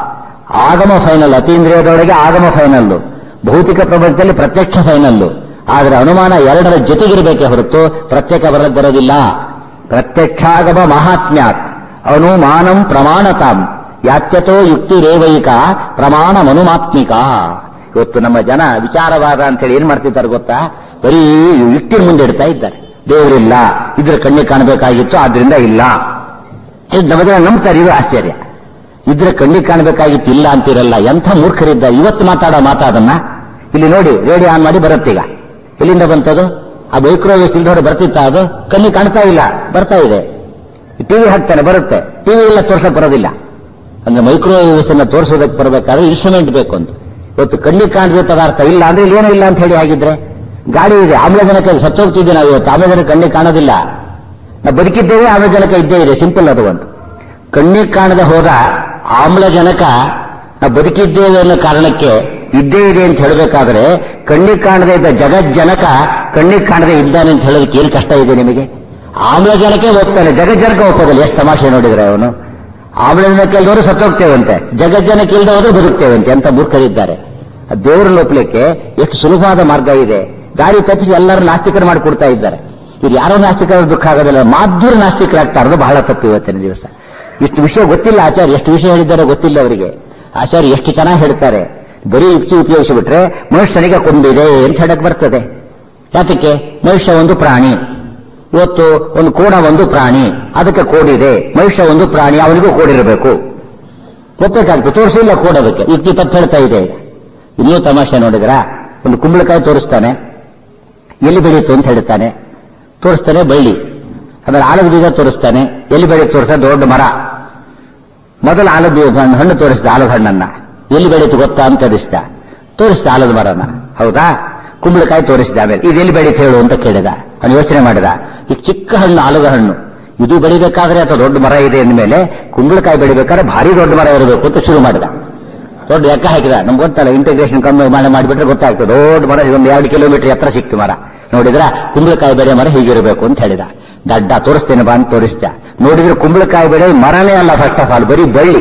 ಆಗಮ ಫೈನಲ್ ಅತೀಂದ್ರಿಯದೊಳಗೆ ಆಗಮ ಫೈನಲ್ಲು ಭೌತಿಕ ಪ್ರಪಂಚದಲ್ಲಿ ಪ್ರತ್ಯಕ್ಷ ಫೈನಲ್ಲು ಆದರೆ ಅನುಮಾನ ಎರಡರ ಜೊತೆಗಿರಬೇಕೇ ಹೊರತು ಪ್ರತ್ಯೇಕ ಬರಕ್ಕೆ ಬರೋದಿಲ್ಲ ಪ್ರತ್ಯಕ್ಷಾಗಮ ಮಹಾತ್ಮ್ಯಾತ್ ಅನುಮಾನಂ ಪ್ರಮಾಣತಾಂ ಯಾತ್ಯತೋ ಯುಕ್ತಿ ರೇವೈಕ ಪ್ರಮಾಣ ಮನುಮಾತ್ಮಿಕ ಇವತ್ತು ನಮ್ಮ ಜನ ವಿಚಾರವಾದ ಅಂತೇಳಿ ಏನ್ ಮಾಡ್ತಿದ್ದಾರೆ ಗೊತ್ತಾ ಬರೀ ಯುಕ್ತಿ ಮುಂದೆ ಇಡ್ತಾ ಇದ್ದಾರೆ ದೇವರಿಲ್ಲ ಇದ್ರ ಕಣ್ಣಿಗೆ ಕಾಣಬೇಕಾಗಿತ್ತು ಆದ್ರಿಂದ ಇಲ್ಲ ಇದು ನಮ್ಮ ಜನ ನಂಬ್ತಾರೆ ಇದು ಆಶ್ಚರ್ಯ ಇದ್ರೆ ಕಣ್ಣಿಗೆ ಕಾಣಬೇಕಾಗಿತ್ತು ಇಲ್ಲ ಅಂತಿರಲ್ಲ ಎಂಥ ಮೂರ್ಖರಿದ್ದ ಇವತ್ತು ಮಾತಾಡೋ ಮಾತಾದನ್ನ ಇಲ್ಲಿ ನೋಡಿ ರೇಡಿಯೋ ಆನ್ ಮಾಡಿ ಬರುತ್ತೀಗ ಎಲ್ಲಿಂದ ಬಂತದು ಆ ಮೈಕ್ರೋವೇವ್ ಇಲ್ದೋಡೆ ಬರ್ತಿತ್ತ ಅದು ಕಣ್ಣಿಗೆ ಕಾಣ್ತಾ ಇಲ್ಲ ಬರ್ತಾ ಇದೆ ಟಿವಿ ಹಾಕ್ತಾನೆ ಬರುತ್ತೆ ಟಿವಿ ಎಲ್ಲ ತೋರ್ಸಕ್ ಬರೋದಿಲ್ಲ ಅಂದ್ರೆ ಮೈಕ್ರೋವೇವ್ಸ್ ಅನ್ನ ತೋರಿಸೋದಕ್ಕೆ ಬರಬೇಕಾದ್ರೆ ಇನ್ಸ್ಟ್ರೂಮೆಂಟ್ ಬೇಕು ಅಂತ ಇವತ್ತು ಕಣ್ಣಿಗೆ ಕಾಣದ ಪದಾರ್ಥ ಇಲ್ಲ ಅಂದ್ರೆ ಇಲ್ಲಿ ಏನೂ ಇಲ್ಲ ಅಂತ ಹೇಳಿ ಹಾಗಿದ್ರೆ ಗಾಡಿ ಇದೆ ಆಮ್ಲಜನಕ ಸತ್ತೋಗ್ತಿದ್ದೆ ನಾವು ಇವತ್ತು ಆಮ್ಲಜನಕ ಕಣ್ಣಿಗೆ ಕಾಣೋದಿಲ್ಲ ನಾವು ಬದುಕಿದ್ದೇವೆ ಆಮ್ಲಜನಕ ಇದ್ದೇ ಇದೆ ಸಿಂಪಲ್ ಅದು ಒಂದು ಕಣ್ಣಿಗೆ ಕಾಣದೆ ಹೋದ ಆಮ್ಲಜನಕ ನಾವು ಬದುಕಿದ್ದೇವೆ ಅನ್ನೋ ಕಾರಣಕ್ಕೆ ಇದ್ದೇ ಇದೆ ಅಂತ ಹೇಳಬೇಕಾದ್ರೆ ಕಣ್ಣಿಗೆ ಕಾಣದೇ ಇದ್ದ ಜಗಜ್ಜನಕ ಕಣ್ಣಿಗೆ ಕಾಣದೆ ಇದ್ದಾನೆ ಅಂತ ಹೇಳೋದಕ್ಕೆ ಏನು ಕಷ್ಟ ಇದೆ ನಿಮಗೆ ಆಮ್ಲಜನಕ್ಕೆ ಹೋಗ್ತಾನೆ ಜಗಜ್ಜನಕ ಒಪ್ಪೋದಿಲ್ಲ ಎಷ್ಟು ತಮಾಷೆ ನೋಡಿದ್ರೆ ಅವನು ಆಮ್ಲಜನಕ ಇಲ್ದವರು ಸತ್ತೋಗ್ತೇವಂತೆ ಜಗಜ್ಜನಕ್ಕೆ ಇಲ್ದ ಹೋದ್ರೆ ಬದುಕ್ತೇವಂತೆ ಅಂತ ಮೂರ್ಖರಿದ್ದಾರೆ ಆ ದೇವರನ್ನು ಒಪ್ಪಲಿಕ್ಕೆ ಎಷ್ಟು ಸುಲಭವಾದ ಮಾರ್ಗ ಇದೆ ದಾರಿ ತಪ್ಪಿಸಿ ಎಲ್ಲರೂ ನಾಸ್ತಿಕರು ಮಾಡಿ ಕೊಡ್ತಾ ಇದ್ದಾರೆ ಇವ್ರು ಯಾರೋ ನಾಸ್ತಿಕರ ದುಃಖ ಆಗೋದಿಲ್ಲ ಮಾಧುರ ನಾಸ್ತಿಕರಾಗ್ತಾ ಇರೋದು ಬಹಳ ತಪ್ಪು ಇವತ್ತಿನ ದಿವಸ ಇಷ್ಟು ವಿಷಯ ಗೊತ್ತಿಲ್ಲ ಆಚಾರ್ಯ ಎಷ್ಟು ವಿಷಯ ಹೇಳಿದ್ದಾರೆ ಗೊತ್ತಿಲ್ಲ ಅವರಿಗೆ ಆಚಾರ್ಯ ಎಷ್ಟು ಚೆನ್ನಾಗಿ ಹೇಳ್ತಾರೆ ಬರೀ ಯುಕ್ತಿ ಉಪಯೋಗಿಸಿಬಿಟ್ರೆ ಮನುಷ್ಯನಿಗೆ ಕೊಂಬಿದೆ ಅಂತ ಹೇಳಕ್ ಬರ್ತದೆ ಯಾತಕ್ಕೆ ಮನುಷ್ಯ ಒಂದು ಪ್ರಾಣಿ ಇವತ್ತು ಒಂದು ಕೋಣ ಒಂದು ಪ್ರಾಣಿ ಅದಕ್ಕೆ ಕೋಡಿದೆ ಮನುಷ್ಯ ಒಂದು ಪ್ರಾಣಿ ಅವನಿಗೂ ಕೋಡಿರಬೇಕು ಒಪ್ಪಬೇಕಾಗ್ತದೆ ತೋರಿಸಿಲ್ಲ ಕೋಡೋದಕ್ಕೆ ಯುಕ್ತಿ ತಪ್ಪು ಹೇಳ್ತಾ ಇದೆ ಈಗ ಇನ್ನೂ ತಮಾಷೆ ನೋಡಿದ್ರ ಒಂದು ಕುಂಬಳಕಾಯಿ ತೋರಿಸ್ತಾನೆ ಎಲ್ಲಿ ಬೆಳೀತು ಅಂತ ಹೇಳ್ತಾನೆ ತೋರಿಸ್ತಾನೆ ಬಳ್ಳಿ ಆಮೇಲೆ ಆಲದ ಬೀಜ ತೋರಿಸ್ತಾನೆ ಎಲ್ಲಿ ಬೆಳೀತು ತೋರಿಸ್ತಾನೆ ದೊಡ್ಡ ಮರ ಮೊದಲು ಆಲದ ಬೀಜ ಹಣ್ಣು- ಹಣ್ಣು ತೋರಿಸಿದ ಆಲದ ಹಣ್ಣನ್ನ ಎಲ್ಲಿ ಬೆಳೀತು ಗೊತ್ತಾ ಅಂತ ಕದಿಸ್ದ ತೋರಿಸಿದ ಆಲದ ಮರನ ಹೌದಾ ಕುಂಬಳಕಾಯಿ ತೋರಿಸಿದ ಆಮೇಲೆ ಇದು ಎಲ್ಲಿ ಬೆಳೀತು ಹೇಳು ಅಂತ ಕೇಳಿದ ಅವನು ಯೋಚನೆ ಮಾಡಿದ ಈ ಚಿಕ್ಕ ಹಣ್ಣು ಆಲದ ಹಣ್ಣು ಇದು ಬೆಳಿಬೇಕಾದ್ರೆ ಅಥವಾ ದೊಡ್ಡ ಮರ ಇದೆ ಅಂದಮೇಲೆ ಕುಂಬಳಕಾಯಿ ಬೆಳಿಬೇಕಾದ್ರೆ ಭಾರಿ ದೊಡ್ಡ ಮರ ಇರಬೇಕು ಅಂತ ಶುರು ಮಾಡಿದ ದೊಡ್ಡ ಲೆಕ್ಕ ಹಾಕಿದ ನಮ್ಗೆ ಗೊತ್ತಲ್ಲ ಇಂಟಿಗ್ರೇಷನ್ ಕಮ್ಮಿ ಮಾಡಿ ಮಾಡಿಬಿಟ್ರೆ ಗೊತ್ತಾಗ್ತದೆ ದೊಡ್ಡ ಮರ ಒಂದು ಎರಡು ಕಿಲೋಮೀಟರ್ ಎತ್ತರ ಸಿಕ್ತು ಮರ ನೋಡಿದ್ರ ಕುಂಬಳಕಾಯಿ ಬೆಳೆ ಮರ ಹೀಗಿರಬೇಕು ಅಂತ ಹೇಳಿದ ದಡ್ಡ ತೋರಿಸ್ತೇನೆ ಬಾ ಅಂತ ತೋರಿಸ್ದ ನೋಡಿದ್ರೆ ಕುಂಬಳಕಾಯಿ ಬೆಳೆ ಮರನೇ ಅಲ್ಲ ಫಸ್ಟ್ ಆಫ್ ಆಲ್ ಬರೀ ಬಳ್ಳಿ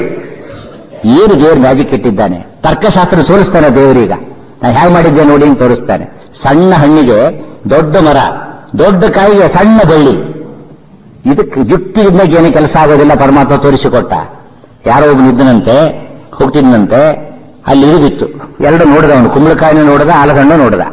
ಏನು ದೇವ್ರ ಮ್ಯಾಜಿಕ್ ಇಟ್ಟಿದ್ದಾನೆ ತರ್ಕಶಾಸ್ತ್ರ ಸೋಲಿಸ್ತಾನೆ ದೇವರೀಗ ನಾ ಹೇಗೆ ಮಾಡಿದ್ದೆ ನೋಡಿ ಅಂತ ತೋರಿಸ್ತಾನೆ ಸಣ್ಣ ಹಣ್ಣಿಗೆ ದೊಡ್ಡ ಮರ ದೊಡ್ಡ ಕಾಯಿಗೆ ಸಣ್ಣ ಬಳ್ಳಿ ಇದಕ್ಕೆ ಯುಕ್ತಿಯಿಂದ ಏನು ಕೆಲಸ ಆಗೋದಿಲ್ಲ ಪರಮಾತ್ಮ ತೋರಿಸಿಕೊಟ್ಟ ಯಾರೋ ಒಬ್ಬನು ಇದ್ದನಂತೆ ಹೋಗ್ತಿದ್ನಂತೆ ಅಲ್ಲಿ ಇದು ಬಿತ್ತು ಎರಡು ನೋಡಿದ ಅವನು ಕುಂಬಳಕಾಯಿನ ನೋಡಿದ ಆಲದಣ್ಣು ನೋಡಿದ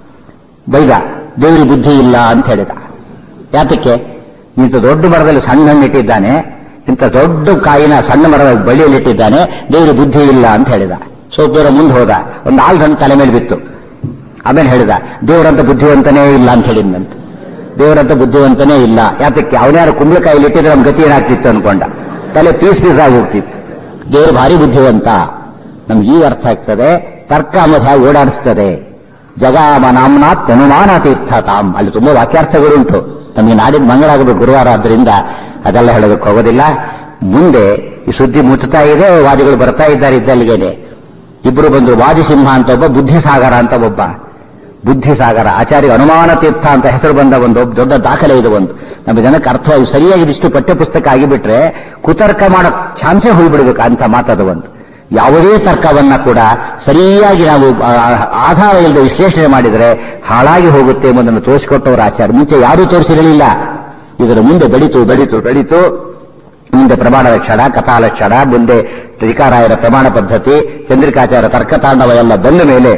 ಬೈದ ದೇವರಿಗೆ ಬುದ್ಧಿ ಇಲ್ಲ ಅಂತ ಹೇಳಿದ ಯಾತಕ್ಕೆ ಇಂಥ ದೊಡ್ಡ ಮರದಲ್ಲಿ ಸಣ್ಣ ಹಣ್ಣು ಇಟ್ಟಿದ್ದಾನೆ ಇಂಥ ದೊಡ್ಡ ಕಾಯಿನ ಸಣ್ಣ ಮರದ ಬಳಿಯಲ್ಲಿ ಇಟ್ಟಿದ್ದಾನೆ ದೇವರಿಗೆ ಬುದ್ಧಿ ಇಲ್ಲ ಅಂತ ಹೇಳಿದ ಸ್ವಲ್ಪ ದೂರ ಮುಂದೆ ಹೋದ ಒಂದು ಆಲ್ದ ಹಣ್ಣು ತಲೆ ಮೇಲೆ ಬಿತ್ತು ಆಮೇಲೆ ಹೇಳಿದ ದೇವರಂತ ಬುದ್ಧಿವಂತನೇ ಇಲ್ಲ ಅಂತ ಹೇಳಿದ್ನಂತೆ ದೇವರಂತ ಬುದ್ಧಿವಂತನೇ ಇಲ್ಲ ಯಾತಕ್ಕೆ ಅವನ್ಯಾರು ಕುಂಬಳಕಾಯಿಲಿ ಇಟ್ಟಿದ್ರೆ ನಮ್ಮ ಗತಿ ಏನಾಗ್ತಿತ್ತು ಅನ್ಕೊಂಡ ತಲೆ ಪೀಸ್ ಪೀಸ್ ಆಗಿ ಹೋಗ್ತಿತ್ತು ದೇವರು ಭಾರಿ ಬುದ್ಧಿವಂತ ನಮ್ಗೆ ಈಗ ಅರ್ಥ ಆಗ್ತದೆ ತರ್ಕ ಅನ್ನೋದು ಹೇಗೆ ಓಡಾಡಿಸ್ತದೆ ಜಗಾಮ ನಾಮ್ನಾಥ್ ಅನುಮಾನ ತೀರ್ಥ ತಾಮ್ ಅಲ್ಲಿ ತುಂಬಾ ವಾಕ್ಯಾರ್ಥಗಳುಂಟು ನಮಗೆ ನಾಡಿದ್ದು ಮಂಗಳ ಆಗಬೇಕು ಗುರುವಾರ ಆದ್ದರಿಂದ ಅದೆಲ್ಲ ಹೇಳೋದಕ್ಕೆ ಹೋಗೋದಿಲ್ಲ ಮುಂದೆ ಈ ಸುದ್ದಿ ಮುಟ್ಟುತ್ತಾ ಇದೆ ವಾದಿಗಳು ಬರ್ತಾ ಇದ್ದಾರೆ ಇದ್ದಲ್ಲಿಗೇನೆ ಇಬ್ಬರು ಬಂದರು ವಾದಿಸಿಂಹ ಅಂತ ಒಬ್ಬ ಬುದ್ಧಿಸಾಗರ ಅಂತ ಒಬ್ಬ ಬುದ್ಧಿಸಾಗರ ಆಚಾರ್ಯ ಅನುಮಾನ ತೀರ್ಥ ಅಂತ ಹೆಸರು ಬಂದ ಒಂದು ದೊಡ್ಡ ದಾಖಲೆ ಇದು ಒಂದು ನಮ್ಮ ಜನಕ್ಕೆ ಅರ್ಥವಾಗಿ ಸರಿಯಾಗಿ ಇದಿಷ್ಟು ಪಠ್ಯಪುಸ್ತಕ ಆಗಿಬಿಟ್ರೆ ಕುತರ್ಕ ಮಾಡೋ ಚಾನ್ಸೇ ಹೋಗ್ಬಿಡ್ಬೇಕು ಅಂತ ಮಾತದು ಒಂದು ಯಾವುದೇ ತರ್ಕವನ್ನ ಕೂಡ ಸರಿಯಾಗಿ ನಾವು ಆ, ಆಧಾರ ಇಲ್ಲದೆ ವಿಶ್ಲೇಷಣೆ ಮಾಡಿದರೆ ಹಾಳಾಗಿ ಹೋಗುತ್ತೆ ಎಂಬುದನ್ನು ತೋರಿಸಿಕೊಟ್ಟವರು ಆಚಾರ್ಯ ಮುಂಚೆ ಯಾರೂ ತೋರಿಸಿರಲಿಲ್ಲ ಇದರ ಮುಂದೆ ಬೆಳೀತು ಬೆಳೀತು ಬೆಳೀತು ಮುಂದೆ ಪ್ರಮಾಣ ಲಕ್ಷಣ ಕಥಾಲಕ್ಷಣ ಮುಂದೆ ತ್ರಿಕಾರಾಯರ ಪ್ರಮಾಣ ಪದ್ಧತಿ ಚಂದ್ರಿಕಾಚಾರ್ಯ ತರ್ಕತಾಂಡವ ಎಲ್ಲ ಬಂದ ಮೇಲೆ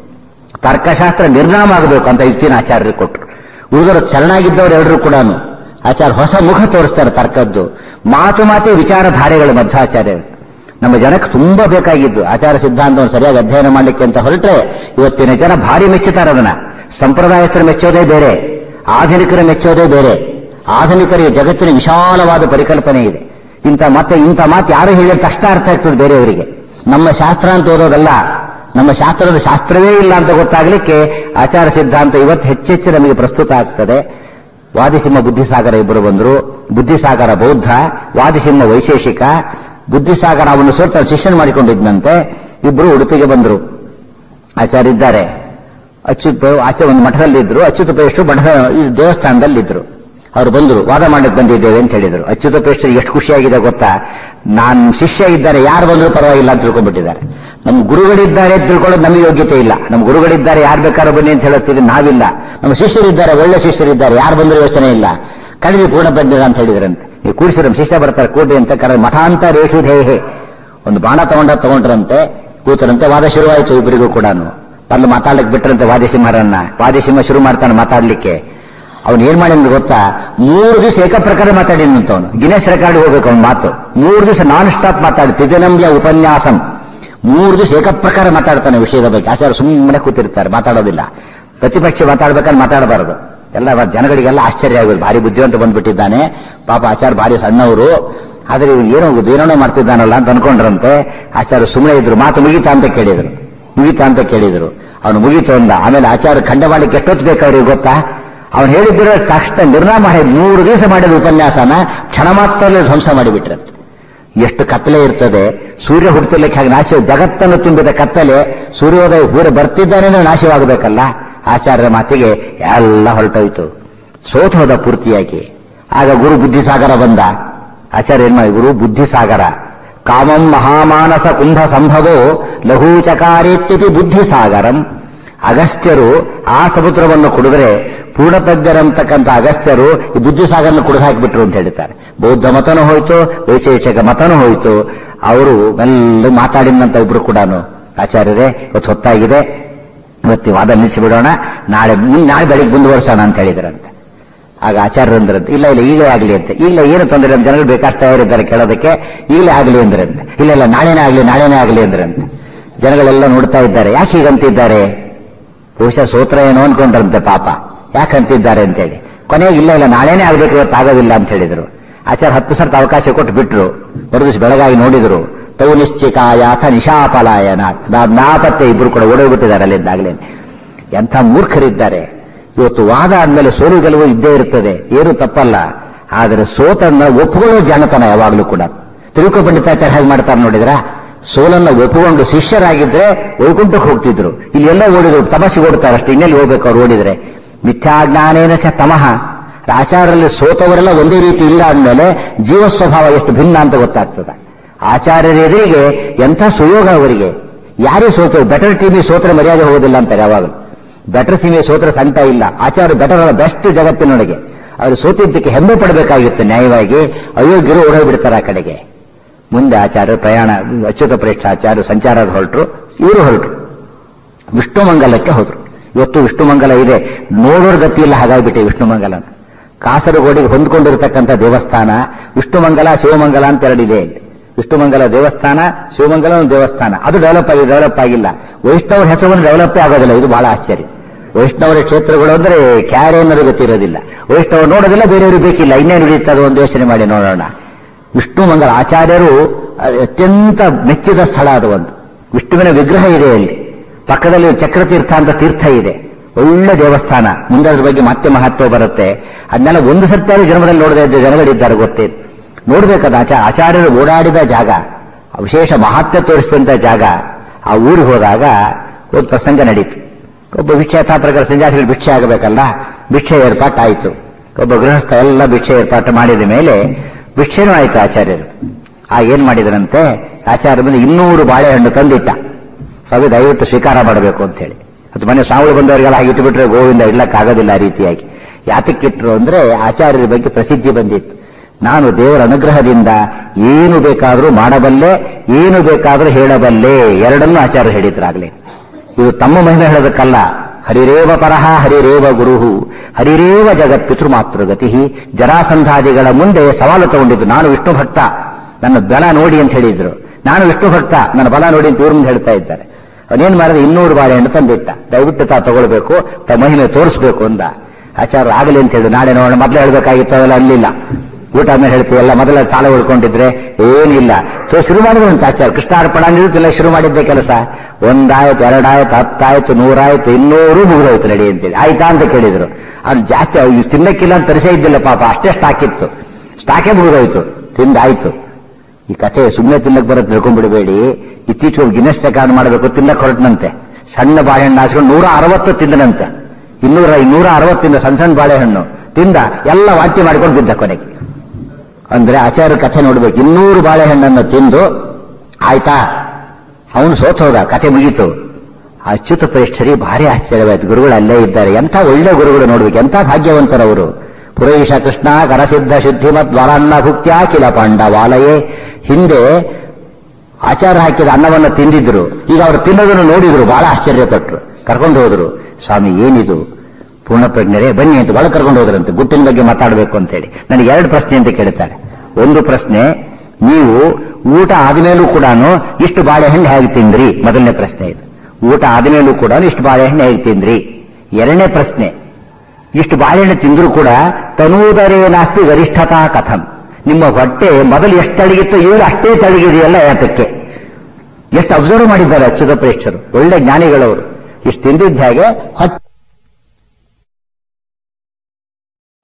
ತರ್ಕಶಾಸ್ತ್ರ ನಿರ್ನಾಮ ಆಗಬೇಕು ಅಂತ ಯುಕ್ತಿನ ಆಚಾರ್ಯರು ಕೊಟ್ಟರು ಉಳಿದರು ಚರಣಾಗಿದ್ದವರು ಎಲ್ಲರೂ ಕೂಡ ಆಚಾರ್ಯ ಹೊಸ ಮುಖ ತೋರಿಸ್ತಾರೆ ತರ್ಕದ್ದು ಮಾತು ಮಾತೆ ವಿಚಾರಧಾರೆಗಳು ಮಧ್ವಾಚಾರ್ಯರು ನಮ್ಮ ಜನಕ್ಕೆ ತುಂಬಾ ಬೇಕಾಗಿದ್ದು ಆಚಾರ ಸಿದ್ಧಾಂತವನ್ನು ಸರಿಯಾಗಿ ಅಧ್ಯಯನ ಮಾಡಲಿಕ್ಕೆ ಅಂತ ಹೊರಟ್ರೆ ಇವತ್ತಿನ ಜನ ಭಾರಿ ಮೆಚ್ಚುತ್ತಾರೆ ಅದನ್ನ ಸಂಪ್ರದಾಯಸ್ಥರು ಮೆಚ್ಚೋದೇ ಬೇರೆ ಆಧುನಿಕರು ಮೆಚ್ಚೋದೇ ಬೇರೆ ಆಧುನಿಕರಿಗೆ ಜಗತ್ತಿನ ವಿಶಾಲವಾದ ಪರಿಕಲ್ಪನೆ ಇದೆ ಇಂಥ ಮತ್ತೆ ಇಂಥ ಮಾತು ಯಾರು ಹೇಳಿದ್ರೆ ಕಷ್ಟ ಅರ್ಥ ಆಗ್ತದೆ ಬೇರೆಯವರಿಗೆ ನಮ್ಮ ಶಾಸ್ತ್ರ ಅಂತ ಓದೋದಲ್ಲ ನಮ್ಮ ಶಾಸ್ತ್ರದ ಶಾಸ್ತ್ರವೇ ಇಲ್ಲ ಅಂತ ಗೊತ್ತಾಗಲಿಕ್ಕೆ ಆಚಾರ ಸಿದ್ಧಾಂತ ಇವತ್ತು ಹೆಚ್ಚೆಚ್ಚು ನಮಗೆ ಪ್ರಸ್ತುತ ಆಗ್ತದೆ ವಾದಿಸಿಂಹ ಬುದ್ಧಿಸಾಗರ ಇಬ್ಬರು ಬಂದರು ಬುದ್ಧಿಸಾಗರ ಬೌದ್ಧ ವಾದಿಸಿಂಹ ವೈಶೇಷಿಕ ಬುದ್ಧಿಸಾಗರ ಅವನು ಸ್ವಲ್ಪ ಶಿಕ್ಷಣ ಮಾಡಿಕೊಂಡಿದ್ದಂತೆ ಇಬ್ಬರು ಉಡುಪಿಗೆ ಬಂದರು ಆಚಾರ್ಯ ಇದ್ದಾರೆ ಅಚ್ಯುತ ಆಚೆ ಒಂದು ಮಠದಲ್ಲಿದ್ದರು ಅಚ್ಯುತ ಪೇಷ್ಟು ಮಠದ ಈ ದೇವಸ್ಥಾನದಲ್ಲಿದ್ದರು ಅವರು ಬಂದರು ವಾದ ಮಾಡಕ್ಕೆ ಬಂದಿದ್ದೇವೆ ಅಂತ ಹೇಳಿದರು ಅಚ್ಯುತ ಪೇಷ್ಟು ಎಷ್ಟು ಖುಷಿಯಾಗಿದೆ ಗೊತ್ತಾ ನಾನು ಶಿಷ್ಯ ಇದ್ದಾರೆ ಯಾರು ಬಂದರೂ ಪರವಾಗಿಲ್ಲ ಅಂತ ತಿಳ್ಕೊಂಡ್ಬಿಟ್ಟಿದ್ದಾರೆ ನಮ್ಮ ಗುರುಗಳಿದ್ದಾರೆ ಅಂತ ತಿಳ್ಕೊಳ್ಳೋದು ನಮಗೆ ಯೋಗ್ಯತೆ ಇಲ್ಲ ನಮ್ಮ ಗುರುಗಳಿದ್ದಾರೆ ಯಾರು ಬೇಕಾದ್ರೂ ಬನ್ನಿ ಅಂತ ಹೇಳುತ್ತೀವಿ ನಾವಿಲ್ಲ ನಮ್ಮ ಶಿಷ್ಯರಿದ್ದಾರೆ ಒಳ್ಳೆ ಶಿಷ್ಯರಿದ್ದಾರೆ ಯಾರು ಬಂದರೂ ಯೋಚನೆ ಇಲ್ಲ ಕಡಿಮೆ ಪೂರ್ಣ ಬಂದಿರ ಅಂತ ಹೇಳಿದ್ರಂತೆ ನೀವು ಕೂಡಿಸಿ ನಮ್ಮ ಶಿಷ್ಯ ಬರ್ತಾರೆ ಕೂಡಿ ಅಂತ ಕರೆ ಮಠಾಂತ ರೇಷು ಧೇಹೆ ಒಂದು ಬಾಣ ತಗೊಂಡ ತಗೊಂಡ್ರಂತೆ ಕೂತರಂತೆ ವಾದ ಶುರುವಾಯಿತು ಇಬ್ಬರಿಗೂ ಕೂಡ ಅಲ್ಲಿ ಮಾತಾಡ್ಲಿಕ್ಕೆ ಬಿಟ್ರಂತೆ ವಾದಿಸಿಂಹರನ್ನ ವಾದಿಸಿಂಹ ಶುರು ಮಾಡ್ತಾನೆ ಮಾತಾಡ್ಲಿಕ್ಕೆ ಅವನು ಏನ್ ಮಾಡಿದ ಗೊತ್ತಾ ಮೂರು ದಿವಸ ಏಕಪ್ರಕಾರ ಮಾತಾಡಿದಂತ ಅವನು ಗಿನೇಶ್ ರೆಕಾರ್ಡ್ ಹೋಗ್ಬೇಕು ಅವನ ಮಾತು ಮೂರು ದಿವಸ ನಾನ್ ಸ್ಟಾಪ್ ಮಾತಾಡಿ ತಿದನಂಬ್ಯ ಉಪನ್ಯಾಸಂ ಮೂರು ದಿವಸ ಏಕಪ್ರಕಾರ ಮಾತಾಡ್ತಾನೆ ವಿಷಯದ ಬಗ್ಗೆ ಆಚಾರ್ಯ ಸುಮ್ಮನೆ ಕೂತಿರ್ತಾರೆ ಮಾತಾಡೋದಿಲ್ಲ ಪ್ರತಿಪಕ್ಷ ಮಾತಾಡ್ಬೇಕಾದ್ರೆ ಮಾತಾಡಬಾರದು ಎಲ್ಲ ಜನಗಳಿಗೆಲ್ಲ ಆಶ್ಚರ್ಯ ಆಗೋದು ಭಾರಿ ಬುದ್ಧಿವಂತ ಬಂದ್ಬಿಟ್ಟಿದ್ದಾನೆ ಪಾಪ ಆಚಾರ್ಯ ಭಾರಿ ಸಣ್ಣವರು ಆದ್ರೆ ಇವನು ಏನೋ ಏನೋ ಮಾಡ್ತಿದ್ದಾನಲ್ಲ ಅಂತ ಅನ್ಕೊಂಡ್ರಂತೆ ಆಚಾರ್ಯ ಸುಮ್ಮನೆ ಇದ್ರು ಮಾತು ಮುಗೀತಾ ಅಂತ ಕೇಳಿದ್ರು ಮುಗೀತಾ ಅಂತ ಕೇಳಿದ್ರು ಅವನು ಮುಗೀತು ಅಂದ ಆಮೇಲೆ ಆಚಾರ್ಯ ಖಂಡ ಮಾಡ್ಲಿಕ್ಕೆ ಎಷ್ಟೊತ್ತು ಬೇಕು ಅವ್ರಿಗೆ ಗೊತ್ತಾ ಅವನು ಹೇಳಿದ್ದಿರೋ ತಕ್ಷಣ ನಿರ್ಣಯ ಮಾಡಿ ಮೂರು ದಿವಸ ಮಾಡಿದ ಉಪನ್ಯಾಸನ ಕ್ಷಣ ಮಾತ್ರದಲ್ಲಿ ಧ್ವಂಸ ಮಾಡಿಬಿಟ್ರಂತೆ ಎಷ್ಟು ಕತ್ತಲೆ ಇರ್ತದೆ ಸೂರ್ಯ ಹುಟ್ಟುತ್ತಿರ್ಲಿಕ್ಕೆ ಹಾಗೆ ನಾಶ ಜಗತ್ತನ್ನು ತುಂಬಿದ ಕತ್ತಲೆ ಸೂರ್ಯೋದಯ ಪೂರ ಬರ್ತಿದ್ದಾನೆ ಅಂದ್ರೆ ನಾಶವಾಗಬೇಕಲ್ಲ ಆಚಾರ್ಯರ ಮಾತಿಗೆ ಎಲ್ಲ ಹೊರಟೋಯ್ತು ಸೋತು ಹೋದ ಪೂರ್ತಿಯಾಗಿ ಆಗ ಗುರು ಬುದ್ಧಿಸಾಗರ ಬಂದ ಆಚಾರ್ಯ ಏನ್ ಮಾಡಿ ಗುರು ಬುದ್ಧಿಸಾಗರ ಕಾಮಂ ಮಹಾಮಾನಸ ಕುಂಭ ಸಂಭವೋ ಲಘೂಚಕಾರೇತ್ಯತಿ ಬುದ್ಧಿಸಾಗರಂ ಅಗಸ್ತ್ಯರು ಆ ಸಮುದ್ರವನ್ನು ಕುಡಿದ್ರೆ ಪೂರ್ಣತಜ್ಞರಂತಕ್ಕಂಥ ಅಗಸ್ತ್ಯರು ಈ ಬುದ್ಧಿಸಾಗರನ ಕುಡಿದು ಹಾಕಿಬಿಟ್ರು ಅಂತ ಹೇಳ್ತಾರೆ ಬೌದ್ಧ ಮತನೂ ಹೋಯ್ತು ವೈಶೇಷಿಕ ಮತನೂ ಹೋಯ್ತು ಅವರು ಮೆಲ್ಲ ಮಾತಾಡಿದಂತ ಇಬ್ರು ಕೂಡ ಆಚಾರ್ಯರೇ ಇವತ್ತು ಹೊತ್ತಾಗಿದೆ ಇವತ್ತು ವಾದ ನಿಲ್ಲಿಸಿಬಿಡೋಣ ನಾಳೆ ಮುನ್- ನಾಳೆ ಬೆಳಿಗ್ಗೆ ಮುಂದುವರ್ಸೋಣ ಅಂತ ಹೇಳಿದ್ರಂತೆ ಆಗ ಆಚಾರ್ಯರಂದ್ರಂತೆ ಇಲ್ಲ ಇಲ್ಲ ಈಗಲೇ ಆಗಲಿ ಅಂತ ಈಗಲೇ ಏನು ತೊಂದರೆ ನಮ್ಮ ಜನಗಳು ಬೇಕಾಗ್ತಾ ಇದ್ದಾರೆ ಕೇಳೋದಕ್ಕೆ ಈಗಲೇ ಆಗಲಿ ಅಂದ್ರಂತೆ ಇಲ್ಲ ಇಲ್ಲ ನಾಳೆನೇ ಆಗಲಿ ನಾಳೆನೇ ಆಗಲಿ ಅಂದ್ರಂತೆ ಜನಗಳೆಲ್ಲ ನೋಡ್ತಾ ಇದ್ದಾರೆ ಯಾಕೆ ಹೀಗಂತಿದ್ದಾರೆ ಬಹುಶಃ ಸೋತ್ರ ಏನೋ ಅನ್ಕೊಂಡ್ರಂತೆ ಪಾಪ ಯಾಕಂತಿದ್ದಾರೆ ಅಂತೇಳಿ ಕೊನೆಗೆ ಇಲ್ಲ ಇಲ್ಲ ನಾಳೆನೇ ಆಗ್ಬೇಕು ಇವತ್ತು ಆಗೋದಿಲ್ಲ ಅಂತ ಹೇಳಿದ್ರು ಆಚಾರ್ಯ ಹತ್ತು ಸರ್ತ ಅವಕಾಶ ಕೊಟ್ಟು ಬಿಟ್ರು ಮರುದಿವ್ಸ ಬೆಳಗಾಗಿ ನೋಡಿದ್ರು ತೌ ನಿಶ್ಚಿಕಾಯಾಥ ನಿಶಾಪಲಾಯನ ನಾಪತ್ತೆ ಇಬ್ರು ಕೂಡ ಓಡೋಗ್ಬಿಟ್ಟಿದ್ದಾರೆ ಅಲ್ಲಿದ್ದಾಗಲೇ ಎಂಥ ಮೂರ್ಖರಿದ್ದಾರೆ ಇವತ್ತು ವಾದ ಆದ್ಮೇಲೆ ಸೋಲು ಗೆಲುವು ಇದ್ದೇ ಇರ್ತದೆ ಏನು ತಪ್ಪಲ್ಲ ಆದರೆ ಸೋತನ್ನ ಒಪ್ಪಿಕೊಳ್ಳೋ ಜಾಣತನ ಯಾವಾಗಲೂ ಕೂಡ ತಿರುಕು ಪಂಡಿತಾಚಾರ್ಯ ಹೇಗೆ ಮಾಡ್ತಾರೆ ನೋಡಿದ್ರ ಸೋಲನ್ನ ಒಪ್ಪಿಕೊಂಡು ಶಿಷ್ಯರಾಗಿದ್ರೆ ವೈಕುಂಠಕ್ಕೆ ಹೋಗ್ತಿದ್ರು ಇಲ್ಲಿ ಎಲ್ಲ ಓಡಿದ್ರು ತಪಸ್ಸಿಗೆ ಓಡ್ತಾರೆ ಅಷ್ಟೇ ಇನ್ನೆಲ್ಲಿ ಹೋಗ್ಬೇಕು ಅವ್ರು ಓಡಿದ್ರೆ ಮಿಥ್ಯಾಜ್ಞಾನೇನ ಚ ತಮಃ ಆಚಾರ್ಯರಲ್ಲಿ ಸೋತವರೆಲ್ಲ ಒಂದೇ ರೀತಿ ಇಲ್ಲ ಅಂದಮೇಲೆ ಜೀವ ಸ್ವಭಾವ ಎಷ್ಟು ಭಿನ್ನ ಅಂತ ಗೊತ್ತಾಗ್ತದೆ ಆಚಾರ್ಯರ ಎದುರಿಗೆ ಎಂಥ ಸುಯೋಗ ಅವರಿಗೆ ಯಾರೇ ಸೋತರು ಬೆಟರ್ ಟೀಮಿಗೆ ಸೋತ್ರ ಮರ್ಯಾದೆ ಹೋಗೋದಿಲ್ಲ ಅಂತಾರೆ ಯಾವಾಗಲೂ ಬೆಟರ್ ಸೀಮೆ ಸೋತ್ರ ಸಂಟ ಇಲ್ಲ ಆಚಾರ್ಯ ಬೆಟರ್ ಅಲ್ಲ ಬೆಸ್ಟ್ ಜಗತ್ತಿನೊಳಗೆ ಅವರು ಸೋತಿದ್ದಕ್ಕೆ ಹೆಮ್ಮೆ ಪಡಬೇಕಾಗಿತ್ತು ನ್ಯಾಯವಾಗಿ ಅಯೋಗ್ಯರು ಓಡೋಗ್ಬಿಡ್ತಾರೆ ಆ ಕಡೆಗೆ ಮುಂದೆ ಆಚಾರ್ಯ ಪ್ರಯಾಣ ಅಚ್ಯುತ ಪ್ರೇಕ್ಷಾಚಾರ್ಯ ಸಂಚಾರದ ಹೊರಟರು ಇವರು ಹೊರಟರು ವಿಷ್ಣುಮಂಗಲಕ್ಕೆ ಹೋದ್ರು ಇವತ್ತು ವಿಷ್ಣುಮಂಗಲ ಇದೆ ನೋಡೋರ್ ಗತಿ ಇಲ್ಲ ಹಾಗಾಗ್ಬಿಟ್ಟೆ ವಿಷ್ಣುಮಂಗಲನ ಕಾಸರಗೋಡಿಗೆ ಹೊಂದ್ಕೊಂಡಿರತಕ್ಕಂಥ ದೇವಸ್ಥಾನ ವಿಷ್ಣುಮಂಗಲ ಶಿವಮಂಗಲ ಅಂತ ಎರಡಿದೆ ಇಲ್ಲಿ ವಿಷ್ಣುಮಂಗಲ ದೇವಸ್ಥಾನ ಶಿವಮಂಗಲ ಒಂದು ದೇವಸ್ಥಾನ ಅದು ಡೆವಲಪ್ ಆಗಿ ಡೆವಲಪ್ ಆಗಿಲ್ಲ ವೈಷ್ಣವರ ಹೆಸರನ್ನು ಡೆವಲಪ್ಪೇ ಆಗೋದಿಲ್ಲ ಇದು ಬಹಳ ಆಶ್ಚರ್ಯ ವೈಷ್ಣವರ ಕ್ಷೇತ್ರಗಳು ಅಂದ್ರೆ ಕ್ಯಾರೆ ಅನ್ನೋದು ಗೊತ್ತಿರೋದಿಲ್ಲ ವೈಷ್ಣವ ನೋಡೋದಿಲ್ಲ ಬೇರೆಯವರು ಬೇಕಿಲ್ಲ ಇನ್ನೇನು ಹಿಡಿಯುತ್ತೆ ಅದು ಒಂದು ಯೋಚನೆ ಮಾಡಿ ನೋಡೋಣ ವಿಷ್ಣು ಮಂಗಲ ಆಚಾರ್ಯರು ಅದು ಅತ್ಯಂತ ಮೆಚ್ಚಿದ ಸ್ಥಳ ಅದು ಒಂದು ವಿಷ್ಣುವಿನ ವಿಗ್ರಹ ಇದೆ ಅಲ್ಲಿ ಪಕ್ಕದಲ್ಲಿ ಚಕ್ರತೀರ್ಥ ಅಂತ ತೀರ್ಥ ಇದೆ ಒಳ್ಳೆ ದೇವಸ್ಥಾನ ಮುಂದೆ ಅದ್ರ ಬಗ್ಗೆ ಮತ್ತೆ ಮಹತ್ವ ಬರುತ್ತೆ ಅದನ್ನೆಲ್ಲ ಒಂದು ಸತ್ಯಾರು ಜನ್ಮದಲ್ಲಿ ನೋಡದೇ ಇದ್ದ ಜನಗಳಿದ್ದಾರೆ ಗೊತ್ತೇ ನೋಡ್ಬೇಕಾದ ಆಚಾ ಆಚಾರ್ಯರು ಓಡಾಡಿದ ಜಾಗ ವಿಶೇಷ ಮಹತ್ವ ತೋರಿಸಿದಂತ ಜಾಗ ಆ ಊರಿಗೆ ಹೋದಾಗ ಒಂದು ಪ್ರಸಂಗ ನಡೀತು ಒಬ್ಬ ಭಿಕ್ಷೆ ಯಥಾ ಪ್ರಕಾರ ಸಂಜಾತಿಗಳು ಭಿಕ್ಷೆ ಆಗಬೇಕಲ್ಲ ಭಿಕ್ಷೆ ಏರ್ಪಾಟಾಯಿತು ಒಬ್ಬ ಗೃಹಸ್ಥ ಎಲ್ಲ ಭಿಕ್ಷೆ ಏರ್ಪಾಟು ಮಾಡಿದ ಮೇಲೆ ಭಿಕ್ಷೆನೂ ಆಯ್ತು ಆಚಾರ್ಯರು ಆ ಏನ್ ಮಾಡಿದರಂತೆ ಆಚಾರ್ಯ ಬಂದು ಇನ್ನೂರು ಬಾಳೆಹಣ್ಣು ತಂದಿಟ್ಟ ಸ್ವಾಮಿ ದಯವಿಟ್ಟು ಸ್ವೀಕಾರ ಮಾಡಬೇಕು ಅಂತ ಹೇಳಿ ಅದು ಮನೆ ಸಾವಳು ಬಂದವರಿಗೆಲ್ಲ ಹಾಗೆ ಇಟ್ಟುಬಿಟ್ರೆ ಗೋವಿಂದ ಇಡ್ಲಕ್ಕಾಗೋದಿಲ್ಲ ಆ ರೀತಿಯಾಗಿ ಯಾತಕ್ಕಿಟ್ರು ಅಂದ್ರೆ ಆಚಾರ್ಯರ ಬಗ್ಗೆ ಪ್ರಸಿದ್ಧಿ ಬಂದಿತ್ತು ನಾನು ದೇವರ ಅನುಗ್ರಹದಿಂದ ಏನು ಬೇಕಾದರೂ ಮಾಡಬಲ್ಲೆ ಏನು ಬೇಕಾದರೂ ಹೇಳಬಲ್ಲೆ ಎರಡನ್ನೂ ಆಚಾರ್ಯ ಹೇಳಿದ್ರಾಗ್ಲೇ ಇದು ತಮ್ಮ ಮಹಿಮೆ ಹೇಳೋದಕ್ಕಲ್ಲ ಹರಿರೇವ ಪರಹ ಹರಿರೇವ ಗುರುಹು ಹರಿರೇವ ಜಗತ್ ಪಿತೃಮಾತೃಗತಿ ಜರಾಸಂಧಾದಿಗಳ ಮುಂದೆ ಸವಾಲು ತಗೊಂಡಿದ್ದು ನಾನು ವಿಷ್ಣು ಭಕ್ತ ನನ್ನ ಬಲ ನೋಡಿ ಅಂತ ಹೇಳಿದ್ರು ನಾನು ವಿಷ್ಣು ಭಕ್ತ ನನ್ನ ಬಲ ನೋಡಿ ಅಂತ ಇವ್ರ ಮುಂದೆ ಹೇಳ್ತಾ ಇದ್ದಾರೆ ಅವನೇನ್ ಮಾಡಿದ ಇನ್ನೂರು ಬಾಳೆಹಣ್ಣು ತಂದಿಟ್ಟ ದಯವಿಟ್ಟು ತಾ ತಗೊಳ್ಬೇಕು ತ ಮಹಿಮೆ ತೋರಿಸ್ಬೇಕು ಅಂದ ಆಚಾರ್ಯ ಆಗಲಿ ಅಂತ ಹೇಳಿ ನಾಳೆ ನೋಡೋಣ ಮೊದಲೇ ಹೇಳ್ಬೇಕಾಗಿತ್ತು ಅವೆಲ್ಲ ಅಲ್ಲಿಲ್ಲ ಊಟ ಆದ್ಮೇಲೆ ಹೇಳ್ತೀವಲ್ಲ ಮೊದಲ ಸಾಲ ಉಳ್ಕೊಂಡಿದ್ರೆ ಏನಿಲ್ಲ ಸೊ ಶುರು ಮಾಡಿದ್ರಂತ ಆಚಾರ್ಯ ಕೃಷ್ಣಾರ್ಪಣ ನಿರುತ್ತಿಲ್ಲ ಶುರು ಮಾಡಿದ್ದೆ ಕೆಲಸ ಒಂದಾಯ್ತು ಎರಡಾಯ್ತು ಹತ್ತಾಯ್ತು ನೂರಾಯ್ತು ಇನ್ನೂರು ಮುಗಿದೋಯ್ತು ನಡಿ ಅಂತೇಳಿ ಆಯ್ತಾ ಅಂತ ಕೇಳಿದ್ರು ಅವ್ನು ಜಾಸ್ತಿ ಅವ್ನು ತಿನ್ನಕ್ಕಿಲ್ಲ ಅಂತ ತರಿಸೇ ಇದ್ದಿಲ್ಲ ಪಾಪ ಅಷ್ಟೇ ಸ್ಟಾಕ್ ಇತ್ತು ಸ್ಟಾಕೇ ಮುಗಿದೋಯ್ತು ತಿಂದಾಯ್ತು ಈ ಕಥೆ ಸುಮ್ಮನೆ ತಿನ್ನಕ್ ಬರೋದು ತಿಳ್ಕೊಂಡ್ಬಿಡಬೇಡಿ ಇತ್ತೀಚೆಗೆ ಗಿನೆಸ್ ರೆಕಾರ್ಡ್ ಮಾಡಬೇಕು ತಿನ್ನಕ್ ಹೊರಟನಂತೆ ಸಣ್ಣ ಬಾಳೆಹಣ್ಣು ಹಾಸ್ಕೊಂಡು ನೂರ ಅರವತ್ತು ತಿಂದನಂತೆ ಇನ್ನೂರ ನೂರ ಅರವತ್ತಿಂದ ಸಣ್ಣ ಸಣ್ಣ ಬಾಳೆಹಣ್ಣು ತಿಂದ ಎಲ್ಲ ವಾಂತಿ ಮಾಡ್ಕೊಂಡು ಬಿದ್ದ ಕೊನೆಗೆ ಅಂದ್ರೆ ಆಚಾರ್ಯ ಕಥೆ ನೋಡ್ಬೇಕು ಇನ್ನೂರು ಬಾಳೆಹಣ್ಣನ್ನು ತಿಂದು ಆಯ್ತಾ ಅವನು ಸೋತೋದ ಕಥೆ ಮುಗೀತು ಆ ಅಚ್ಯುತ ಪ್ರೇಷ್ಠರಿ ಭಾರಿ ಆಶ್ಚರ್ಯವಾಯ್ತು ಗುರುಗಳು ಅಲ್ಲೇ ಇದ್ದಾರೆ ಎಂಥ ಒಳ್ಳೆ ಗುರುಗಳು ನೋಡ್ಬೇಕು ಎಂಥ ಭಾಗ್ಯವಂತರವರು ಪುರೇಶ ಕೃಷ್ಣ ಕರಸಿದ್ಧ ಶುದ್ಧಿಮತ್ ದ್ವಾರಾನ್ನ ಭುಕ್ತ್ಯಾ ಕಿಲ ಪಾಂಡವಾಲಯೇ ಹಿಂದೆ ಆಚಾರ ಹಾಕಿದ ಅನ್ನವನ್ನು ತಿಂದಿದ್ರು ಈಗ ಅವರು ತಿನ್ನೋದನ್ನು ನೋಡಿದ್ರು ಬಹಳ ಆಶ್ಚರ್ಯಪಟ್ರು ಕರ್ಕೊಂಡು ಹೋದ್ರು ಸ್ವಾಮಿ ಏನಿದು ಪೂರ್ಣಪ್ರಜ್ಞರೇ ಬನ್ನಿ ಅಂತ ಒಳಗೆ ಕರ್ಕೊಂಡು ಹೋದ್ರಂತೆ ಗುಟ್ಟಿನ ಬಗ್ಗೆ ಮಾತಾಡಬೇಕು ಅಂತೇಳಿ ನನಗೆ ಎರಡು ಪ್ರಶ್ನೆ ಅಂತ ಕೇಳ್ತಾರೆ ಒಂದು ಪ್ರಶ್ನೆ ನೀವು ಊಟ ಆದ್ಮೇಲೂ ಕೂಡ ಇಷ್ಟು ಬಾಳೆಹಣ್ಣು ಹೇಗೆ ತಿಂದ್ರಿ ಮೊದಲನೇ ಪ್ರಶ್ನೆ ಇದು ಊಟ ಆದ್ಮೇಲೂ ಕೂಡ ಇಷ್ಟು ಬಾಳೆಹಣ್ಣು ಹೇಗೆ ತಿಂದ್ರಿ ಎರಡನೇ ಪ್ರಶ್ನೆ ಇಷ್ಟು ಬಾಳೆಹಣ್ಣು ತಿಂದರೂ ಕೂಡ ತನೂದರೇನಾಸ್ತಿ ಗರಿಷ್ಠತಾ ಕಥಂ ನಿಮ್ಮ ಹೊಟ್ಟೆ ಮೊದಲು ಎಷ್ಟು ತಳಗಿತ್ತು ಇವರು ಅಷ್ಟೇ ತಳಗಿದೆಯಲ್ಲ ಯಾತಕ್ಕೆ ಎಷ್ಟು ಅಬ್ಸರ್ವ್ ಮಾಡಿದ್ದಾರೆ ಅಚ್ಯುತ ಪ್ರೇಕ್ಷರು ಒಳ್ಳೆ ಜ್ಞಾನಿಗಳವರು ಇಷ್ಟು ತಿಂದಿದ್ದ ಹಾಗೆ ಹೊಟ್ಟೆ